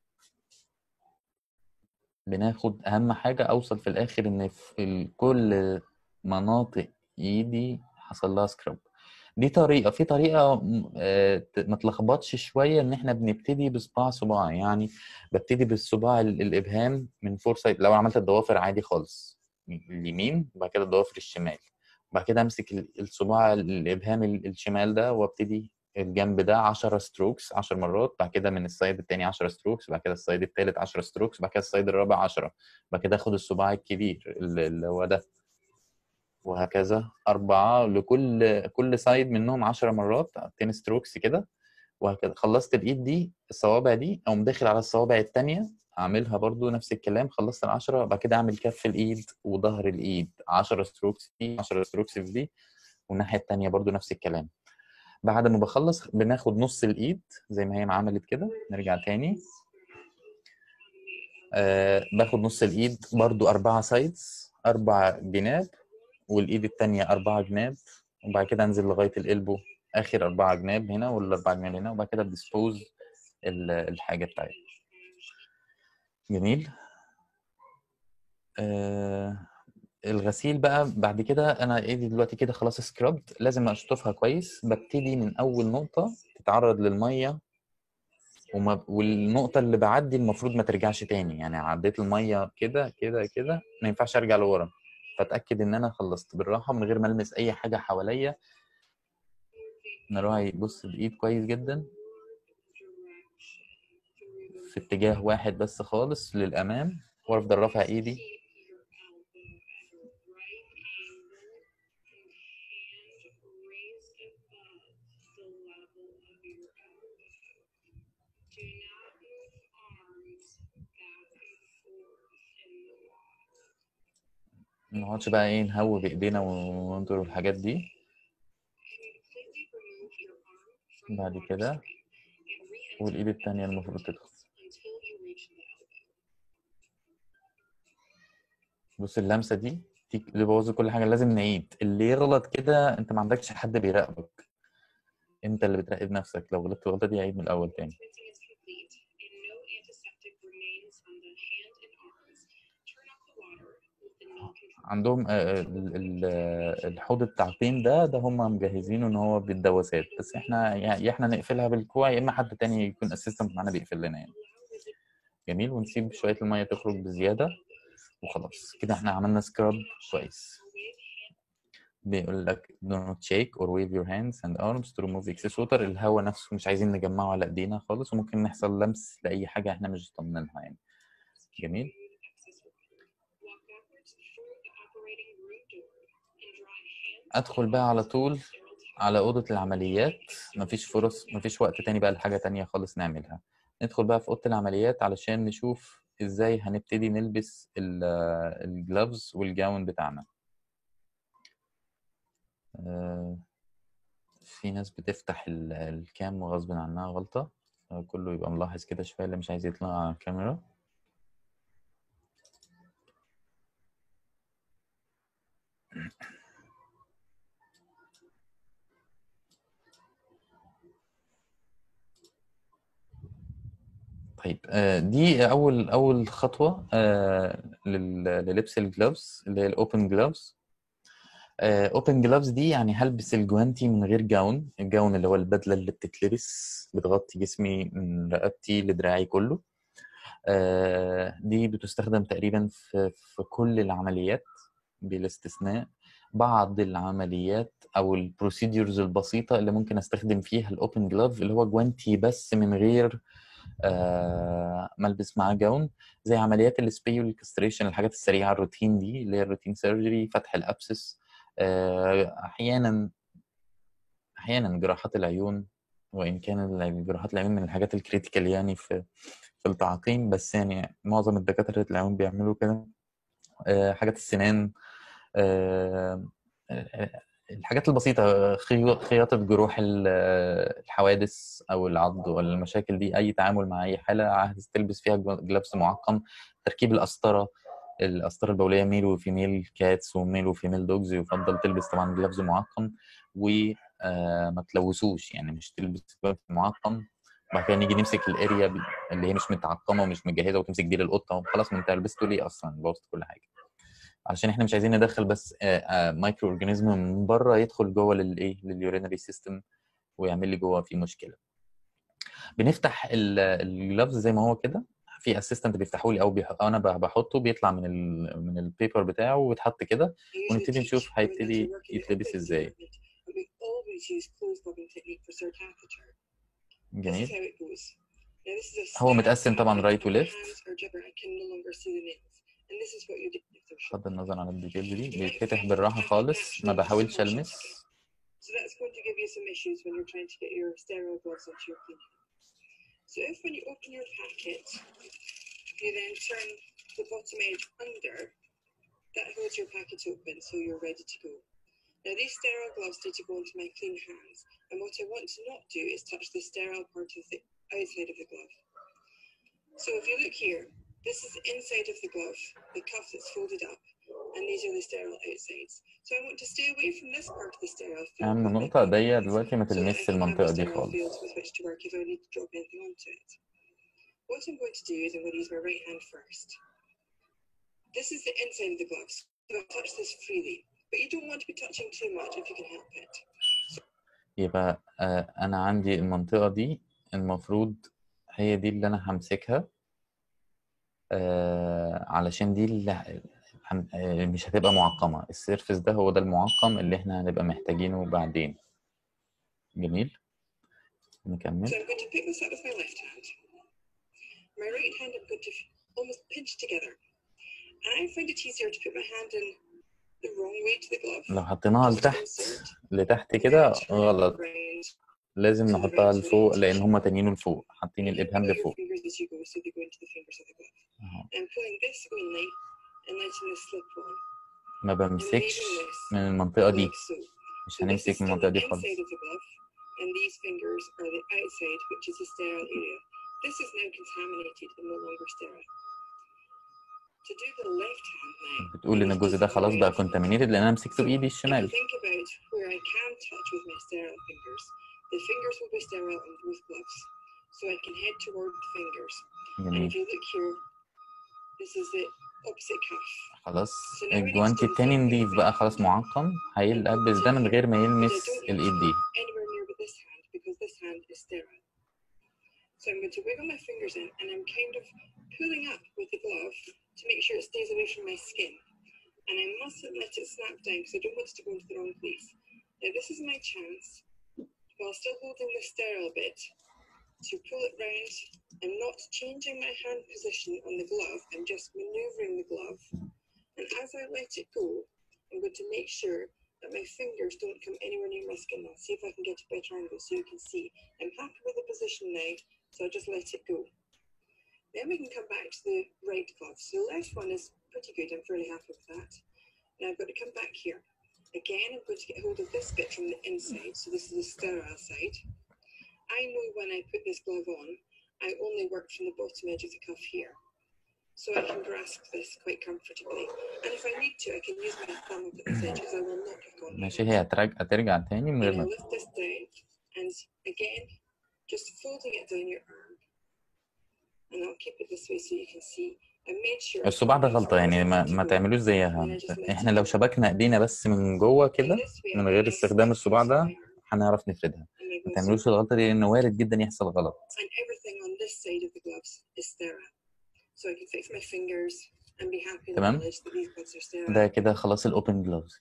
بناخد اهم حاجة اوصل في الاخر ان في ال- كل مناطق ايدي حصل لها سكراب دي طريقة في طريقة م- آه، ت- ما تلخبطش شوية ان احنا بنبتدي بصباع صباع يعني ببتدي بالصباع ال- الابهام من فور سايد لو عملت الضوافر عادي خالص اليمين وبعد كده الضوافر الشمال وبعد كده امسك ال- الصباع الابهام ال- الشمال ده وابتدي الجنب ده 10 ستروكس 10 مرات بعد كده من السايد التاني 10 ستروكس بعد كده السايد التالت 10 ستروكس بعد كده السايد الرابع 10 بعد كده اخد الصباع الكبير اللي اللي هو ده وهكذا أربعة لكل كل سايد منهم 10 مرات 10 ستروكس كده وهكذا خلصت الإيد دي الصوابع دي أقوم داخل على الصوابع التانية أعملها برضو نفس الكلام خلصت العشرة بعد كده أعمل كف الإيد وظهر الإيد 10 ستروكس دي 10 ستروكس في دي والناحية التانية برضو نفس الكلام بعد ما بخلص بناخد نص الإيد زي ما هي ما عملت كده نرجع تاني آه باخد نص الإيد برضو أربعة سايدز أربع جناب والايد التانية أربعة جناب وبعد كده انزل لغاية القلبو آخر أربعة جناب هنا والأربعة جناب هنا وبعد كده بديسبوز الحاجة بتاعتي جميل آه الغسيل بقى بعد كده أنا ايدي دلوقتي كده خلاص سكرابد لازم أشطفها كويس ببتدي من أول نقطة تتعرض للمية وما والنقطة اللي بعدي المفروض ما ترجعش تاني يعني عديت المية كده كده كده ما ينفعش أرجع لورا فأتأكد إن أنا خلصت بالراحة من غير ما ألمس أي حاجة حواليا نراعي بص الإيد كويس جدا في اتجاه واحد بس خالص للأمام وأفضل رافع إيدي ما نقعدش بقى إيه نهوي بإيدينا وننطر الحاجات دي بعد كده والإيد التانية المفروض تدخل بص اللمسة دي دي اللي بوظ كل حاجة لازم نعيد اللي يغلط كده أنت ما عندكش حد بيراقبك أنت اللي بتراقب نفسك لو غلطت الغلطة دي عيد من الأول تاني عندهم آه، ال- ال- آه، الحوض التعقيم ده ده هم مجهزينه ان هو بالدواسات بس احنا يا يا احنا نقفلها بالكوع يا اما حد تاني يكون اسيستنت معانا بيقفل لنا يعني جميل ونسيب شويه الميه تخرج بزياده وخلاص كده احنا عملنا سكراب كويس بيقول لك do not shake or wave your hands and arms to remove excess water الهواء نفسه مش عايزين نجمعه على ايدينا خالص وممكن نحصل لمس لاي حاجه احنا مش ضامنينها يعني جميل ادخل بقى على طول على اوضه العمليات مفيش فرص مفيش وقت تاني بقى لحاجه تانية خالص نعملها ندخل بقى في اوضه العمليات علشان نشوف ازاي هنبتدي نلبس الجلافز والجاون بتاعنا آه، في ناس بتفتح ال- الكام وغصب عنها غلطة كله يبقى ملاحظ كده شوية اللي مش عايز يطلع على الكاميرا طيب آه، دي اول اول خطوه آه، لل- للبس الجلوفز اللي هي الاوبن جلوفز اوبن جلوفز دي يعني هلبس الجوانتي من غير جاون الجاون اللي هو البدله اللي بتتلبس بتغطي جسمي من رقبتي لدراعي كله آه، دي بتستخدم تقريبا في في كل العمليات بلا استثناء بعض العمليات او البروسيدورز البسيطه اللي ممكن استخدم فيها الاوبن جلوف اللي هو جوانتي بس من غير آه، ملبس معاه جاون زي عمليات السبي والكستريشن الحاجات السريعه الروتين دي اللي هي الروتين سيرجري فتح الابسس آه، احيانا احيانا جراحات العيون وان كان جراحات العيون من الحاجات الكريتيكال يعني في في التعقيم بس يعني معظم الدكاتره العيون بيعملوا كده آه، حاجات السنان آه، آه، الحاجات البسيطة خي- خياطة جروح ال- الحوادث أو العض ولا المشاكل دي أي تعامل مع أي حالة عايز تلبس فيها جلابس معقم تركيب القسطرة القسطرة البولية ميل وفيميل كاتس وميل وفيميل دوجز يفضل تلبس طبعا جلافز معقم وما تلوثوش يعني مش تلبس جلافز معقم بعد كده نيجي نمسك الاريا بي- اللي هي مش متعقمه ومش مجهزه وتمسك دي للقطه وخلاص ما انت لبسته ليه اصلا بوظت كل حاجه علشان احنا مش عايزين ندخل بس مايكرو اورجانيزم من بره يدخل جوه للايه لليورينري سيستم ويعمل لي جوه فيه مشكله بنفتح الجلافز زي ما هو كده في اسيستنت بيفتحوا لي او بيح... انا ب- بحطه بيطلع من ال... من البيبر بتاعه ويتحط كده ونبتدي نشوف هيبتدي يتلبس ازاي جميل هو متقسم طبعا رايت وليفت بغض النظر عن الديتيلز دي بيتفتح بالراحه خالص ما بحاولش المس So that's going to give you some issues when you're trying to get your sterile gloves onto your clean hands. So if when you open your packet, you then turn the bottom edge under, that holds your packet open so you're ready to go. Now these sterile gloves need to go into my clean hands and what I want to not do is touch the sterile part of the outside of the glove. So if you look here, this is the inside of the glove, the cuff that's folded up, and these are the sterile outsides. So I want to stay away from this part of the sterile field اهم with my نقطه clean دي hands دلوقتي ما so that I تلمس can have a المنطقه دي sterile خالص field with which to work if I need to drop anything onto it. What I'm going to do is I'm going to use my right hand first. This is the inside of the gloves, so I'll touch this freely, but you don't want to be touching too much if you can help it. يبقى آه، انا عندي المنطقه دي المفروض هي دي اللي انا همسكها آه، علشان دي اللي هن- آه، مش هتبقى معقمه السيرفس ده هو ده المعقم اللي احنا هنبقى محتاجينه بعدين جميل نكمل So I'm going to pick this up with my left hand. My right hand I'm going to almost pinch together. And I find it easier to put my hand in the wrong way to the glove. لو حطيناها لتحت لتحت كده غلط لازم نحطها لفوق لان هما تانيين لفوق حاطين الابهام لفوق Fingers as you go, so they go into the fingers of the glove. أهو. I'm pulling this only and letting this slip on. ما بمسكش من المنطقه دي Like so. مش So this is هنمسك من still المنطقه the دي خالص inside of the glove, and these fingers are the outside, which is the sterile area. This is now contaminated and no longer sterile. To do the left hand now, بتقول ان الجزء ده خلاص بقى contaminated لان انا مسكته بايدي if you الشمال think about where I can touch with my sterile fingers, the fingers will be sterile on both gloves. So I can head toward the fingers. And if جميل you look here, this is the opposite cuff. خلاص الجوانتي التاني نضيف بقى خلاص معقم هيلبس ده من غير ما يلمس الايد دي anywhere near with this hand because this hand is sterile. So I'm going to wiggle my fingers in and I'm kind of pulling up with the glove to make sure it stays away from my skin. and I mustn't let it snap down because I don't want it to go into the wrong place. Now this is my chance, while still holding the sterile bit, to pull it round. I'm not changing my hand position on the glove, I'm just manoeuvring the glove. And as I let it go, I'm going to make sure that my fingers don't come anywhere near my skin. I'll see if I can get a better angle so you can see. I'm happy with the position now, so I just let it go. Then we can come back to the right glove. So the left one is pretty good, I'm fairly happy with that. Now I've got to come back here. Again, I'm going to get hold of this bit from the inside, so this is the sterile side. I know when I put this glove on, I only work from the bottom edge of the cuff here. So I can grasp this quite comfortably. And if I need to, I can use my thumb up at this edge because I will not pick on ماشي هي هترجع هترجع تاني من غير and I ما lift this down and again just folding it down your arm and I'll keep it this way so you can see I made sure الصباع ده غلطة يعني ما, ما تعملوش زيها احنا لو شبكنا ايدينا بس من جوه كده من غير استخدام الصباع ده هنعرف نفردها ما تعملوش الغلطة دي لأن وارد جدا يحصل غلط and everything on this side of the gloves is sterile so I can fix my fingers and be happy in the تمام. knowledge that these gloves are sterile ده كده خلاص الاوبن جلوفز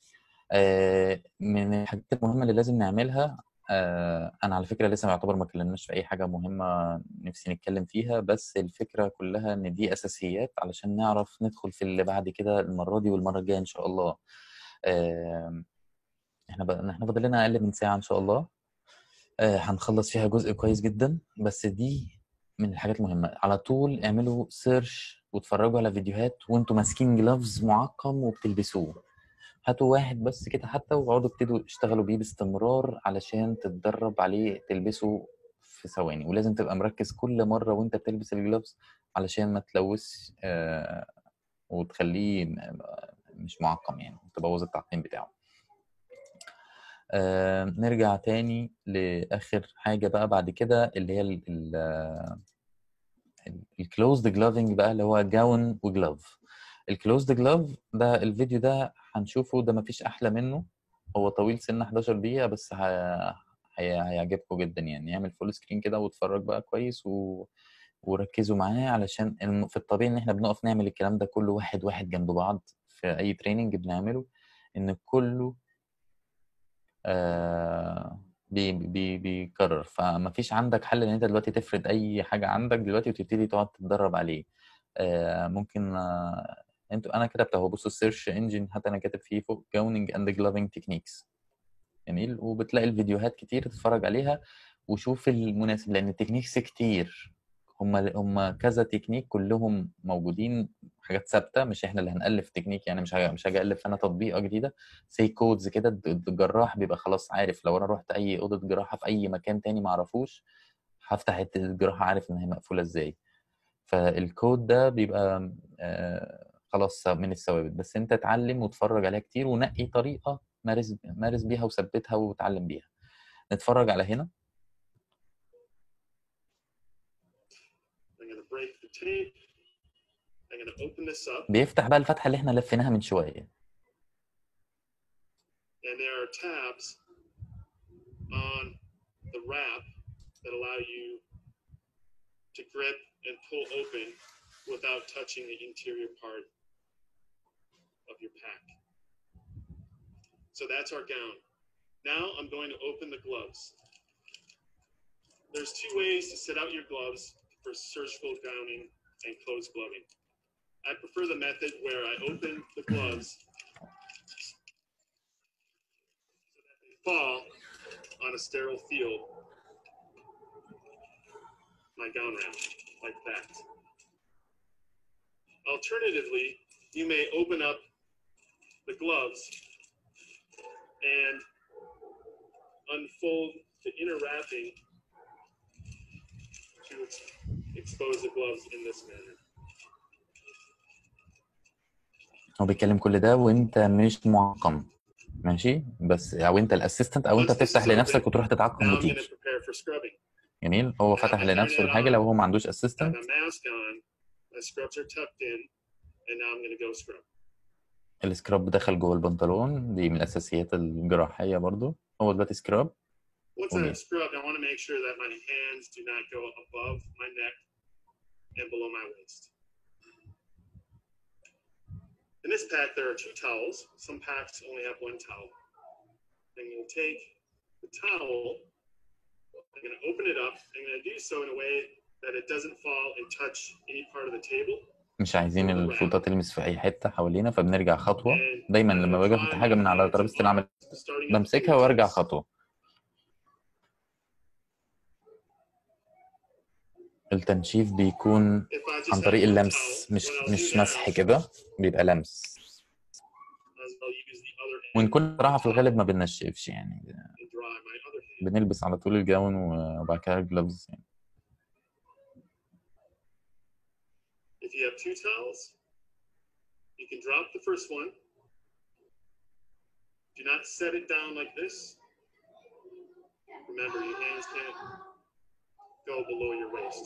من الحاجات المهمة اللي لازم نعملها آه، انا على فكرة لسه يعتبر ما اتكلمناش في اي حاجة مهمة نفسي نتكلم فيها بس الفكرة كلها ان دي اساسيات علشان نعرف ندخل في اللي بعد كده المرة دي والمرة الجاية ان شاء الله آه، احنا بقى احنا فاضل لنا اقل من ساعة ان شاء الله آه، هنخلص فيها جزء كويس جدا بس دي من الحاجات المهمة على طول اعملوا سيرش واتفرجوا على فيديوهات وانتوا ماسكين جلافز معقم وبتلبسوه هاتوا واحد بس كده حتى واقعدوا ابتدوا اشتغلوا بيه باستمرار علشان تتدرب عليه تلبسه في ثواني ولازم تبقى مركز كل مرة وانت بتلبس الجلافز علشان ما تلوث آه، وتخليه م- مش معقم يعني تبوظ التعقيم بتاعه آه، نرجع تاني لآخر حاجة بقى بعد كده اللي هي الكلوزد جلافنج بقى اللي هو جاون وجلاف الكلوزد جلاف ده الفيديو ده هنشوفه ده مفيش أحلى منه هو طويل سنة 11 دقيقة بس ه... هي... هيعجبكم جدا يعني اعمل فول سكرين كده واتفرج بقى كويس و... وركزوا معاه علشان الم- في الطبيعي ان احنا بنقف نعمل الكلام ده كله واحد واحد جنب بعض في اي تريننج بنعمله ان كله آه بي بي بيكرر فما فيش عندك حل ان انت دلوقتي تفرد اي حاجه عندك دلوقتي وتبتدي تقعد تتدرب عليه آه ممكن آه انتوا انا كتبت اهو بصوا السيرش انجن حتى انا كاتب فيه فوق جاوننج اند جلافنج تكنيكس جميل وبتلاقي الفيديوهات كتير تتفرج عليها وشوف المناسب لان التكنيكس كتير هم هم كذا تكنيك كلهم موجودين حاجات ثابته مش احنا اللي هنالف تكنيك يعني مش هاجي مش هاجي الف انا تطبيقه جديده زي كودز كده الد- الجراح بيبقى خلاص عارف لو انا رحت اي اوضه جراحه في اي مكان تاني ما اعرفوش هفتح حته الجراحه عارف ان هي مقفوله ازاي فالكود ده بيبقى آه، خلاص من الثوابت بس انت اتعلم وتفرج عليها كتير ونقي طريقه مارس مارس بيها وثبتها وتعلم بيها نتفرج على هنا I'm going to break the tape. I'm going to open this up, بيفتح بقى الفتحه اللي احنا لفيناها من شويه and there are tabs on the wrap that allow you to grip and pull open without touching the interior part of your pack. So that's our gown. Now I'm going to open the gloves. There's two ways to set out your gloves for surgical gowning and closed gloving. I prefer the method where I open the gloves so that they fall on a sterile field, my gown wrap, like that. Alternatively, you may open up the gloves and unfold the inner wrapping to ex- expose the gloves in this manner. هو بيتكلم كل ده وانت مش معقم ماشي بس او انت الاسيستنت او انت بتفتح لنفسك وتروح تتعقم Now I'm going وتيجي to prepare for scrubbing. جميل هو فتح لنفسه الحاجه لو هو ما عندوش I have اسيستنت a mask on, my scrubs are tucked in, and now I'm going to go scrub. السكراب دخل جوه البنطلون دي من الاساسيات الجراحيه برضو هو دلوقتي سكراب Once Okay. I'm scrubbed, I want to make sure that my hands do not go above my neck and below my waist. In this pack, there are two towels. Some packs only have one towel. I'm going to take the towel. I'm going to open it up. I'm going to do so in a way that it doesn't fall and touch any part of the table. مش عايزين الفوطة تلمس في أي حتة حوالينا فبنرجع خطوة دايما لما باجي أحط حاجة من على ترابيزة العمل بمسكها وأرجع خطوة التنشيف بيكون عن طريق اللمس مش مش مسح كده بيبقى لمس ونكون صراحة في الغالب ما بننشفش يعني بنلبس على طول الجاون وبعد كده الجلوفز يعني. If you have two towels, you can drop the first one. Do not set it down like this. Remember, your hands can't go below your waist.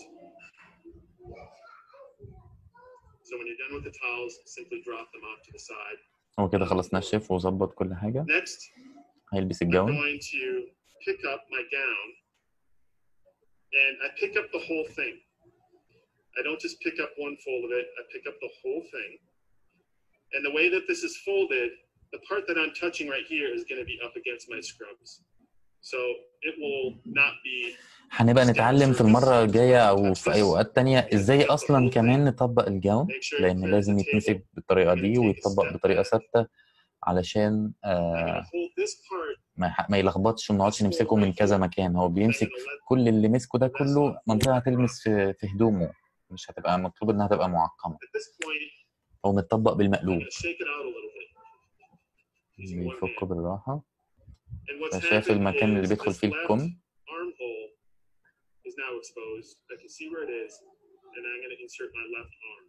So when you're done with the towels, simply drop them off to the side. هو كده خلاص نشف وظبط كل حاجة Next, هيلبس I'm الجاون going to pick up my gown and I pick up the whole thing. I don't just pick up one fold of it, I pick up the whole thing. And the way that this is folded, the part that I'm touching right here is going to be up against my scrubs. So it will not be هنبقى نتعلم في المرة الجاية أو في أي أوقات تانية إزاي أصلا كمان نطبق الجاون لأن لازم يتمسك بالطريقة دي ويتطبق بطريقة ثابتة علشان آه hold this part ما يح- ما يلخبطش وما نقعدش نمسكه من كذا مكان هو بيمسك كل اللي مسكه ده كله منطقة هتلمس في, في هدومه مش هتبقى مطلوب إنها تبقى معقمة at this point, هو متطبق I'm بالمقلوب going to shake it out a little bit. using one hand. بيفكه بالراحة And what's فشاف happened المكان اللي is بيدخل this فيه left الكم armhole is now exposed. I can see where it is, and I'm going to insert my left arm.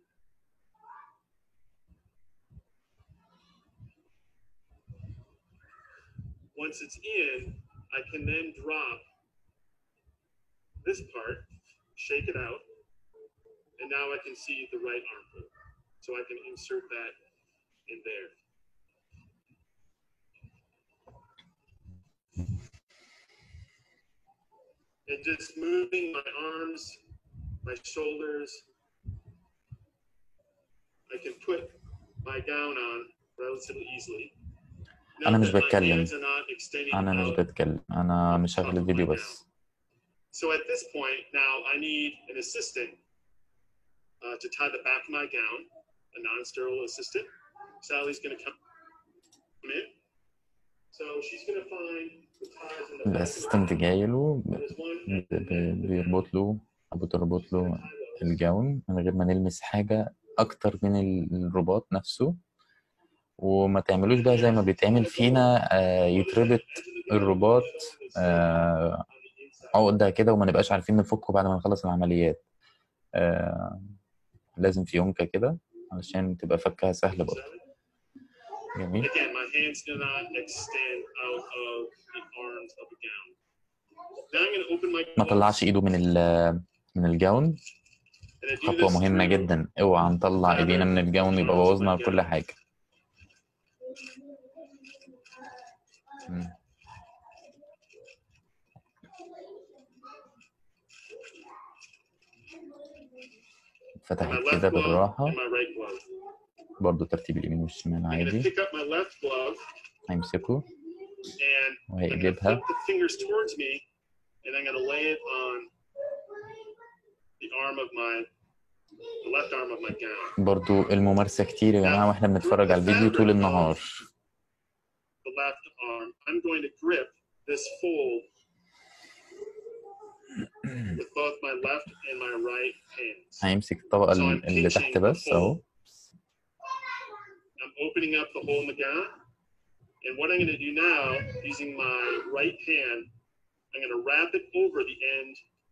Once it's in, I can then drop this part, shake it out, and now I can see the right armhole. So I can insert that in there. and just moving my arms, my shoulders. I can put my gown on relatively easily. أنا Note مش that my بتكلم hands are not extending أنا مش out. بتكلم أنا مشغل الفيديو بس So at this point, now I need an assistant uh, to tie the back of my gown, a non-sterile assistant. Sally's going to come in. So she's going to find the ties in the back of my الأسيستنت جاي له ب- There's one ب- ب- بيربط له أبو تربط له الجاون من غير ما نلمس حاجة أكتر من ال- الرباط نفسه وما تعملوش بقى زي ما بيتعمل فينا آه، يتربط الرباط آه، عقدة كده وما نبقاش عارفين نفكه بعد ما نخلص العمليات آه، لازم في يونكة كده علشان تبقى فكها سهل برضه جميل Again, my hands do not extend out of the arms of the gown. Now I'm going to open my ما طلعش ايده من ال- من الجاون and I do خطوة this مهمة through جدا اوعى نطلع ايدينا من الجاون يبقى بوظنا كل حاجة مم. my فتحت left كده glove بالراحة بالراحة and my right glove. برضو ترتيب اليمين والشمال I'm going to عادي pick up my left glove هيمسكه and I'm going to وهيقلبها flip the fingers towards me and I'm going to lay it on the arm of my the left arm of my gown. برضو الممارسة كتير يا جماعة واحنا بنتفرج على الفيديو طول النهار The left arm. I'm going to grip this fold with both my left and my right hands. هيمسك الطبقة So I'm ال- اللي تحت pinching the بس اهو fold. I'm opening up the hole in the gown. And what I'm going to do now, using my right hand, I'm going to wrap it over the end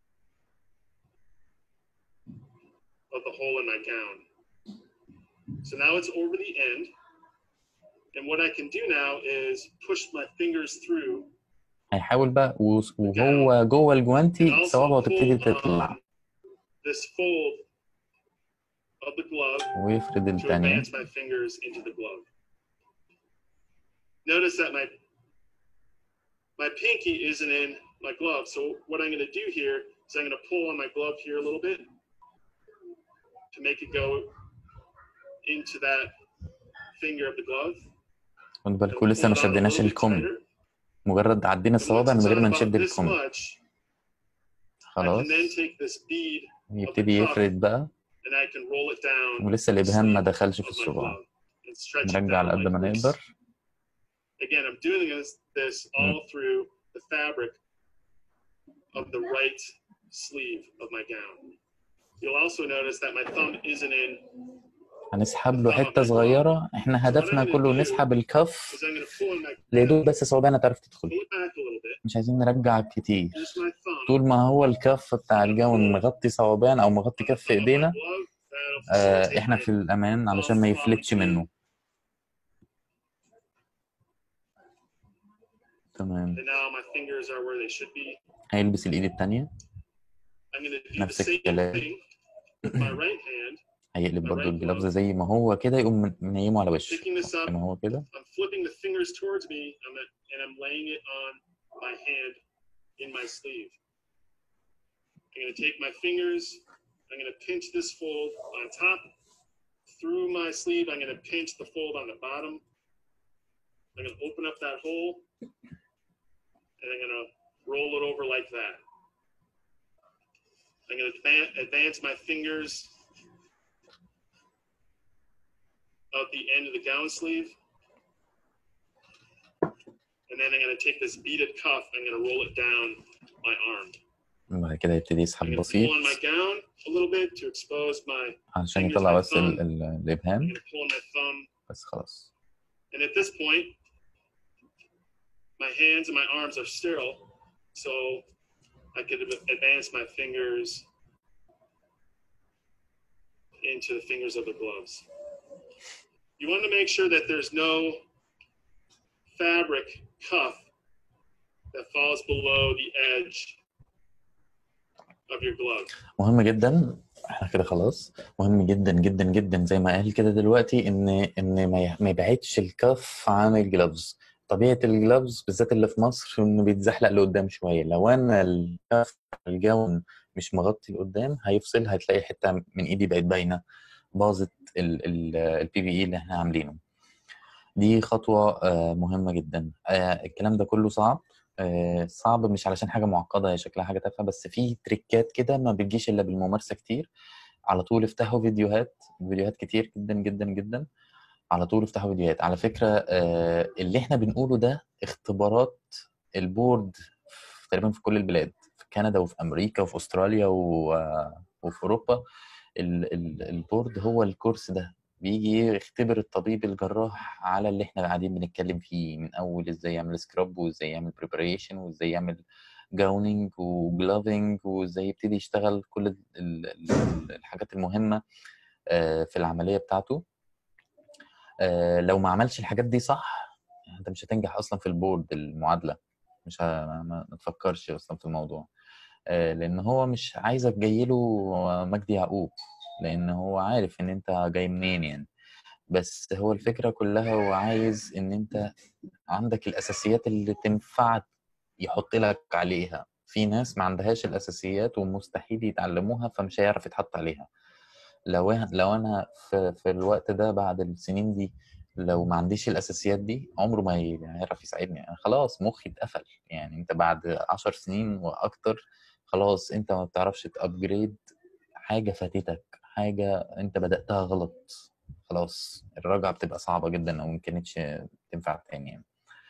of the hole in my gown. So now it's over the end. And what I can do now is push my fingers through هيحاول بقى وس- وهو جوه and الجوانتي also صوابعه تبتدي pull تطلع on this fold of the glove ويفرد to التانية advance my fingers into the glove. Notice that my my pinky isn't in my glove. So what I'm going to do here is I'm going to pull on my glove here a little bit to make it go into that finger of the glove خد and بالكم لسه pull ما it on a شدناش little bit الكم tighter. مجرد عدينا And once الصوابع من it's غير on ما about نشد this الكم much, I خلاص can then take this bead of the يبتدي cuff يفرد بقى and I can roll it down ولسه the الإبهام ما sleeve دخلش في of my الصباع glove and stretch it نرجع على down قد ما like this. نقدر Again, I'm doing this, this all through the fabric of the right sleeve of my gown. You'll also notice that my thumb isn't in هنسحب له حتة صغيرة احنا هدفنا كله نسحب الكف because I'm going to pull in my ليدوب بس صوابعنا تعرف تدخل pull it back a little bit. مش عايزين نرجع كتير Use my thumb طول ما هو الكف بتاع الجون مغطي صوابعنا او مغطي كف ايدينا glove that'll آه facilitate احنا my في الامان علشان ما يفلتش منه تمام And now my fingers are where they should be. هيلبس الايد التانية I'm going to do the نفس same الكلام thing with my right hand. هيقلب برضو الجلافز زي ما هو كده يقوم من- منيمه على وشه Picking this up, زي ما هو كده I'm flipping the fingers towards me I'm at, and I'm laying it on my hand in my sleeve. I'm going to take my fingers, I'm going to pinch this fold on top. Through my sleeve, I'm going to pinch the fold on the bottom. I'm going to open up that hole and I'm going to roll it over like that. I'm going to advance, advance my fingers out the end of the gown sleeve. And then I'm going to take this beaded cuff, I'm going to roll it down my arm. بعد كده يبتدي يسحب I'm going to بسيط pull on my gown a little bit to expose my, عشان fingers, يطلع my بس ال- thumb. ال- I'm الابهام going to pull my thumb. بس خلاص And at this point, my hands and my arms are sterile, so I could ad- advance my fingers into the fingers of the gloves. You want to make sure that there's no fabric cuff that falls below the edge of your glove. مهم جدا احنا كده خلاص مهم جدا جدا جدا زي ما قال كده دلوقتي ان ان ما ي- ما يبعدش الكف عن الجلافز طبيعه الجلافز بالذات اللي في مصر انه بيتزحلق لقدام شويه لو انا الكف الجون مش مغطي لقدام هيفصل هتلاقي حته من ايدي بقت باينه باظت البي بي اي اللي احنا عاملينه دي خطوه آه، مهمه جدا آه، الكلام ده كله صعب آه، صعب مش علشان حاجه معقده هي شكلها حاجه تافهه بس في تريكات كده ما بتجيش الا بالممارسه كتير على طول افتحوا فيديوهات فيديوهات كتير جدا جدا جدا على طول افتحوا فيديوهات على فكره آه، اللي احنا بنقوله ده اختبارات البورد في- تقريبا في كل البلاد في كندا وفي امريكا وفي استراليا و- آه، وفي اوروبا ال- ال- البورد هو الكورس ده بيجي يختبر الطبيب الجراح على اللي احنا قاعدين بنتكلم فيه من اول ازاي يعمل سكراب وازاي يعمل بريباريشن وازاي يعمل جاونينج وجلافينج وازاي يبتدي يشتغل كل ال- ال- ال- الحاجات المهمه آه، في العمليه بتاعته آه، لو ما عملش الحاجات دي صح انت مش هتنجح اصلا في البورد المعادله مش ه... ما ما تفكرش اصلا في الموضوع آه، لان هو مش عايزك جاي له مجدي يعقوب لان هو عارف ان انت جاي منين يعني بس هو الفكره كلها هو عايز ان انت عندك الاساسيات اللي تنفع يحط لك عليها في ناس ما عندهاش الاساسيات ومستحيل يتعلموها فمش هيعرف يتحط عليها لو لو انا في, في الوقت ده بعد السنين دي لو ما عنديش الاساسيات دي عمره ما هيعرف يساعدني يعني خلاص مخي اتقفل يعني انت بعد عشر سنين واكتر خلاص انت ما بتعرفش تابجريد حاجه فاتتك حاجه انت بداتها غلط خلاص الرجعه بتبقى صعبه جدا او ما كانتش تنفع تاني يعني.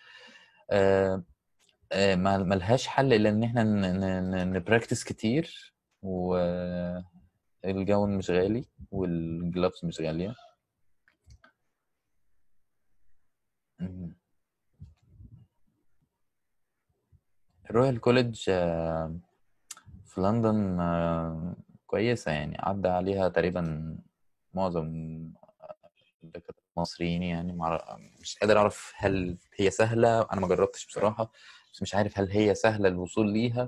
آه آه ما ملهاش حل الا ان احنا نبراكتس كتير والجون مش غالي والجلافز مش غاليه الرويال كوليدج في لندن كويسة يعني عدى عليها تقريبا معظم الدكاترة المصريين يعني مش قادر أعرف هل هي سهلة أنا ما جربتش بصراحة بس مش عارف هل هي سهلة الوصول ليها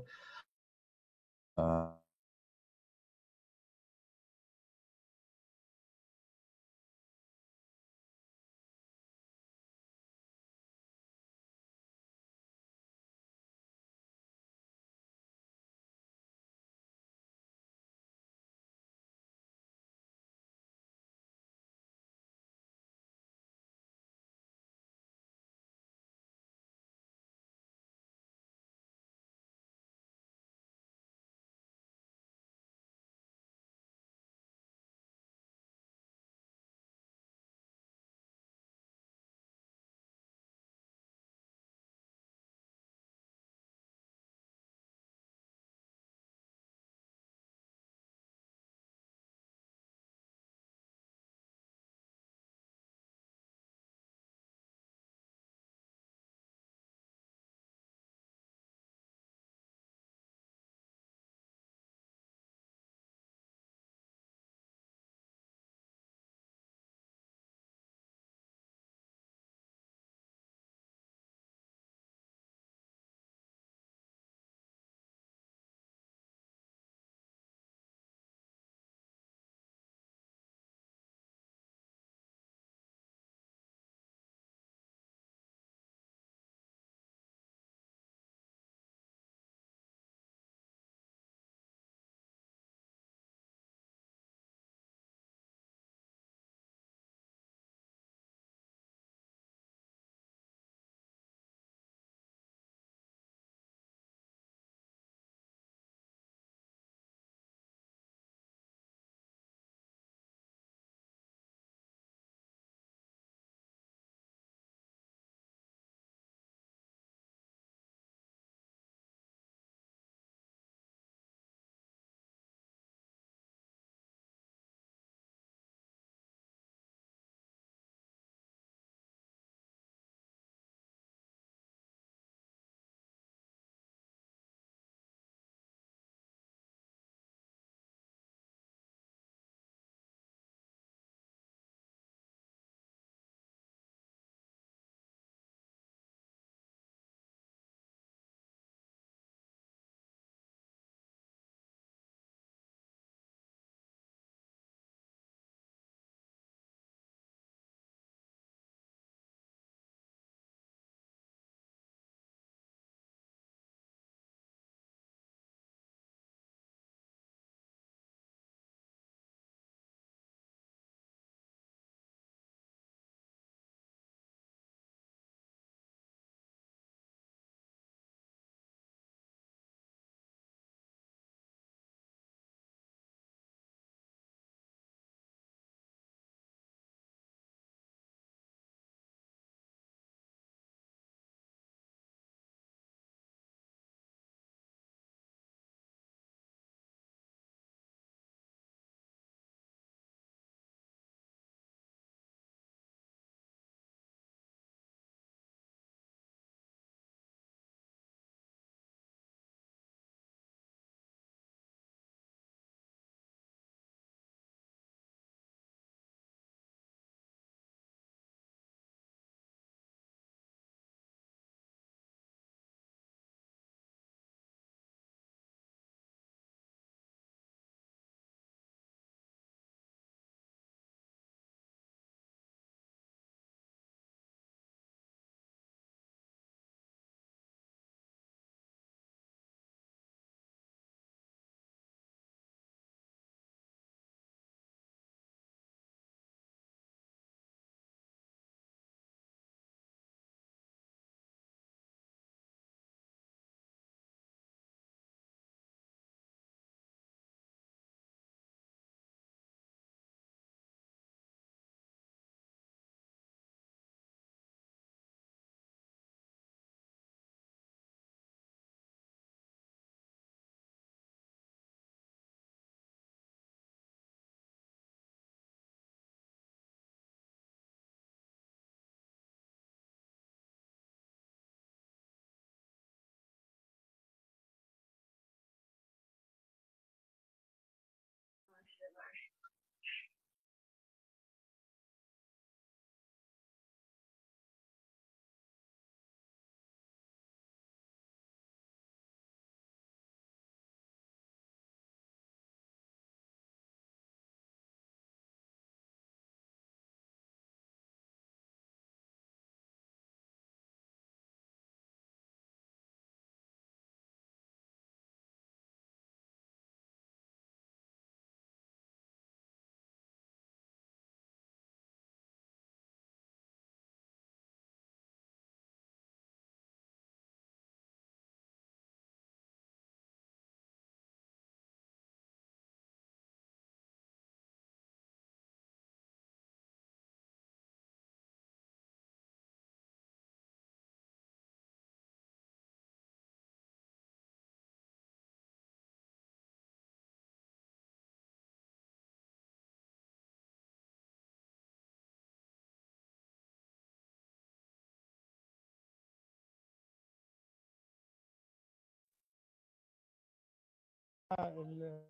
ال-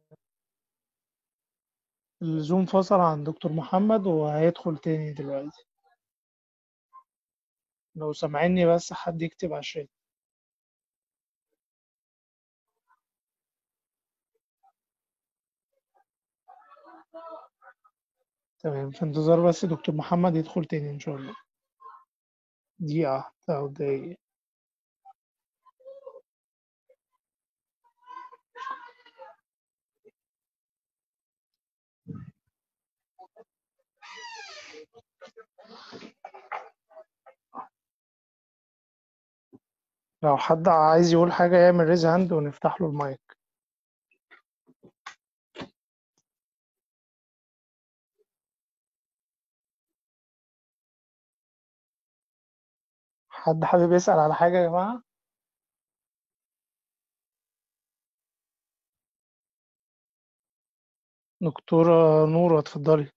الزوم فصل عن دكتور محمد وهيدخل تاني دلوقتي لو سامعني بس حد يكتب على الشات تمام في انتظار بس دكتور محمد يدخل تاني إن شاء الله دقيقة واحدة أو دقيقة لو حد عايز يقول حاجة يعمل ريز هاند ونفتح له المايك حد حابب يسأل على حاجة يا جماعة دكتورة نورة اتفضلي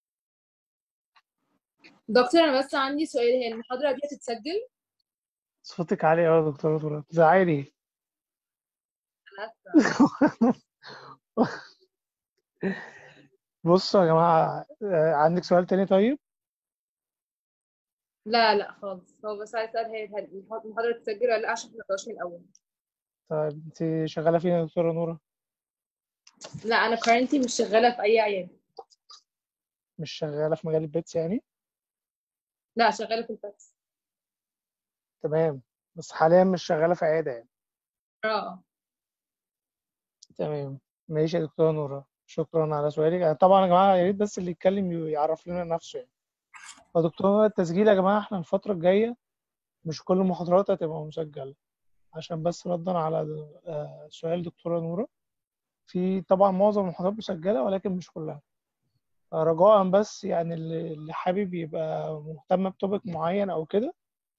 دكتور انا بس عندي سؤال هي المحاضرة دي هتتسجل صوتك عالي أوي يا دكتورة نورة بتزعلي انا اسفة بصوا يا جماعة آه، عندك سؤال تاني طيب لا لا خالص هو بس عايز اسال هي هل المحاضرة تتسجل ولا لا عشان ما نبقاش من الاول طيب انت شغالة فين يا دكتورة نورة لا انا currently مش شغالة في اي عيادة مش شغالة في مجال البيتس يعني لا شغالة في الفاكس تمام بس حاليا مش شغالة في عيادة يعني اه تمام ماشي يا دكتورة نورة شكرا على سؤالك آه، طبعا يا جماعة يا ريت بس اللي يتكلم يعرف لنا نفسه يعني فدكتورة نورة التسجيل يا جماعة احنا الفترة الجاية مش كل المحاضرات هتبقى مسجلة عشان بس ردا على آه، سؤال دكتورة نورة في طبعا معظم المحاضرات مسجلة ولكن مش كلها رجاء بس يعني اللي اللي حابب يبقى مهتم بتوبيك معين او كده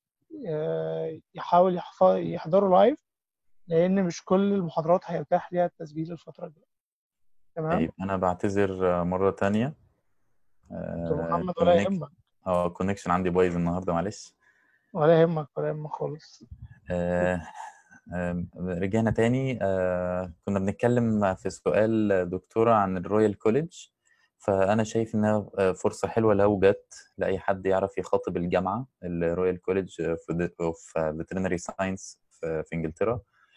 آه، يحاول يحف- يحضره لايف لان مش كل المحاضرات هيتاح ليها التسجيل الفترة الجاية تمام طيب أنا بعتذر آه، مرة تانية دكتور محمد ولا يهمك اه كونكشن عندي بايظ النهاردة معلش ولا يهمك ولا يهمك خالص آه، آه، رجعنا تاني آه، كنا بنتكلم في سؤال دكتورة عن الرويال كوليدج فأنا شايف إنها آه، فرصة حلوة لو جت لأي حد يعرف يخاطب الجامعة الرويال كوليدج اوف فيترينري ساينس في في إنجلترا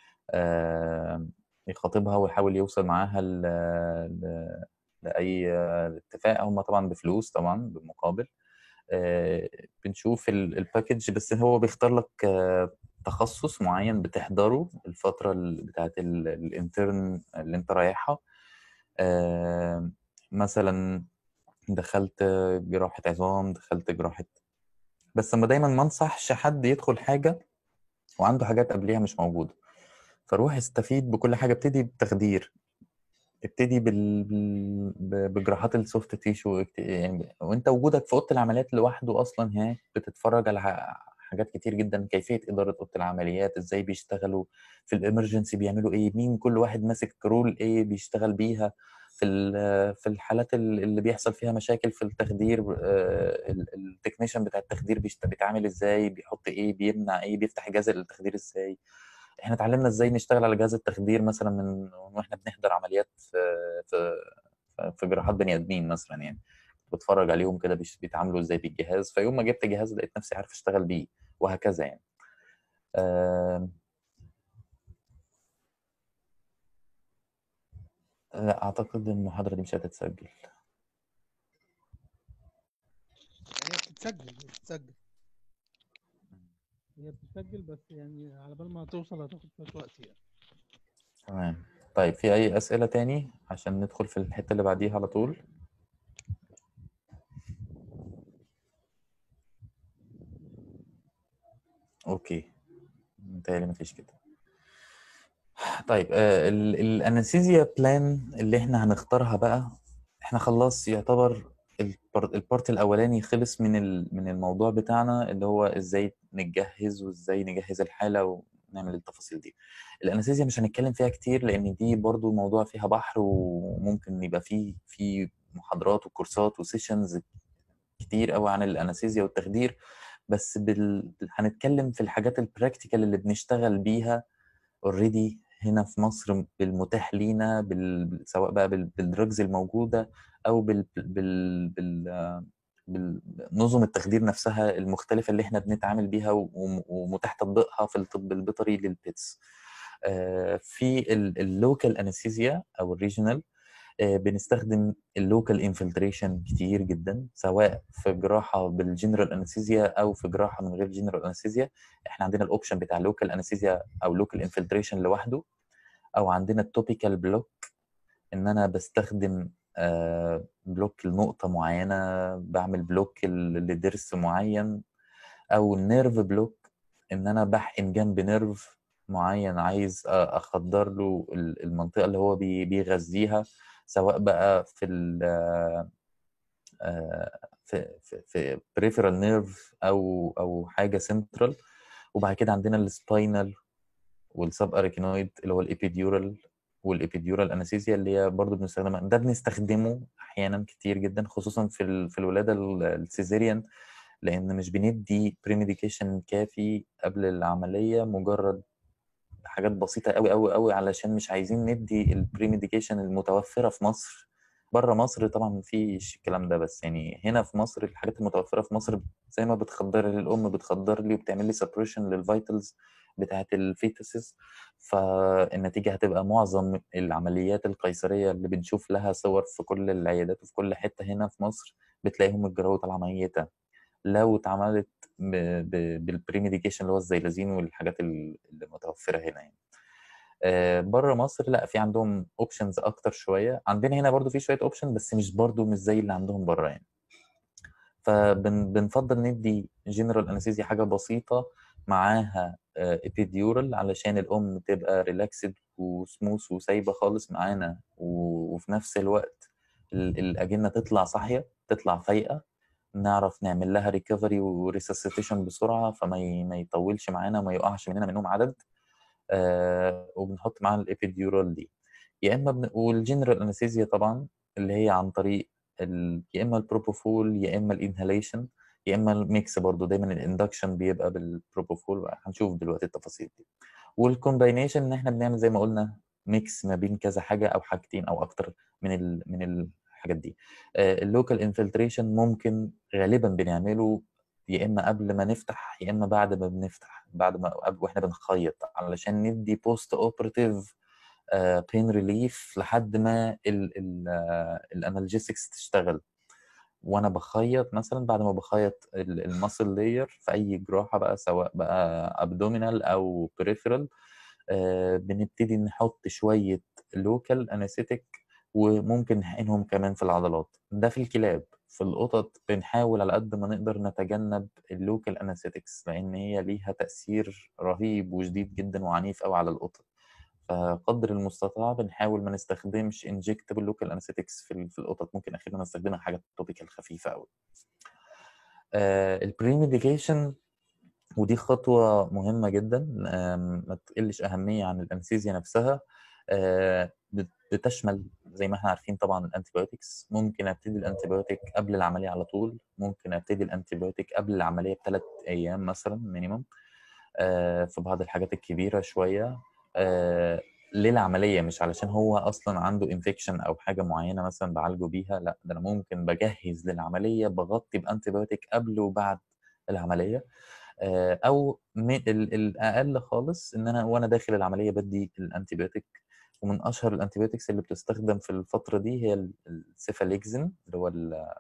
آه، يخاطبها ويحاول يوصل معاها ل- ل- لأي آه، اتفاق هم طبعا بفلوس طبعا بالمقابل آه، بنشوف ال- الباكج بس هو بيختار لك آه، تخصص معين بتحضره الفترة ال- بتاعت ال- الانترن اللي انت رايحها آه، مثلا دخلت جراحة عظام دخلت جراحة بس انا دايما ما انصحش حد يدخل حاجة وعنده حاجات قبليها مش موجودة فروح استفيد بكل حاجة ابتدي بتخدير ابتدي بال... بال- ب- بجراحات السوفت تيشو ابت- يعني وانت وجودك في اوضه العمليات لوحده اصلا هناك بتتفرج على ح- حاجات كتير جدا كيفيه اداره اوضه العمليات ازاي بيشتغلوا في الامرجنسي بيعملوا ايه مين كل واحد ماسك رول ايه بيشتغل بيها في ال- في الحالات ال- اللي بيحصل فيها مشاكل في التخدير آه، ال- التكنيشن بتاع التخدير بيشت- بيتعامل ازاي بيحط ايه بيمنع ايه بيفتح جهاز التخدير ازاي احنا اتعلمنا ازاي نشتغل على جهاز التخدير مثلا من واحنا بنحضر عمليات في في في جراحات بني ادمين مثلا يعني بتفرج عليهم كده بيش- بيتعاملوا ازاي بالجهاز فيوم ما جبت جهاز لقيت نفسي عارف اشتغل بيه وهكذا يعني آم، لا اعتقد ان المحاضره دي مش هتتسجل هي بتتسجل هي بتتسجل هي بتتسجل بس يعني على بال ما توصل هتاخد شوية وقت يعني تمام طيب في اي اسئله تاني عشان ندخل في الحته اللي بعديها على طول اوكي متهيألي مفيش كده طيب آه، ال- الانستيزيا بلان اللي احنا هنختارها بقى احنا خلاص يعتبر البار- البارت الاولاني خلص من ال- من الموضوع بتاعنا اللي هو ازاي نجهز وازاي نجهز الحالة ونعمل التفاصيل دي الانستيزيا مش هنتكلم فيها كتير لان دي برضو موضوع فيها بحر وممكن يبقى فيه في محاضرات وكورسات وسيشنز كتير قوي عن الانستيزيا والتخدير بس بال... هنتكلم في الحاجات البراكتيكال اللي بنشتغل بيها اوريدي هنا في مصر بالمتاح لينا بال... سواء بقى بال... بالدراجز الموجودة أو بال... بال... بال... بالنظم التخدير نفسها المختلفة اللي احنا بنتعامل بيها و- ومتاح تطبيقها في الطب البيطري للبيتس آه، في اللوكال انستيزيا او الريجونال بنستخدم اللوكال انفلتريشن كتير جدا سواء في جراحه بالجنرال انستيزيا او في جراحه من غير جنرال انستيزيا احنا عندنا الاوبشن بتاع لوكال انستيزيا او لوكال انفلتريشن لوحده او عندنا التوبيكال بلوك ان انا بستخدم آه، بلوك لنقطه معينه بعمل بلوك ل- لضرس معين او النيرف بلوك ان انا بحقن جنب نيرف معين عايز أ- اخدر له ال- المنطقه اللي هو بي- بيغذيها سواء بقى في ال آه، في في في peripheral نيرف او او حاجه سنترال وبعد كده عندنا السباينال والسب اريكينويد اللي هو الابيديورال والابيديورال انستيزيا اللي هي برضه بنستخدمها ده بنستخدمه احيانا كتير جدا خصوصا في ال- في الولاده ال- السيزيريان لان مش بندي بريميديكيشن كافي قبل العمليه مجرد حاجات بسيطه قوي قوي قوي علشان مش عايزين ندي البريميديكيشن المتوفره في مصر بره مصر طبعا مفيش الكلام ده بس يعني هنا في مصر الحاجات المتوفره في مصر زي ما بتخدر لي الام بتخدر لي وبتعمل لي سبريشن للفيتالز بتاعت الفيتسز فالنتيجه هتبقى معظم العمليات القيصريه اللي بنشوف لها صور في كل العيادات وفي كل حته هنا في مصر بتلاقيهم الجراوة طالعه ميته لو اتعملت ب- ب- بالبريميديكيشن اللي هو الزيلازين والحاجات ال- اللي متوفره هنا يعني بره مصر لا في عندهم اوبشنز اكتر شويه عندنا هنا برضو في شويه اوبشن بس مش برضو مش زي اللي عندهم بره يعني فبنفضل ندي جنرال انستيزيا حاجه بسيطه معاها ابيديورال علشان الام تبقى ريلاكسد وسموث وسايبه خالص معانا و- وفي نفس الوقت ال- الاجنه تطلع صاحيه تطلع فايقه نعرف نعمل لها ريكفري وريسسيتيشن بسرعه فما ي- ما يطولش معانا وما يقعش مننا منهم عدد آه وبنحط معاها الابيديورال دي يا اما بن... والجنرال انستيزيا طبعا اللي هي عن طريق ال... يا اما البروبوفول يا اما الانهاليشن يا اما الميكس برضو دايما الاندكشن بيبقى بالبروبوفول هنشوف دلوقتي التفاصيل دي والكومباينيشن ان احنا بنعمل زي ما قلنا ميكس ما بين كذا حاجه او حاجتين او اكتر من ال... من الحاجات دي اللوكال انفلتريشن ممكن غالبا بنعمله يا اما قبل ما نفتح يا اما بعد ما بنفتح بعد ما قبل واحنا بنخيط علشان ندي بوست اوبراتيف بين ريليف لحد ما الانالجيسكس تشتغل وانا بخيط مثلا بعد ما بخيط الماسل لاير في اي جراحه بقى سواء بقى ابدومينال او بريفرال بنبتدي نحط شويه لوكال انستيك وممكن نحقنهم كمان في العضلات ده في الكلاب في القطط بنحاول على قد ما نقدر نتجنب اللوكال انستيكس لان هي ليها تاثير رهيب وشديد جدا وعنيف قوي على القطط فقدر المستطاع بنحاول ما نستخدمش انجكتبل لوكال انستيكس في في القطط ممكن اخيرا نستخدمها حاجات توبيكال خفيفه قوي البريميديكيشن ودي خطوة مهمة جدا ما تقلش أهمية عن الأنستيزيا نفسها بتشمل زي ما احنا عارفين طبعا الانتيبيوتكس ممكن ابتدي الانتيبيوتيك قبل العملية على طول ممكن ابتدي الانتيبيوتيك قبل العملية بثلاث أيام مثلا مينيمم في بعض الحاجات الكبيرة شوية للعملية مش علشان هو أصلا عنده انفكشن أو حاجة معينة مثلا بعالجه بيها لا ده أنا ممكن بجهز للعملية بغطي بانتيبيوتيك قبل وبعد العملية او الاقل خالص ان انا وانا داخل العمليه بدي الانتيبيوتيك ومن اشهر الانتيبيوتكس اللي بتستخدم في الفتره دي هي السيفاليكزين اللي هو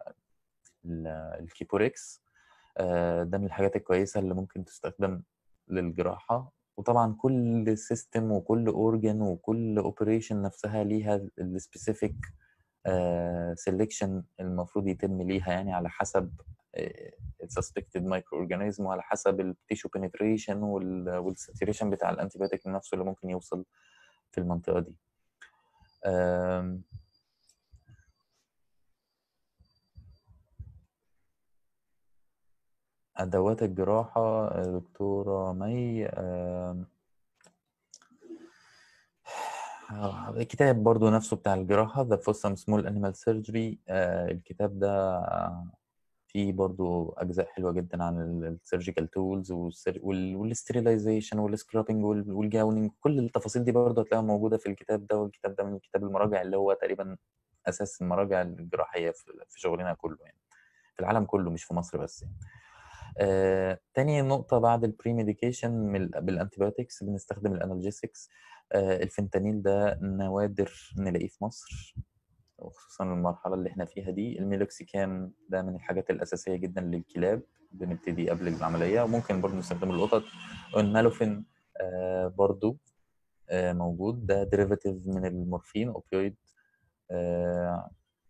الكيبوريكس ده من الحاجات الكويسه اللي ممكن تستخدم للجراحه وطبعا كل سيستم وكل اورجن وكل اوبريشن نفسها ليها السبيسيفيك سيلكشن المفروض يتم ليها يعني على حسب السسبكتد مايكرو اورجانيزم وعلى حسب التيشو بنتريشن والساتوريشن بتاع الانتيبيوتيك نفسه اللي ممكن يوصل في المنطقه دي ادوات الجراحه دكتوره مي الكتاب برضو نفسه بتاع الجراحة The Fossum Small Animal Surgery الكتاب ده في برضو اجزاء حلوه جدا عن السيرجيكال تولز والاستريلايزيشن والسكرابنج والجاونينج كل التفاصيل دي برضو هتلاقيها موجوده في الكتاب ده والكتاب ده من كتاب المراجع اللي هو تقريبا اساس المراجع الجراحيه في في شغلنا كله يعني في العالم كله مش في مصر بس يعني. آه، تاني نقطة بعد البري ميديكيشن بالانتيبيوتكس بنستخدم الانالجيسكس آه، الفنتانيل ده نوادر نلاقيه في مصر وخصوصا المرحلة اللي احنا فيها دي الميلوكسيكام ده من الحاجات الأساسية جدا للكلاب بنبتدي قبل العملية وممكن برضه نستخدم القطط والنالوفين آه، برضه آه، موجود ده ديريفاتيف من المورفين اوبيويد آه،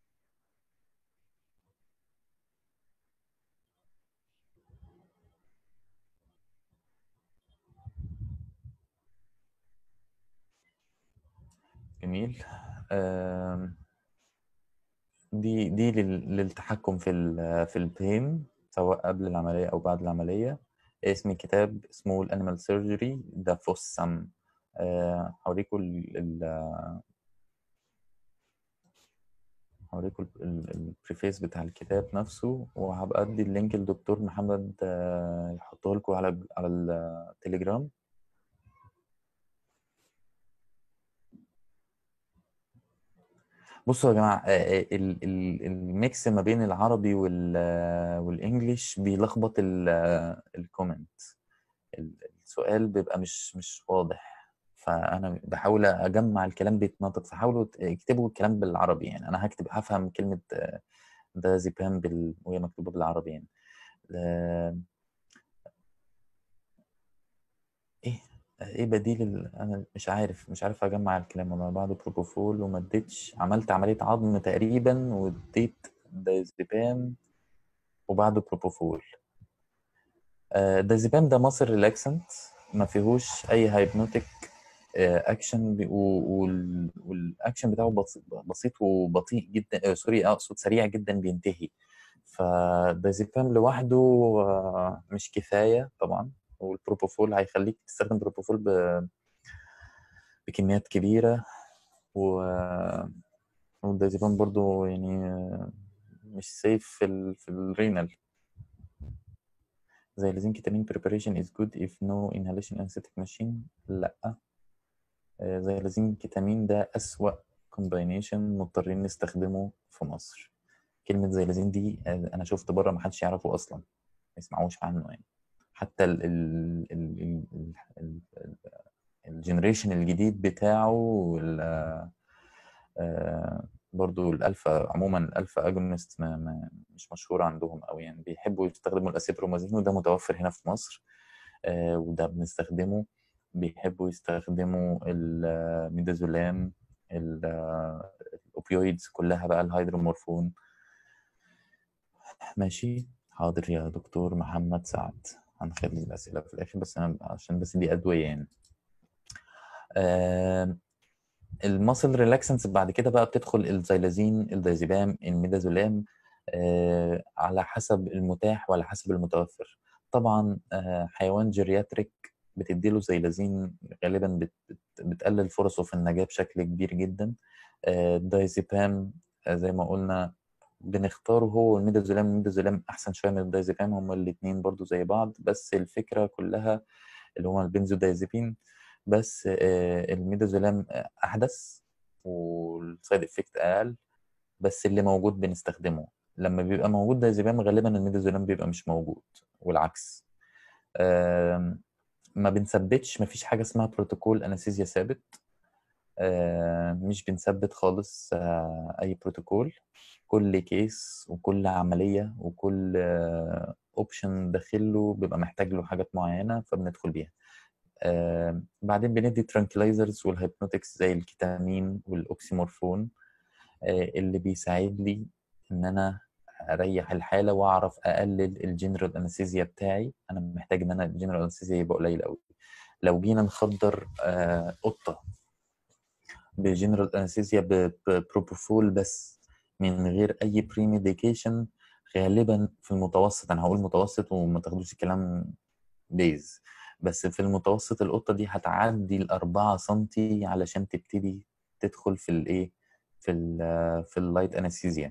جميل آم، دي دي لل- للتحكم في ال في البين سواء قبل العملية أو بعد العملية اسم الكتاب اسمه الانيمال سيرجري ذا فوسم هوريكم ال ال- هوريكم البريفيس بتاع الكتاب نفسه وهبقى ادي اللينك للدكتور محمد آه، يحطه لكم على على التليجرام بصوا يا جماعة آه، آه، ال- ال- الميكس ما بين العربي وال والانجليش بيلخبط الكومنت السؤال بيبقى مش مش واضح فانا بحاول اجمع الكلام بيتنطق فحاولوا ت- اكتبوا الكلام بالعربي يعني انا هكتب هفهم كلمة آه، ده زيبان بال... وهي مكتوبة بالعربي يعني آه، ايه ايه بديل ال... انا مش عارف مش عارف اجمع الكلام والله بعد بروبوفول وما اديتش عملت عملية عظم تقريبا واديت دايزيبام وبعد بروبوفول آه، دايزيبام ده مصر ريلاكسنت ما فيهوش اي هايبنوتيك اكشن بي- و- وال- والاكشن بتاعه بسيط بسيط وبطيء جدا آه، سوري اقصد سريع جدا بينتهي فدايزيبام لوحده آه، مش كفايه طبعا والبروبوفول هيخليك تستخدم بروبوفول ب- بكميات كبيره و والدايزيبام برضو يعني آه، مش سيف في ال في الرينال زي لازم كيتامين preparation is good if no inhalation anesthetic machine لا آه، زي لازم كيتامين ده أسوأ combination مضطرين نستخدمه في مصر كلمة زي لازم دي آه، أنا شفت بره محدش يعرفه أصلا ما يسمعوش عنه يعني حتى ال ال ال ال ال ال الجنريشن الجديد بتاعه وال آه، برضو الألفا عموما الألفا أجونست ما ما مش مشهورة عندهم أوي يعني بيحبوا يستخدموا الأسيبرومازين وده متوفر هنا في مصر آه، وده بنستخدمه بيحبوا يستخدموا الميدازولام ال- آه، الأوبيويدز كلها بقى الهيدرومورفون ماشي حاضر يا دكتور محمد سعد هنخلي الأسئلة في الآخر بس أنا عشان بس دي أدوية يعني آه، الماسل ريلاكسنس بعد كده بقى بتدخل الزيلازين الدايزيبام الميدازولام آه، على حسب المتاح وعلى حسب المتوفر طبعا آه، حيوان جيرياتريك بتديله زيلازين غالبا بت بت بتقلل فرصه في النجاة بشكل كبير جدا آه، الدايزيبام آه، زي ما قلنا بنختاره هو والميدازولام الميدازولام احسن شويه من الدايزيبام هما الاثنين برضو زي بعض بس الفكره كلها اللي هما البنزودايزيبين بس آه، الميدازولام آه، احدث والسايد افكت اقل بس اللي موجود بنستخدمه لما بيبقى موجود دايزيبام غالبا الميدازولام بيبقى مش موجود والعكس آم، ما بنثبتش ما فيش حاجه اسمها بروتوكول انستيزيا ثابت آه، مش بنثبت خالص آه، اي بروتوكول كل كيس وكل عمليه وكل اوبشن داخله بيبقى محتاج له حاجات معينه فبندخل بيها آه، بعدين بندي ترانكلايزرز والهيبنوتكس زي الكيتامين والاوكسيمورفون آه، اللي بيساعد لي ان انا اريح الحاله واعرف اقلل الجنرال انستيزيا بتاعي انا محتاج ان انا الجنرال انستيزيا يبقى قليل قوي لو جينا نخدر آه، قطه بجنرال انستيزيا ببروبوفول بس من غير اي بري ميديكيشن غالبا في المتوسط انا هقول متوسط وما تاخدوش الكلام بيز بس في المتوسط القطه دي هتعدي الأربعة سنتي علشان تبتدي تدخل في الايه في ال في اللايت انستيزيا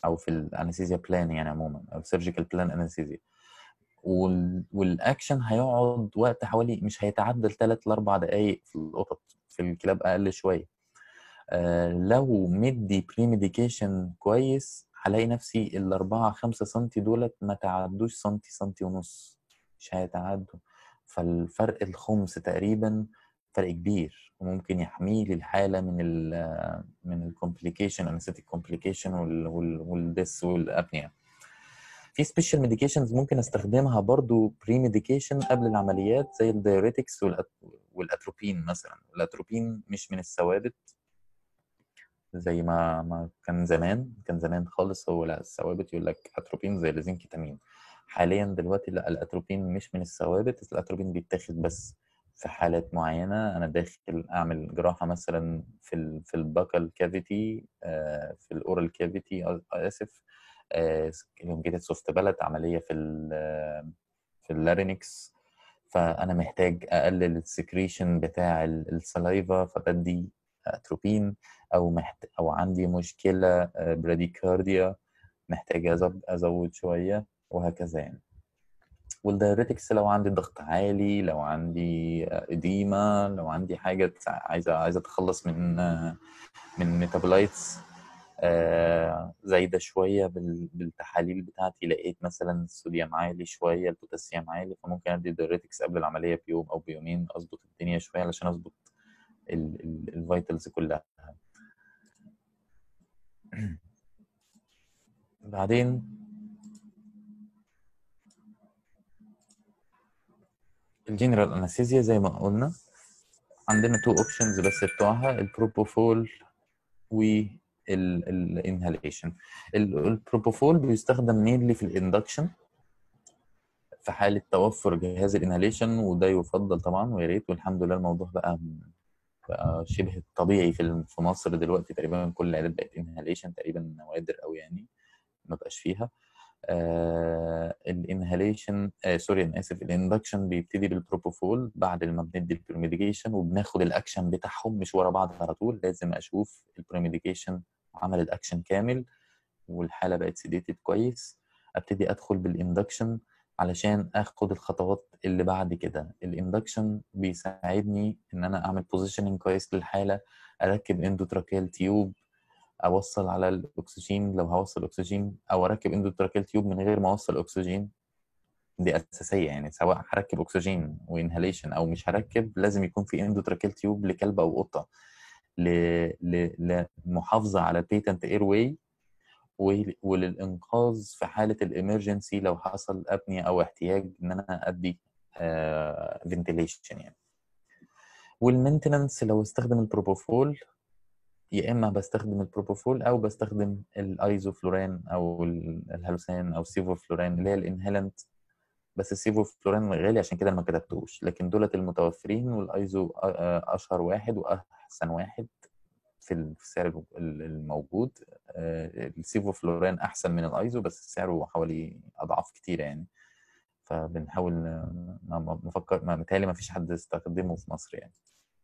او في الانستيزيا بلان يعني عموما او السيرجيكال بلان انستيزيا وال... والاكشن هيقعد وقت حوالي مش هيتعدى ثلاث لاربع دقائق في القطط في الكلاب اقل شويه آه لو مدي بري ميديكيشن كويس هلاقي نفسي الأربعة خمسة سنتي دولت ما تعدوش سنتي سنتي ونص مش هيتعدوا فالفرق الخمس تقريبا فرق كبير وممكن يحمي لي الحالة من ال من الكومبليكيشن انستيك كومبليكيشن والدس والابنيا في سبيشال ميديكيشنز ممكن استخدمها برضو بري ميديكيشن قبل العمليات زي الدايوريتكس والاتروبين مثلا الاتروبين مش من الثوابت زي ما ما كان زمان كان زمان خالص هو لا الثوابت يقول لك اتروبين زي الزنكيتامين حاليا دلوقتي لا الاتروبين مش من الثوابت الاتروبين بيتاخد بس في حالات معينه انا داخل اعمل جراحه مثلا في ال في الباكال كافيتي في الاورال كافيتي اسف elongated سوفت بلد عمليه في ال في اللارينكس فانا محتاج اقلل السكريشن بتاع السلايفا فبدي اتروبين او محت... او عندي مشكله براديكارديا محتاج ازود شويه وهكذا يعني والدايوريتكس لو عندي ضغط عالي لو عندي اديمه لو عندي حاجه عايزه عايزه اتخلص من من ميتابولايتس زايده شويه بالتحاليل بتاعتي لقيت مثلا الصوديوم عالي شويه البوتاسيوم عالي فممكن ادي دايوريتكس قبل العمليه بيوم او بيومين اظبط الدنيا شويه علشان اظبط الفيتالز كلها بعدين الجنرال انستيزيا زي ما قلنا عندنا تو اوبشنز بس بتوعها البروبوفول والانهاليشن البروبوفول بيستخدم مينلي في الاندكشن في حالة توفر جهاز الانهاليشن وده يفضل طبعا ويا ريت والحمد لله الموضوع بقى بقى شبه طبيعي في في مصر دلوقتي تقريبا كل العيادات بقت انهاليشن تقريبا نوادر قوي يعني ما بقاش فيها آه الانهاليشن آه سوري انا اسف الاندكشن بيبتدي بالبروبوفول بعد ما بندي البريميديكيشن وبناخد الاكشن بتاعهم مش ورا بعض على طول لازم اشوف البريميديكيشن عملت اكشن كامل والحاله بقت سيديتد كويس ابتدي ادخل بالاندكشن علشان اخد الخطوات اللي بعد كده الاندكشن بيساعدني ان انا اعمل بوزيشننج كويس للحاله اركب اندوتراكيال تيوب اوصل على الاكسجين لو هوصل اكسجين او اركب اندوتراكيال تيوب من غير ما اوصل اكسجين دي اساسيه يعني سواء هركب اكسجين وانهاليشن او مش هركب لازم يكون في اندوتراكيال تيوب لكلب او قطه لمحافظه على البيتنت اير واي وللانقاذ في حاله الامرجنسي لو حصل ابنيه او احتياج ان انا ادي فنتيليشن يعني والمينتننس لو استخدم البروبوفول يا اما بستخدم البروبوفول او بستخدم الايزوفلوران او الهالوسان او السيفوفلوران اللي هي الانهيلنت بس السيفوفلوران غالي عشان كده ما كتبتوش لكن دولت المتوفرين والايزو اشهر واحد واحسن واحد في السعر الموجود السيفوفلوران احسن من الايزو بس سعره حوالي اضعاف كتيره يعني فبنحاول ما مفكر ما متهيألي ما فيش حد استخدمه في مصر يعني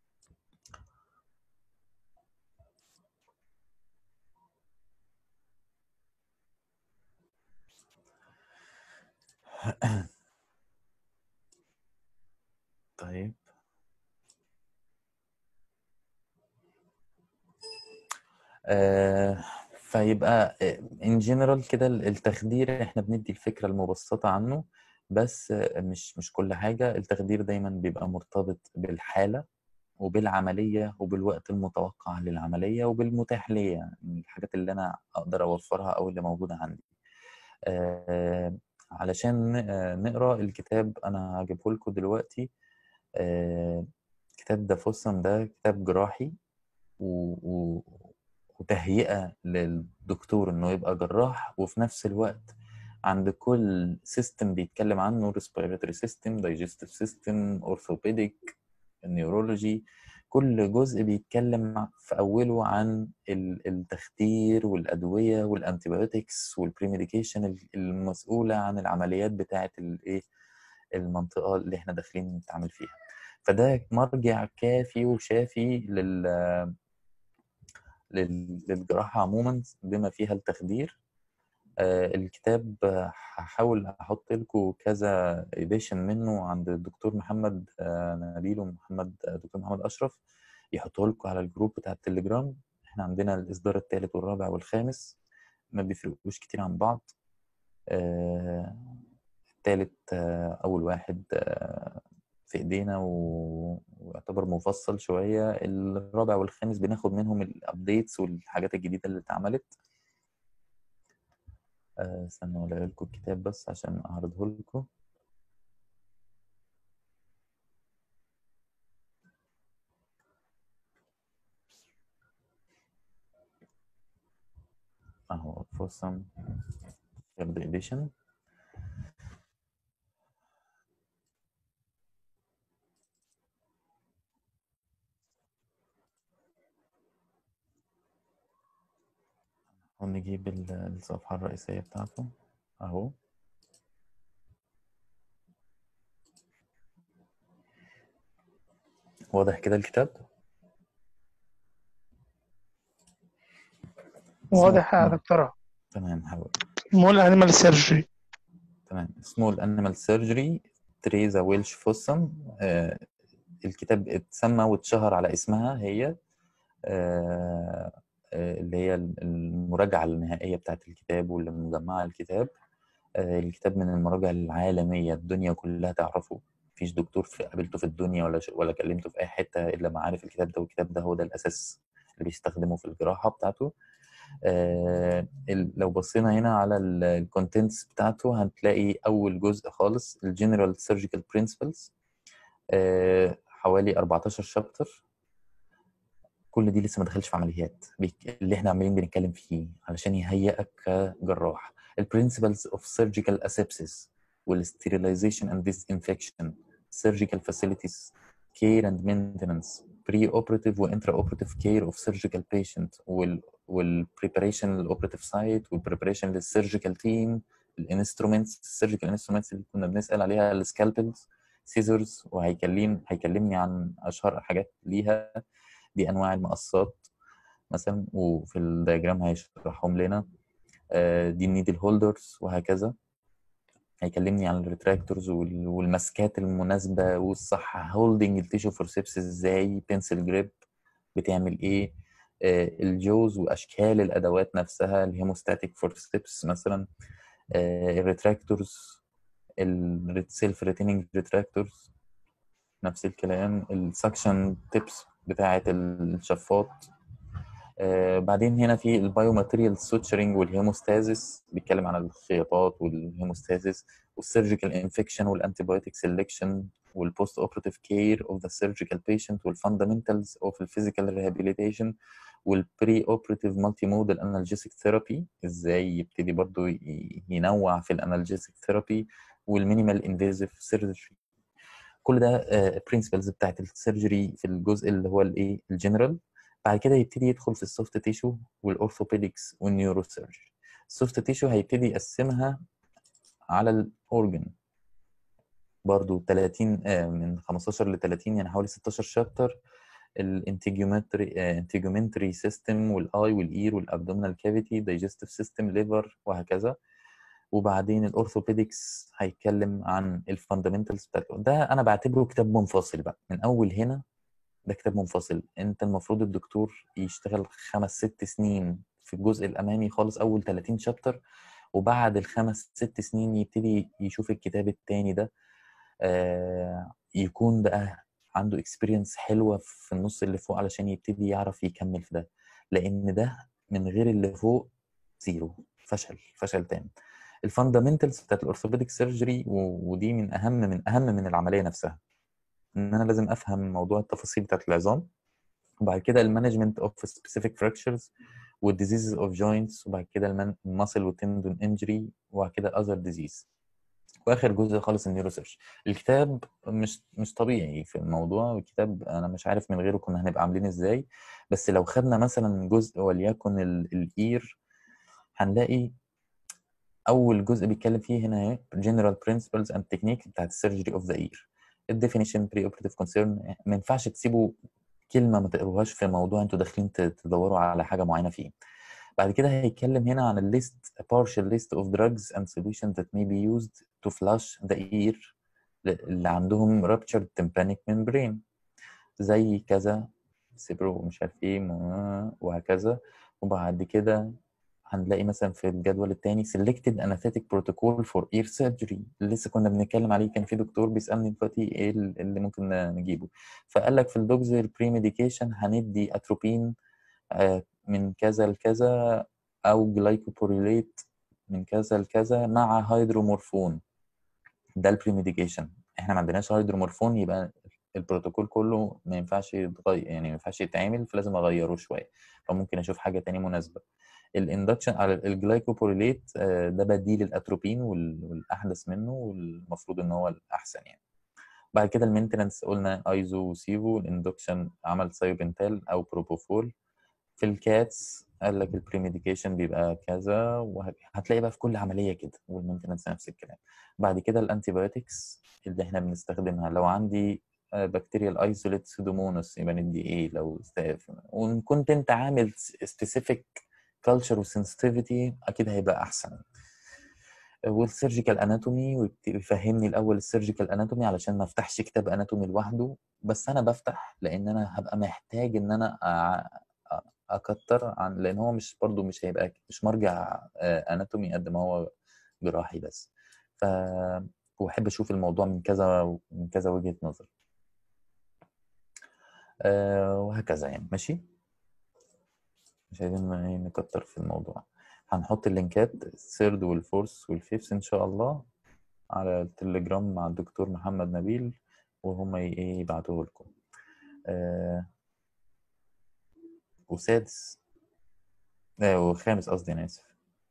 طيب آه فيبقى ان جنرال كده التخدير احنا بندي الفكره المبسطه عنه بس مش مش كل حاجه التخدير دايما بيبقى مرتبط بالحاله وبالعمليه وبالوقت المتوقع للعمليه وبالمتاح ليا الحاجات اللي انا اقدر اوفرها او اللي موجوده عندي آه علشان نقرا الكتاب انا هجيبه لكم دلوقتي آه كتاب دافوسن ده كتاب جراحي و... و... وتهيئه للدكتور انه يبقى جراح وفي نفس الوقت عند كل سيستم بيتكلم عنه respiratory system digestive system orthopedic neurology كل جزء بيتكلم في اوله عن التخدير والادويه والانتيبيوتكس والبريميديكيشن المسؤوله عن العمليات بتاعه الايه المنطقه اللي احنا داخلين نتعامل فيها فده مرجع كافي وشافي لل للجراحه عموما بما فيها التخدير آه، الكتاب آه، هحاول احط لكم كذا اديشن منه عند الدكتور محمد آه، نبيل ومحمد آه، دكتور محمد اشرف يحطه لكم على الجروب بتاع التليجرام احنا عندنا الاصدار الثالث والرابع والخامس ما بيفرقوش كتير عن بعض آه، الثالث آه، اول واحد آه، في ايدينا و- ويعتبر مفصل شويه الرابع والخامس بناخد منهم الابديتس والحاجات الجديده اللي اتعملت آه، استنوا الاقي لكم الكتاب بس عشان اعرضه لكم اهو فوسم third edition ونجيب ال- الصفحة الرئيسية بتاعته اهو واضح كده الكتاب واضح يا دكتورة تمام هقول مول انيمال سيرجري تمام سمول انيمال سيرجري تريزا ويلش فوسم آه الكتاب اتسمى واتشهر على اسمها هي آه آه، اللي هي المراجعة النهائية بتاعت الكتاب واللي مجمعة الكتاب آه الكتاب من المراجع العالمية الدنيا كلها تعرفه مفيش دكتور في قابلته في الدنيا ولا ش... ولا كلمته في أي حتة إلا ما عارف الكتاب ده والكتاب ده هو ده الأساس اللي بيستخدمه في الجراحة بتاعته آه ال- لو بصينا هنا على الكونتنتس بتاعته هتلاقي أول جزء خالص الجنرال سيرجيكال برنسبلز حوالي 14 شابتر كل دي لسه ما دخلش في عمليات بيك- اللي احنا عمالين بنتكلم فيه علشان يهيئك كجراح ال principles of surgical asepsis وال sterilization and disinfection surgical facilities care and maintenance pre-operative و intraoperative care of surgical patient وال وال preparation للoperative site وال preparation للsurgical team الانسترومنتس السيرجيكال انسترومنتس اللي كنا بنسال عليها السكالبلز سيزرز وهيكلم هيكلمني عن اشهر حاجات ليها دي انواع المقصات مثلا وفي الدياجرام هيشرحهم لنا آه، دي النيدل هولدرز وهكذا هيكلمني عن الريتراكتورز وال- والماسكات المناسبه والصح هولدنج التيشو فورسيبس ازاي بنسل جريب بتعمل ايه آه، الجوز واشكال الادوات نفسها الهيموستاتيك فورسيبس مثلا الريتراكتورز السيلف ريتيننج ريتراكتورز نفس الكلام السكشن تيبس بتاعه الشفاط آه بعدين هنا في البايو ماتيريال سوتشرنج والهيموستازيس بيتكلم عن الخياطات والهيموستازيس والسيرجيكال انفكشن والانتيبيوتيك سيلكشن والبوست اوبراتيف كير اوف ذا سيرجيكال بيشنت والفاندامنتالز اوف الفيزيكال ريهابيليتيشن والبري اوبراتيف مالتي مودال انالجيسيك ثيرابي ازاي يبتدي برضو ي- ينوع في الانالجيسيك ثيرابي والمينيمال انفيزيف سيرجري كل ده برنسبلز بتاعت السيرجري في الجزء اللي هو الايه الجنرال بعد كده يبتدي يدخل في السوفت تيشو والاورثوبيدكس والنيورو سيرجري السوفت تيشو هيبتدي يقسمها على الاورجن برضو 30 آه، من 15 ل 30 يعني حوالي 16 شابتر الانتيجومتري انتيجومنتري سيستم والاي والاير والابدومينال كافيتي دايجستيف سيستم ليفر وهكذا وبعدين الاورثوبيدكس هيتكلم عن الفاندامنتالز بتاعت ده انا بعتبره كتاب منفصل بقى من اول هنا ده كتاب منفصل انت المفروض الدكتور يشتغل خمس ست سنين في الجزء الامامي خالص اول 30 شابتر وبعد الخمس ست سنين يبتدي يشوف الكتاب التاني ده آه يكون بقى عنده اكسبيرينس حلوه في النص اللي فوق علشان يبتدي يعرف يكمل في ده لان ده من غير اللي فوق زيرو فشل فشل تام الفاندامنتالز بتاعت الاورثوبيديك سيرجري ودي من اهم من اهم من العمليه نفسها ان انا لازم افهم موضوع التفاصيل بتاعت العظام وبعد كده المانجمنت اوف سبيسيفيك فراكشرز والديزيزز اوف جوينتس وبعد كده الماسل والتندون انجري وبعد كده الاذر ديزيز واخر جزء خالص النيورو سيرش الكتاب مش مش طبيعي في الموضوع الكتاب انا مش عارف من غيره كنا هنبقى عاملين ازاي بس لو خدنا مثلا جزء وليكن ال- الاير هنلاقي اول جزء بيتكلم فيه هنا اهي general principles and techniques بتاعت السيرجري اوف ذا اير الديفينيشن بري اوبريتيف كونسيرن ما ينفعش تسيبوا كلمه ما تقروهاش في موضوع انتوا داخلين ت- تدوروا على حاجه معينه فيه بعد كده هيتكلم هنا عن ال list a partial list of drugs and solutions that may be used to flush the ear ل- اللي عندهم ruptured tympanic membrane زي كذا سيبرو مش عارف ايه م- وهكذا وبعد كده هنلاقي مثلا في الجدول الثاني selected anesthetic protocol for ear surgery اللي لسه كنا بنتكلم عليه كان في دكتور بيسألني دلوقتي ايه اللي ممكن نجيبه فقال لك في الدوجز البري ميديكيشن هندي اتروبين آه، من كذا لكذا او جلايكوبوريليت من كذا لكذا مع هيدرومورفون ده البري ميديكيشن احنا ما عندناش هيدرومورفون يبقى البروتوكول كله ما ينفعش يتغير يعني ما ينفعش يتعمل فلازم اغيره شويه فممكن اشوف حاجه تانية مناسبه الاندكشن على الجلايكوبوريليت آه، ده بديل الاتروبين وال- والاحدث منه والمفروض ان هو الاحسن يعني بعد كده المينتننس قلنا ايزو وسيفو الاندكشن عمل سايوبنتال او بروبوفول في الكاتس قال لك البري ميديكيشن بيبقى كذا وهتلاقي بقى في كل عمليه كده والمينتننس نفس الكلام بعد كده الانتي بايوتكس اللي احنا بنستخدمها لو عندي بكتيريال ايزوليت سودومونس يبقى ندي ايه لو استاف وان كنت انت عامل سبيسيفيك كلتشر وسنسيتيفيتي اكيد هيبقى احسن والسيرجيكال اناتومي ويفهمني الاول السيرجيكال اناتومي علشان ما افتحش كتاب اناتومي لوحده بس انا بفتح لان انا هبقى محتاج ان انا أع- أ- اكتر عن لان هو مش برضو مش هيبقى مش مرجع آه، اناتومي قد ما هو جراحي بس ف واحب اشوف الموضوع من كذا من كذا وجهة نظر آه، وهكذا يعني ماشي مش عايزين إيه نكتر في الموضوع هنحط اللينكات الثيرد والفورث والفيفث ان شاء الله على التليجرام مع الدكتور محمد نبيل وهم ي- ايه يبعتوه لكم آه وسادس آه وخامس قصدي انا اسف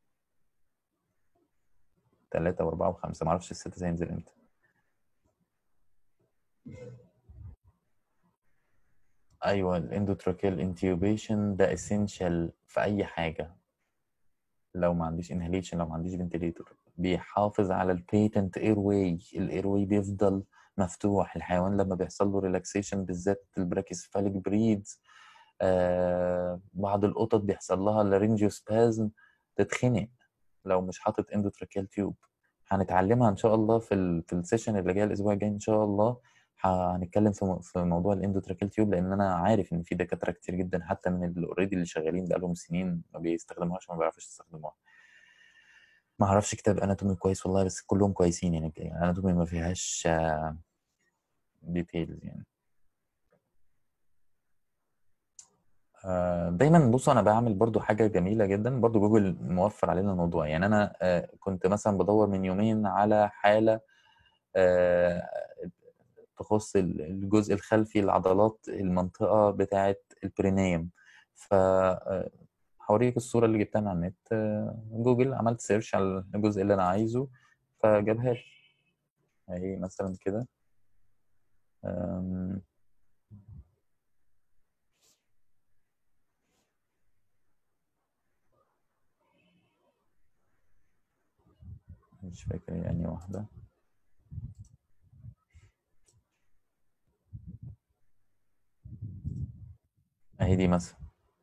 ثلاثة وأربعة وخمسة معرفش الستة هينزل امتى أيوة الاندوتراكيال انتيوبيشن ده essential في أي حاجة لو ما عنديش انهاليشن لو ما عنديش فنتليتور بيحافظ على البيتنت اير واي الاير واي بيفضل مفتوح الحيوان لما بيحصل له ريلاكسيشن بالذات البراكيسفاليك بريدز آه بعض القطط بيحصل لها لارنجيوسبازم تتخنق لو مش حاطط اندوتراكيال تيوب هنتعلمها ان شاء الله في ال في السيشن اللي جاي الاسبوع الجاي ان شاء الله ه- هنتكلم في م- في موضوع الاندوتراكيال تيوب لان انا عارف ان في دكاتره كتير جدا حتى من اللي اوريدي اللي شغالين بقالهم سنين ما بيستخدموهاش وما بيعرفوش يستخدموها ما اعرفش كتاب اناتومي كويس والله بس كلهم كويسين يعني اناتومي ما فيهاش ديتيلز يعني آه، دايما بصوا انا بعمل برضو حاجه جميله جدا برضو جوجل موفر علينا الموضوع يعني انا آه، كنت مثلا بدور من يومين على حاله آه، تخص ال- الجزء الخلفي لعضلات المنطقه بتاعه البرينيوم ف آه، هوريك الصوره اللي جبتها من على النت آه، جوجل عملت سيرش على الجزء اللي انا عايزه فجابها لي اهي مثلا كده آم، مش فاكر يعني واحدة اهي دي مثلا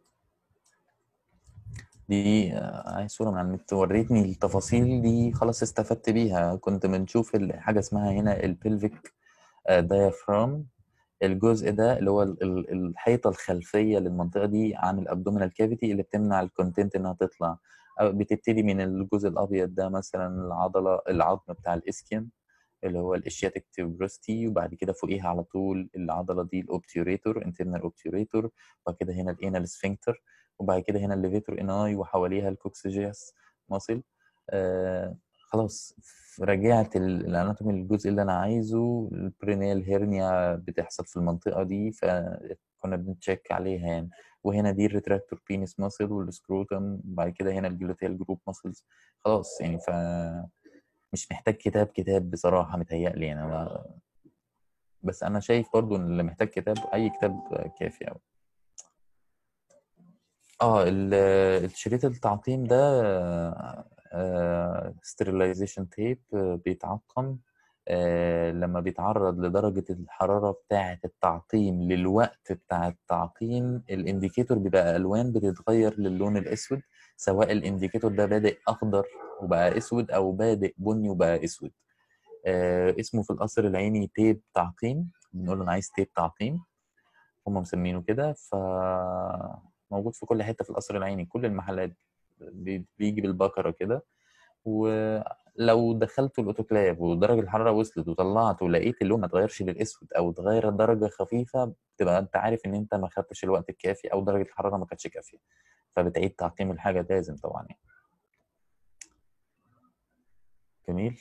دي آه، اهي صورة من على النت وريتني التفاصيل دي خلاص استفدت بيها كنت بنشوف ال- حاجة اسمها هنا البلفيك دايافرام الجزء ده اللي هو ال- ال- الحيطة الخلفية للمنطقة دي عن الابدومينال كافيتي اللي بتمنع الكونتنت انها تطلع أو بتبتدي من الجزء الابيض ده مثلا العضلة العظم بتاع الاسكيم اللي هو الاشياتيك تيوبروستي وبعد كده فوقيها على طول العضله دي الاوبتيوريتور انترنال اوبتيوريتور وبعد كده هنا الانال سفنكتر وبعد كده هنا الليفيتور اناي وحواليها الكوكسيجياس ماسل آه خلاص رجعت ال- الاناتومي للجزء اللي انا عايزه البرينيال هيرنيا بتحصل في المنطقه دي فكنا بنتشيك عليها يعني وهنا دي الريتراكتور بينس ماسل والسكروتم وبعد كده هنا الجلوتيال جروب ماسلز خلاص يعني ف مش محتاج كتاب كتاب بصراحة متهيألي يعني أنا بس أنا شايف برضو إن اللي محتاج كتاب أي كتاب كافي أوي اه ال- الشريط التعقيم ده ستيرلايزيشن تيب بيتعقم آه، لما بيتعرض لدرجة الحرارة بتاعة التعقيم للوقت بتاع التعقيم الانديكيتور بيبقى ألوان بتتغير للون الأسود سواء الانديكيتور ده بادئ أخضر وبقى أسود أو بادئ بني وبقى أسود آه، اسمه في القصر العيني تيب تعقيم بنقول له أنا عايز تيب تعقيم هم مسمينه كده ف موجود في كل حتة في القصر العيني كل المحلات بي- بيجي بالبكرة كده ولو دخلت الاوتوكلاف ودرجه الحراره وصلت وطلعت ولقيت اللون ما اتغيرش للاسود او اتغير درجه خفيفه بتبقى انت عارف ان انت ما خدتش الوقت الكافي او درجه الحراره ما كانتش كافيه فبتعيد تعقيم الحاجه لازم طبعا يعني جميل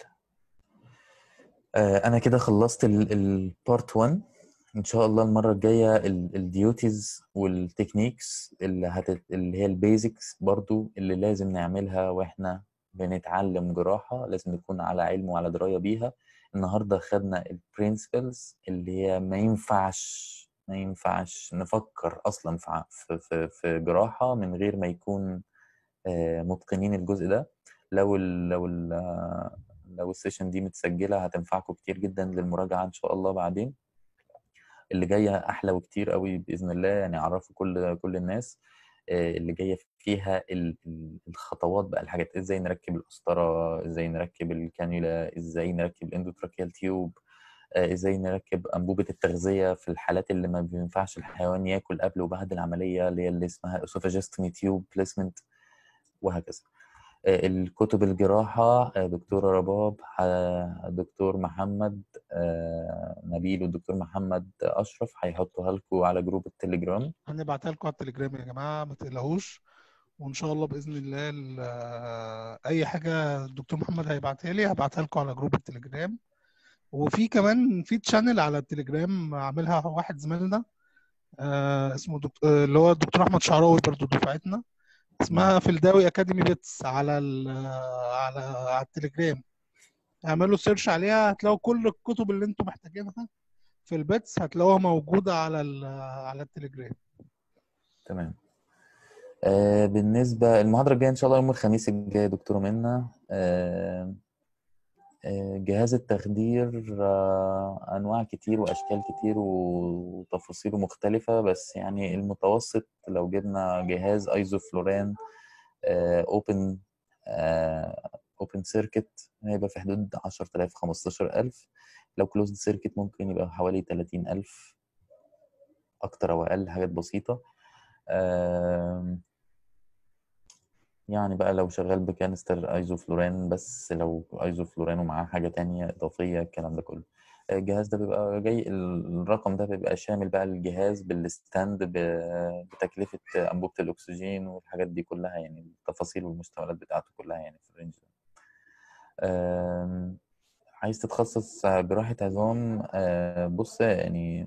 آه انا كده خلصت البارت 1 ان شاء الله المره الجايه الديوتيز والتكنيكس اللي هت... اللي هي البيزكس برضو اللي لازم نعملها واحنا بنتعلم جراحه لازم نكون على علم وعلى درايه بيها النهارده خدنا البرنسبلز اللي هي ما ينفعش ما ينفعش نفكر اصلا في ع- في في, في جراحه من غير ما يكون آه، متقنين الجزء ده لو ال لو ال لو السيشن دي متسجله هتنفعكم كتير جدا للمراجعه ان شاء الله بعدين اللي جايه احلى وكتير قوي باذن الله يعني اعرفوا كل كل الناس آه، اللي جايه فيها ال- ال- الخطوات بقى الحاجات ازاي نركب القسطره ازاي نركب الكانيولا ازاي نركب الاندوتراكيال تيوب آه، ازاي نركب انبوبه التغذيه في الحالات اللي ما بينفعش الحيوان ياكل قبل وبعد العمليه اللي هي اللي اسمها اسوفاجستمي تيوب بليسمنت وهكذا آه، الكتب الجراحة آه، دكتورة رباب ح- دكتور محمد آه، نبيل والدكتور محمد أشرف هيحطوها لكم على جروب التليجرام هنبعتها لكم على التليجرام يا جماعة ما تقلقوش وإن شاء الله بإذن الله ال- آه، أي حاجة الدكتور محمد هيبعتها لي هبعتها لكم على جروب التليجرام وفي كمان في تشانل على التليجرام عاملها واحد زميلنا آه، اسمه دكتور اللي هو الدكتور أحمد شعراوي برضو دفعتنا اسمها فلداوي أكاديمي بيتس على ال على على التليجرام اعملوا سيرش عليها هتلاقوا كل الكتب اللي انتم محتاجينها في البيتس هتلاقوها موجودة على ال- على التليجرام تمام آه، بالنسبة المحاضرة الجاية إن شاء الله يوم الخميس الجاي دكتور منا آه، آه، جهاز التخدير آه، أنواع كتير وأشكال كتير وتفاصيله مختلفة بس يعني المتوسط لو جبنا جهاز ايزوفلوران اوبن اوبن سيركت هيبقى في حدود 10000 15000 لو كلوزد سيركت ممكن يبقى حوالي 30000 أكتر أو أقل حاجات بسيطة آم، يعني بقى لو شغال بكانستر ايزوفلوران بس لو ايزوفلوران ومعاه حاجة تانية إضافية الكلام ده كله الجهاز ده بيبقى جاي الرقم ده بيبقى شامل بقى الجهاز بالستاند ب- بتكلفة أنبوبة الأكسجين والحاجات دي كلها يعني التفاصيل والمشتملات بتاعته كلها يعني في الرينج ده آم، عايز تتخصص جراحة عظام آه، بص يعني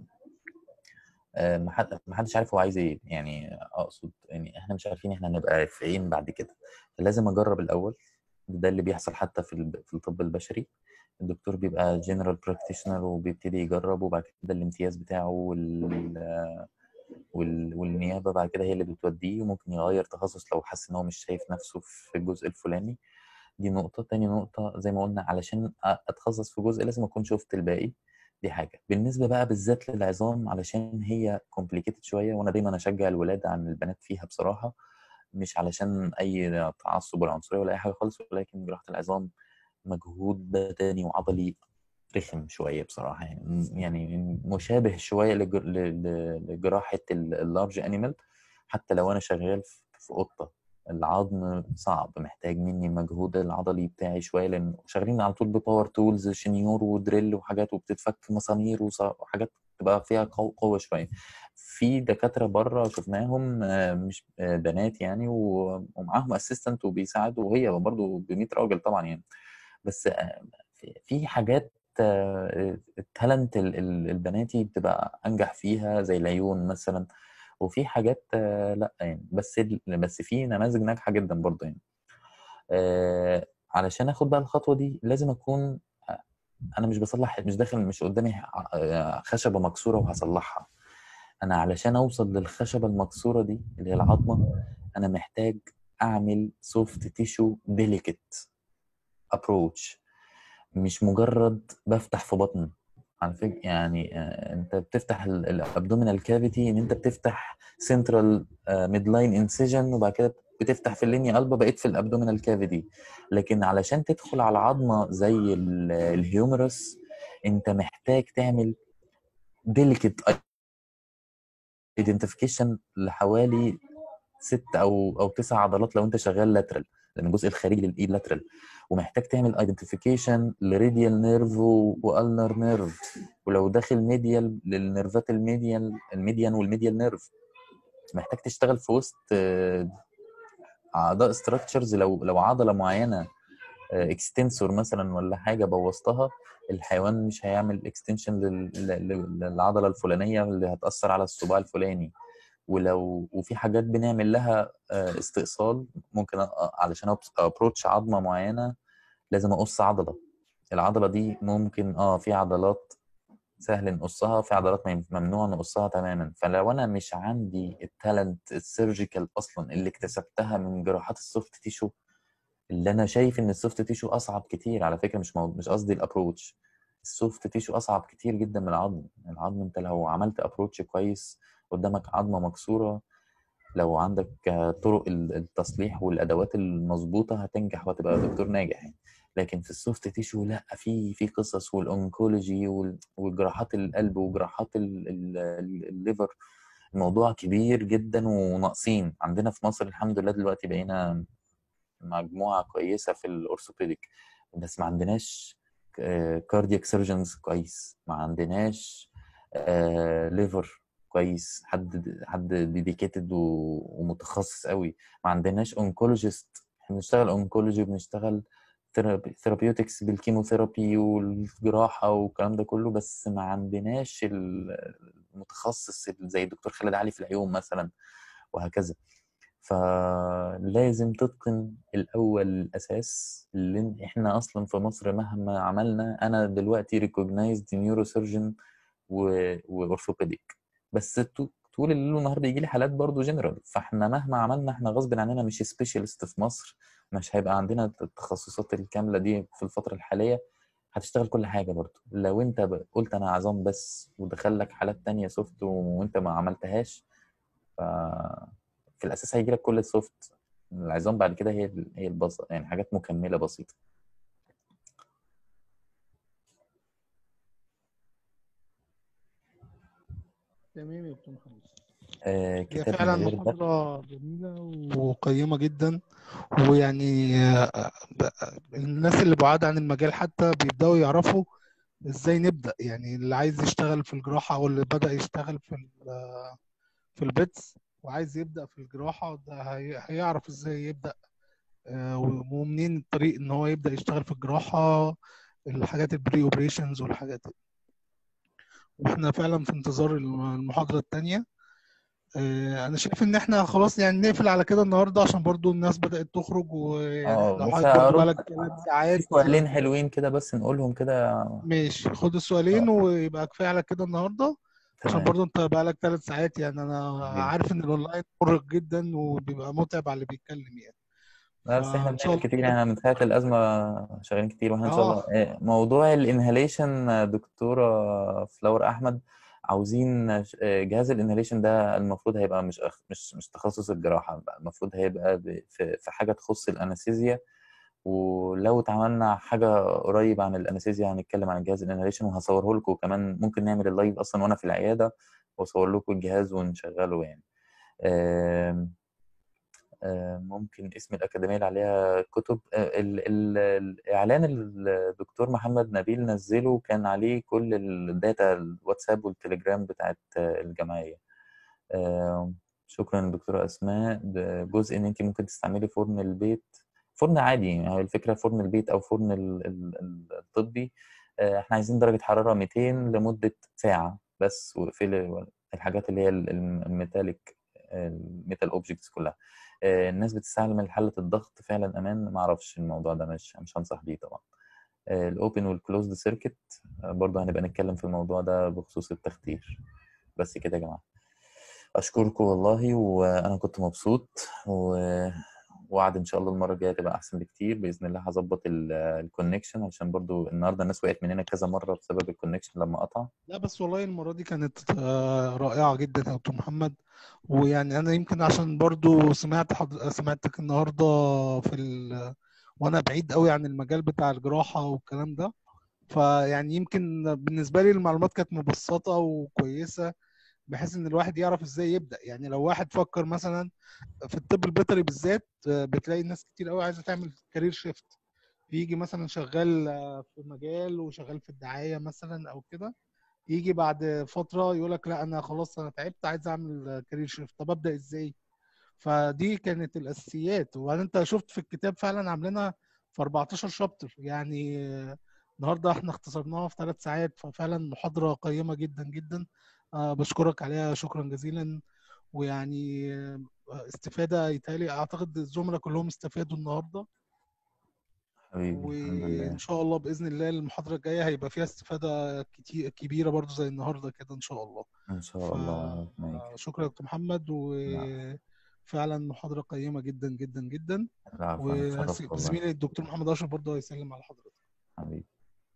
آه، محد- محدش عارف هو عايز ايه يعني اقصد يعني احنا مش عارفين احنا هنبقى فين بعد كده لازم اجرب الاول ده اللي بيحصل حتى في الب- في الطب البشري الدكتور بيبقى جنرال براكتيشنر وبيبتدي يجرب وبعد كده الامتياز بتاعه وال وال- والنيابه بعد كده هي اللي بتوديه وممكن يغير تخصص لو حس ان هو مش شايف نفسه في الجزء الفلاني دي نقطة تاني نقطة زي ما قلنا علشان أ- أتخصص في جزء لازم أكون شفت الباقي دي حاجة بالنسبة بقى بالذات للعظام علشان هي complicated شوية وأنا دايما أشجع الولاد عن البنات فيها بصراحة مش علشان أي تعصب ولا عنصرية ولا أي حاجة خالص ولكن جراحة العظام مجهود بدني وعضلي رخم شوية بصراحة يعني يعني مشابه شوية لج- ل- ل- لجراحة اللارج أنيمال حتى لو أنا شغال في في قطة العظم صعب محتاج مني المجهود العضلي بتاعي شوية لأن شغالين على طول بباور تولز شنيور ودريل وحاجات وبتتفك مسامير وص- وحاجات تبقى فيها قو- قوة شوية في دكاترة بره شفناهم آه، مش آه، بنات يعني و- ومعاهم اسيستنت وبيساعدوا وهي برضو ب 100 راجل طبعا يعني بس آه، في في حاجات آه، التالنت ال- ال- البناتي بتبقى انجح فيها زي العيون مثلا وفي حاجات آه، لا يعني بس ال- بس في نماذج ناجحه جدا برضه يعني آه، علشان اخد بقى الخطوه دي لازم اكون آه، انا مش بصلح مش داخل مش قدامي آه، خشبه مكسوره وهصلحها انا علشان اوصل للخشبه المكسوره دي اللي هي العظمه انا محتاج اعمل سوفت تيشو ديليكت ابروتش مش مجرد بفتح في بطن على فكرة يعني آه، انت بتفتح الابدومينال كافيتي ان انت بتفتح سنترال ميد لاين انسيجن وبعد كده بتفتح في اللينيا قلبه بقيت في الابدومينال كافيتي لكن علشان تدخل على عظمه زي ال- الهيومرس انت محتاج تعمل ديليكت ايدنتيفيكيشن لحوالي ست او او تسع عضلات لو انت شغال لاترال لان الجزء الخارجي للايد لاترال ومحتاج تعمل ايدنتيفيكيشن لراديال نيرف والنر نيرف ولو داخل ميديال للنيرفات الميديال الميديان والميديال نيرف محتاج تشتغل في وسط آه، اعضاء ستراكشرز لو لو عضله معينه اكستنسور مثلا ولا حاجه بوظتها الحيوان مش هيعمل اكستنشن للعضله الفلانيه اللي هتاثر على الصباع الفلاني ولو وفي حاجات بنعمل لها آه، استئصال ممكن أ- علشان ابروتش عظمه معينه لازم اقص عضله العضله دي ممكن اه في عضلات سهل نقصها في عضلات مم- ممنوع نقصها تماما فلو انا مش عندي التالنت السيرجيكال اصلا اللي اكتسبتها من جراحات السوفت تيشو اللي انا شايف ان السوفت تيشو اصعب كتير على فكره مش مو... مش قصدي الابروتش السوفت تيشو اصعب كتير جدا من العظم العظم انت لو عملت ابروتش كويس قدامك عظمه مكسوره لو عندك آه، طرق ال- التصليح والادوات المظبوطه هتنجح وهتبقى دكتور ناجح يعني لكن في السوفت تيشو لا في في قصص والانكولوجي وال- وجراحات القلب وجراحات ال- ال- ال- الليفر الموضوع كبير جدا وناقصين عندنا في مصر الحمد لله دلوقتي بقينا مجموعه كويسه في الاورثوبيديك بس ما عندناش كاردياك سيرجنز كويس ما عندناش ليفر كويس حد حد ديديكيتد ومتخصص قوي ما عندناش اونكولوجيست احنا بنشتغل اونكولوجي وبنشتغل ثيرابيوتكس بالكيموثيرابي والجراحه والكلام ده كله بس ما عندناش ال- المتخصص زي الدكتور خالد علي في العيون مثلا وهكذا فلازم تتقن الاول الاساس اللي احنا اصلا في مصر مهما عملنا انا دلوقتي ريكوجنايزد نيورو سيرجن واورثوبيديك بس تو- طول الليل والنهار بيجي لي حالات برضو جنرال فاحنا مهما عملنا احنا غصب عننا مش سبيشالست في مصر مش هيبقى عندنا التخصصات الكامله دي في الفتره الحاليه هتشتغل كل حاجه برضو لو انت ب- قلت انا عظام بس ودخل لك حالات تانية سوفت وانت ما عملتهاش ف في الاساس هيجي لك كل السوفت العظام بعد كده هي ال- هي البسط يعني حاجات مكمله بسيطه تمام يا دكتور محمد آه هي كتاب من فعلا غير ده محاضرة جميلة وقيمة جدا ويعني آه، ب- الناس اللي بعاد عن المجال حتى بيبدأوا يعرفوا ازاي نبدأ يعني اللي عايز يشتغل في الجراحة او اللي بدأ يشتغل في ال- في البيتس وعايز يبدأ في الجراحة ده هي- هيعرف ازاي يبدأ آه، ومنين الطريق ان هو يبدأ يشتغل في الجراحة الحاجات البري اوبريشنز والحاجات دي واحنا فعلا في انتظار المحاضرة التانية آه، انا شايف ان احنا خلاص يعني نقفل على كده النهارده عشان برضو الناس بدأت تخرج ويعني اه احنا بس حضرتك برضو هرد بقالك ثلاث في ساعات سؤالين حلوين كده بس نقولهم كده ماشي خد السؤالين ويبقى كفايه على كده النهارده عشان تمام برضو انت بقالك ثلاث ساعات يعني انا جدا عارف ان الاونلاين مرهق جدا وبيبقى متعب على اللي بيتكلم يعني لا بس احنا فان شاء بنعمل الله كتير كده يعني من ساعة الأزمة شغالين كتير واحنا إن شاء الله اه آه، موضوع الانهاليشن دكتورة فلاور أحمد عاوزين آه، جهاز الانهاليشن ده المفروض هيبقى مش أخ- مش مش تخصص الجراحة بقى المفروض هيبقى ب- في في حاجة تخص الأنستيزيا ولو اتعملنا حاجة قريب عن الأنستيزيا هنتكلم عن جهاز الانهاليشن وهصوره لكم كمان ممكن نعمل اللايف أصلا وأنا في العيادة وأصور لكم الجهاز ونشغله يعني آم، آه، ممكن اسم الأكاديمية اللي عليها كتب آه، ال- ال- الإعلان اللي الدكتور محمد نبيل نزله كان عليه كل الداتا الواتساب والتليجرام بتاعت آه، الجمعية آه، شكرا دكتورة أسماء ده جزء إن أنت ممكن تستعملي فرن البيت فرن عادي يعني الفكرة فرن البيت أو فرن ال- ال- ال- الطبي آه، إحنا عايزين درجة حرارة 200 لمدة ساعة بس واقفلي الحاجات اللي هي ال- الم- الميتاليك الميتال اوبجكتس كلها آه، الناس بتستعمل حلة الضغط فعلا امان ما اعرفش الموضوع ده مش مش هنصح بيه طبعا الاوبن والكلوزد سيركت برضه هنبقى نتكلم في الموضوع ده بخصوص التختير بس كده يا جماعة اشكركم والله وانا كنت مبسوط و... وعد ان شاء الله المره الجايه تبقى احسن بكتير باذن الله هظبط الكونكشن عشان برضو النهارده الناس وقعت مننا كذا مره بسبب الكونكشن لما قطع لا بس والله المرة دي كانت آه، رائعة جدا يا دكتور محمد ويعني أنا يمكن عشان برضو سمعت حضر... سمعتك النهاردة في ال... وأنا بعيد قوي عن المجال بتاع الجراحة والكلام ده فيعني يمكن بالنسبة لي المعلومات كانت مبسطة وكويسة بحيث إن الواحد يعرف إزاي يبدأ يعني لو واحد فكر مثلا في الطب البيطري بالذات آه، بتلاقي ناس كتير قوي عايزة تعمل كارير شيفت يجي مثلا شغال آه، في مجال وشغال في الدعاية مثلا أو كده يجي بعد فترة يقول لك لا أنا خلاص أنا تعبت عايز أعمل كارير شيفت طب أبدأ إزاي؟ فدي كانت الأساسيات وبعدين أنت شفت في الكتاب فعلا عاملينها في 14 شابتر يعني آه، النهارده احنا اختصرناها في ثلاث ساعات ففعلا محاضرة قيمة جدا جدا آه، بشكرك عليها شكرا جزيلا ويعني آه، استفادة يتهيألي أعتقد الزملاء كلهم استفادوا النهارده حبيبي الحمد لله وان شاء الله باذن الله المحاضره الجايه هيبقى فيها استفاده كتير كبيره برضو زي النهارده كده ان شاء الله ان شاء الله ربنا يكرمك. شكرا يا دكتور محمد نعم. وفعلا محاضره قيمه جدا جدا جدا العفو انا اتشرفت والله وزميلي الدكتور محمد اشرف برضه هيسلم على حضرتك حبيبي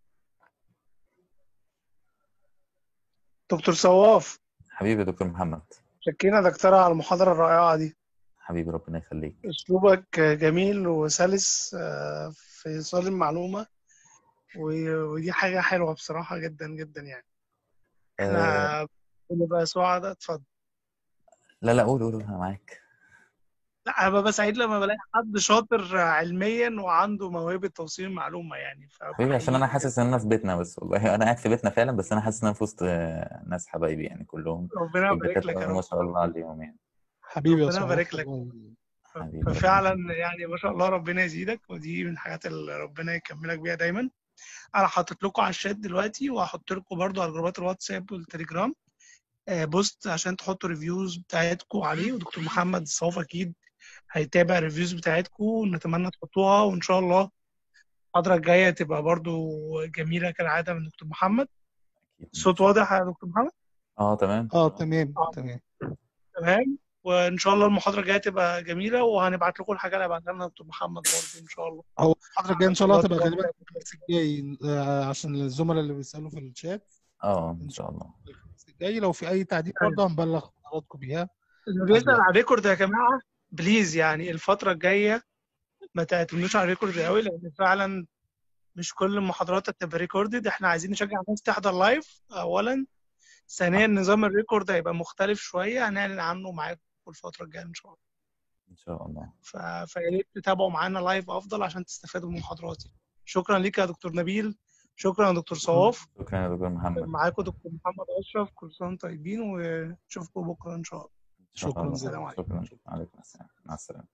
دكتور صواف حبيبي يا دكتور محمد شكينا دكتورة على المحاضرة الرائعة دي حبيبي ربنا يخليك أسلوبك جميل وسلس آه، في إيصال المعلومة و- ودي حاجة حلوة بصراحة جدا جدا يعني آه احنا بنبقى سعداء اتفضل لا لا قول قول قول، انا معاك لا أنا ببقى سعيد لما بلاقي حد شاطر علميا وعنده موهبة توصيل المعلومة يعني حبيبي عشان انا حاسس ان انا في بيتنا بس والله انا قاعد في بيتنا فعلا بس انا حاسس ان انا في وسط آه، ناس حبايبي يعني كلهم ربنا يبارك لك يا والدكاترة ما رب شاء الله عليهم يعني حبيبي يا ربنا صلاح يبارك لك والله حبيبي ربنا ففعلا يخليك يعني ما شاء الله ربنا يزيدك ودي من الحاجات اللي ربنا يكملك بيها دايما انا حاطط لكم على الشات دلوقتي وهحط لكم برضو على جروبات الواتساب والتليجرام آه، بوست عشان تحطوا ريفيوز بتاعتكم عليه ودكتور محمد الصوف اكيد هيتابع الريفيوز بتاعتكم ونتمنى تحطوها وان شاء الله المحاضرة الجاية تبقى برضو جميلة كالعادة من دكتور محمد اكيد ان الصوت شاء الله واضح يا دكتور محمد اه تمام اه تمام آه، تمام تمام وان شاء الله المحاضرة الجاية تبقى جميلة وهنبعت لكم الحاجة اللي هيبعتها لنا دكتور محمد برضو ان شاء الله هو المحاضره الجايه ان شاء الله جروبات هتبقى غالبا الواتساب الخميس الجاي آه، عشان الزملاء اللي بيسالوا في الشات اه ان ان شاء شاء الله الله الخميس الجاي لو في اي تعديل برضه هنبلغ حضراتكم بيها اللي بيسأل قبلها على الريكورد يا جماعة بليز يعني الفترة الجاية ما تعتمدوش على الريكورد قوي لأن فعلا مش كل المحاضرات هتبقى ريكوردد احنا عايزين نشجع الناس تحضر لايف أولا ثانيا نظام الريكورد هيبقى مختلف شوية هنعلن عنه معاكم الفترة الجاية إن شاء الله ان شاء الله ف... فيا ريت تتابعوا معانا لايف أفضل عشان تستفادوا من محاضراتي شكرا ليك يا دكتور نبيل شكرا يا دكتور صواف شكرا يا دكتور محمد معاكم دكتور محمد أشرف كل سنة وانتم طيبين ونشوفكم بكرة إن شاء الله ان شاء شكرا الله السلام جزيلا عليكم شكرا عليكم السلام مع السلامه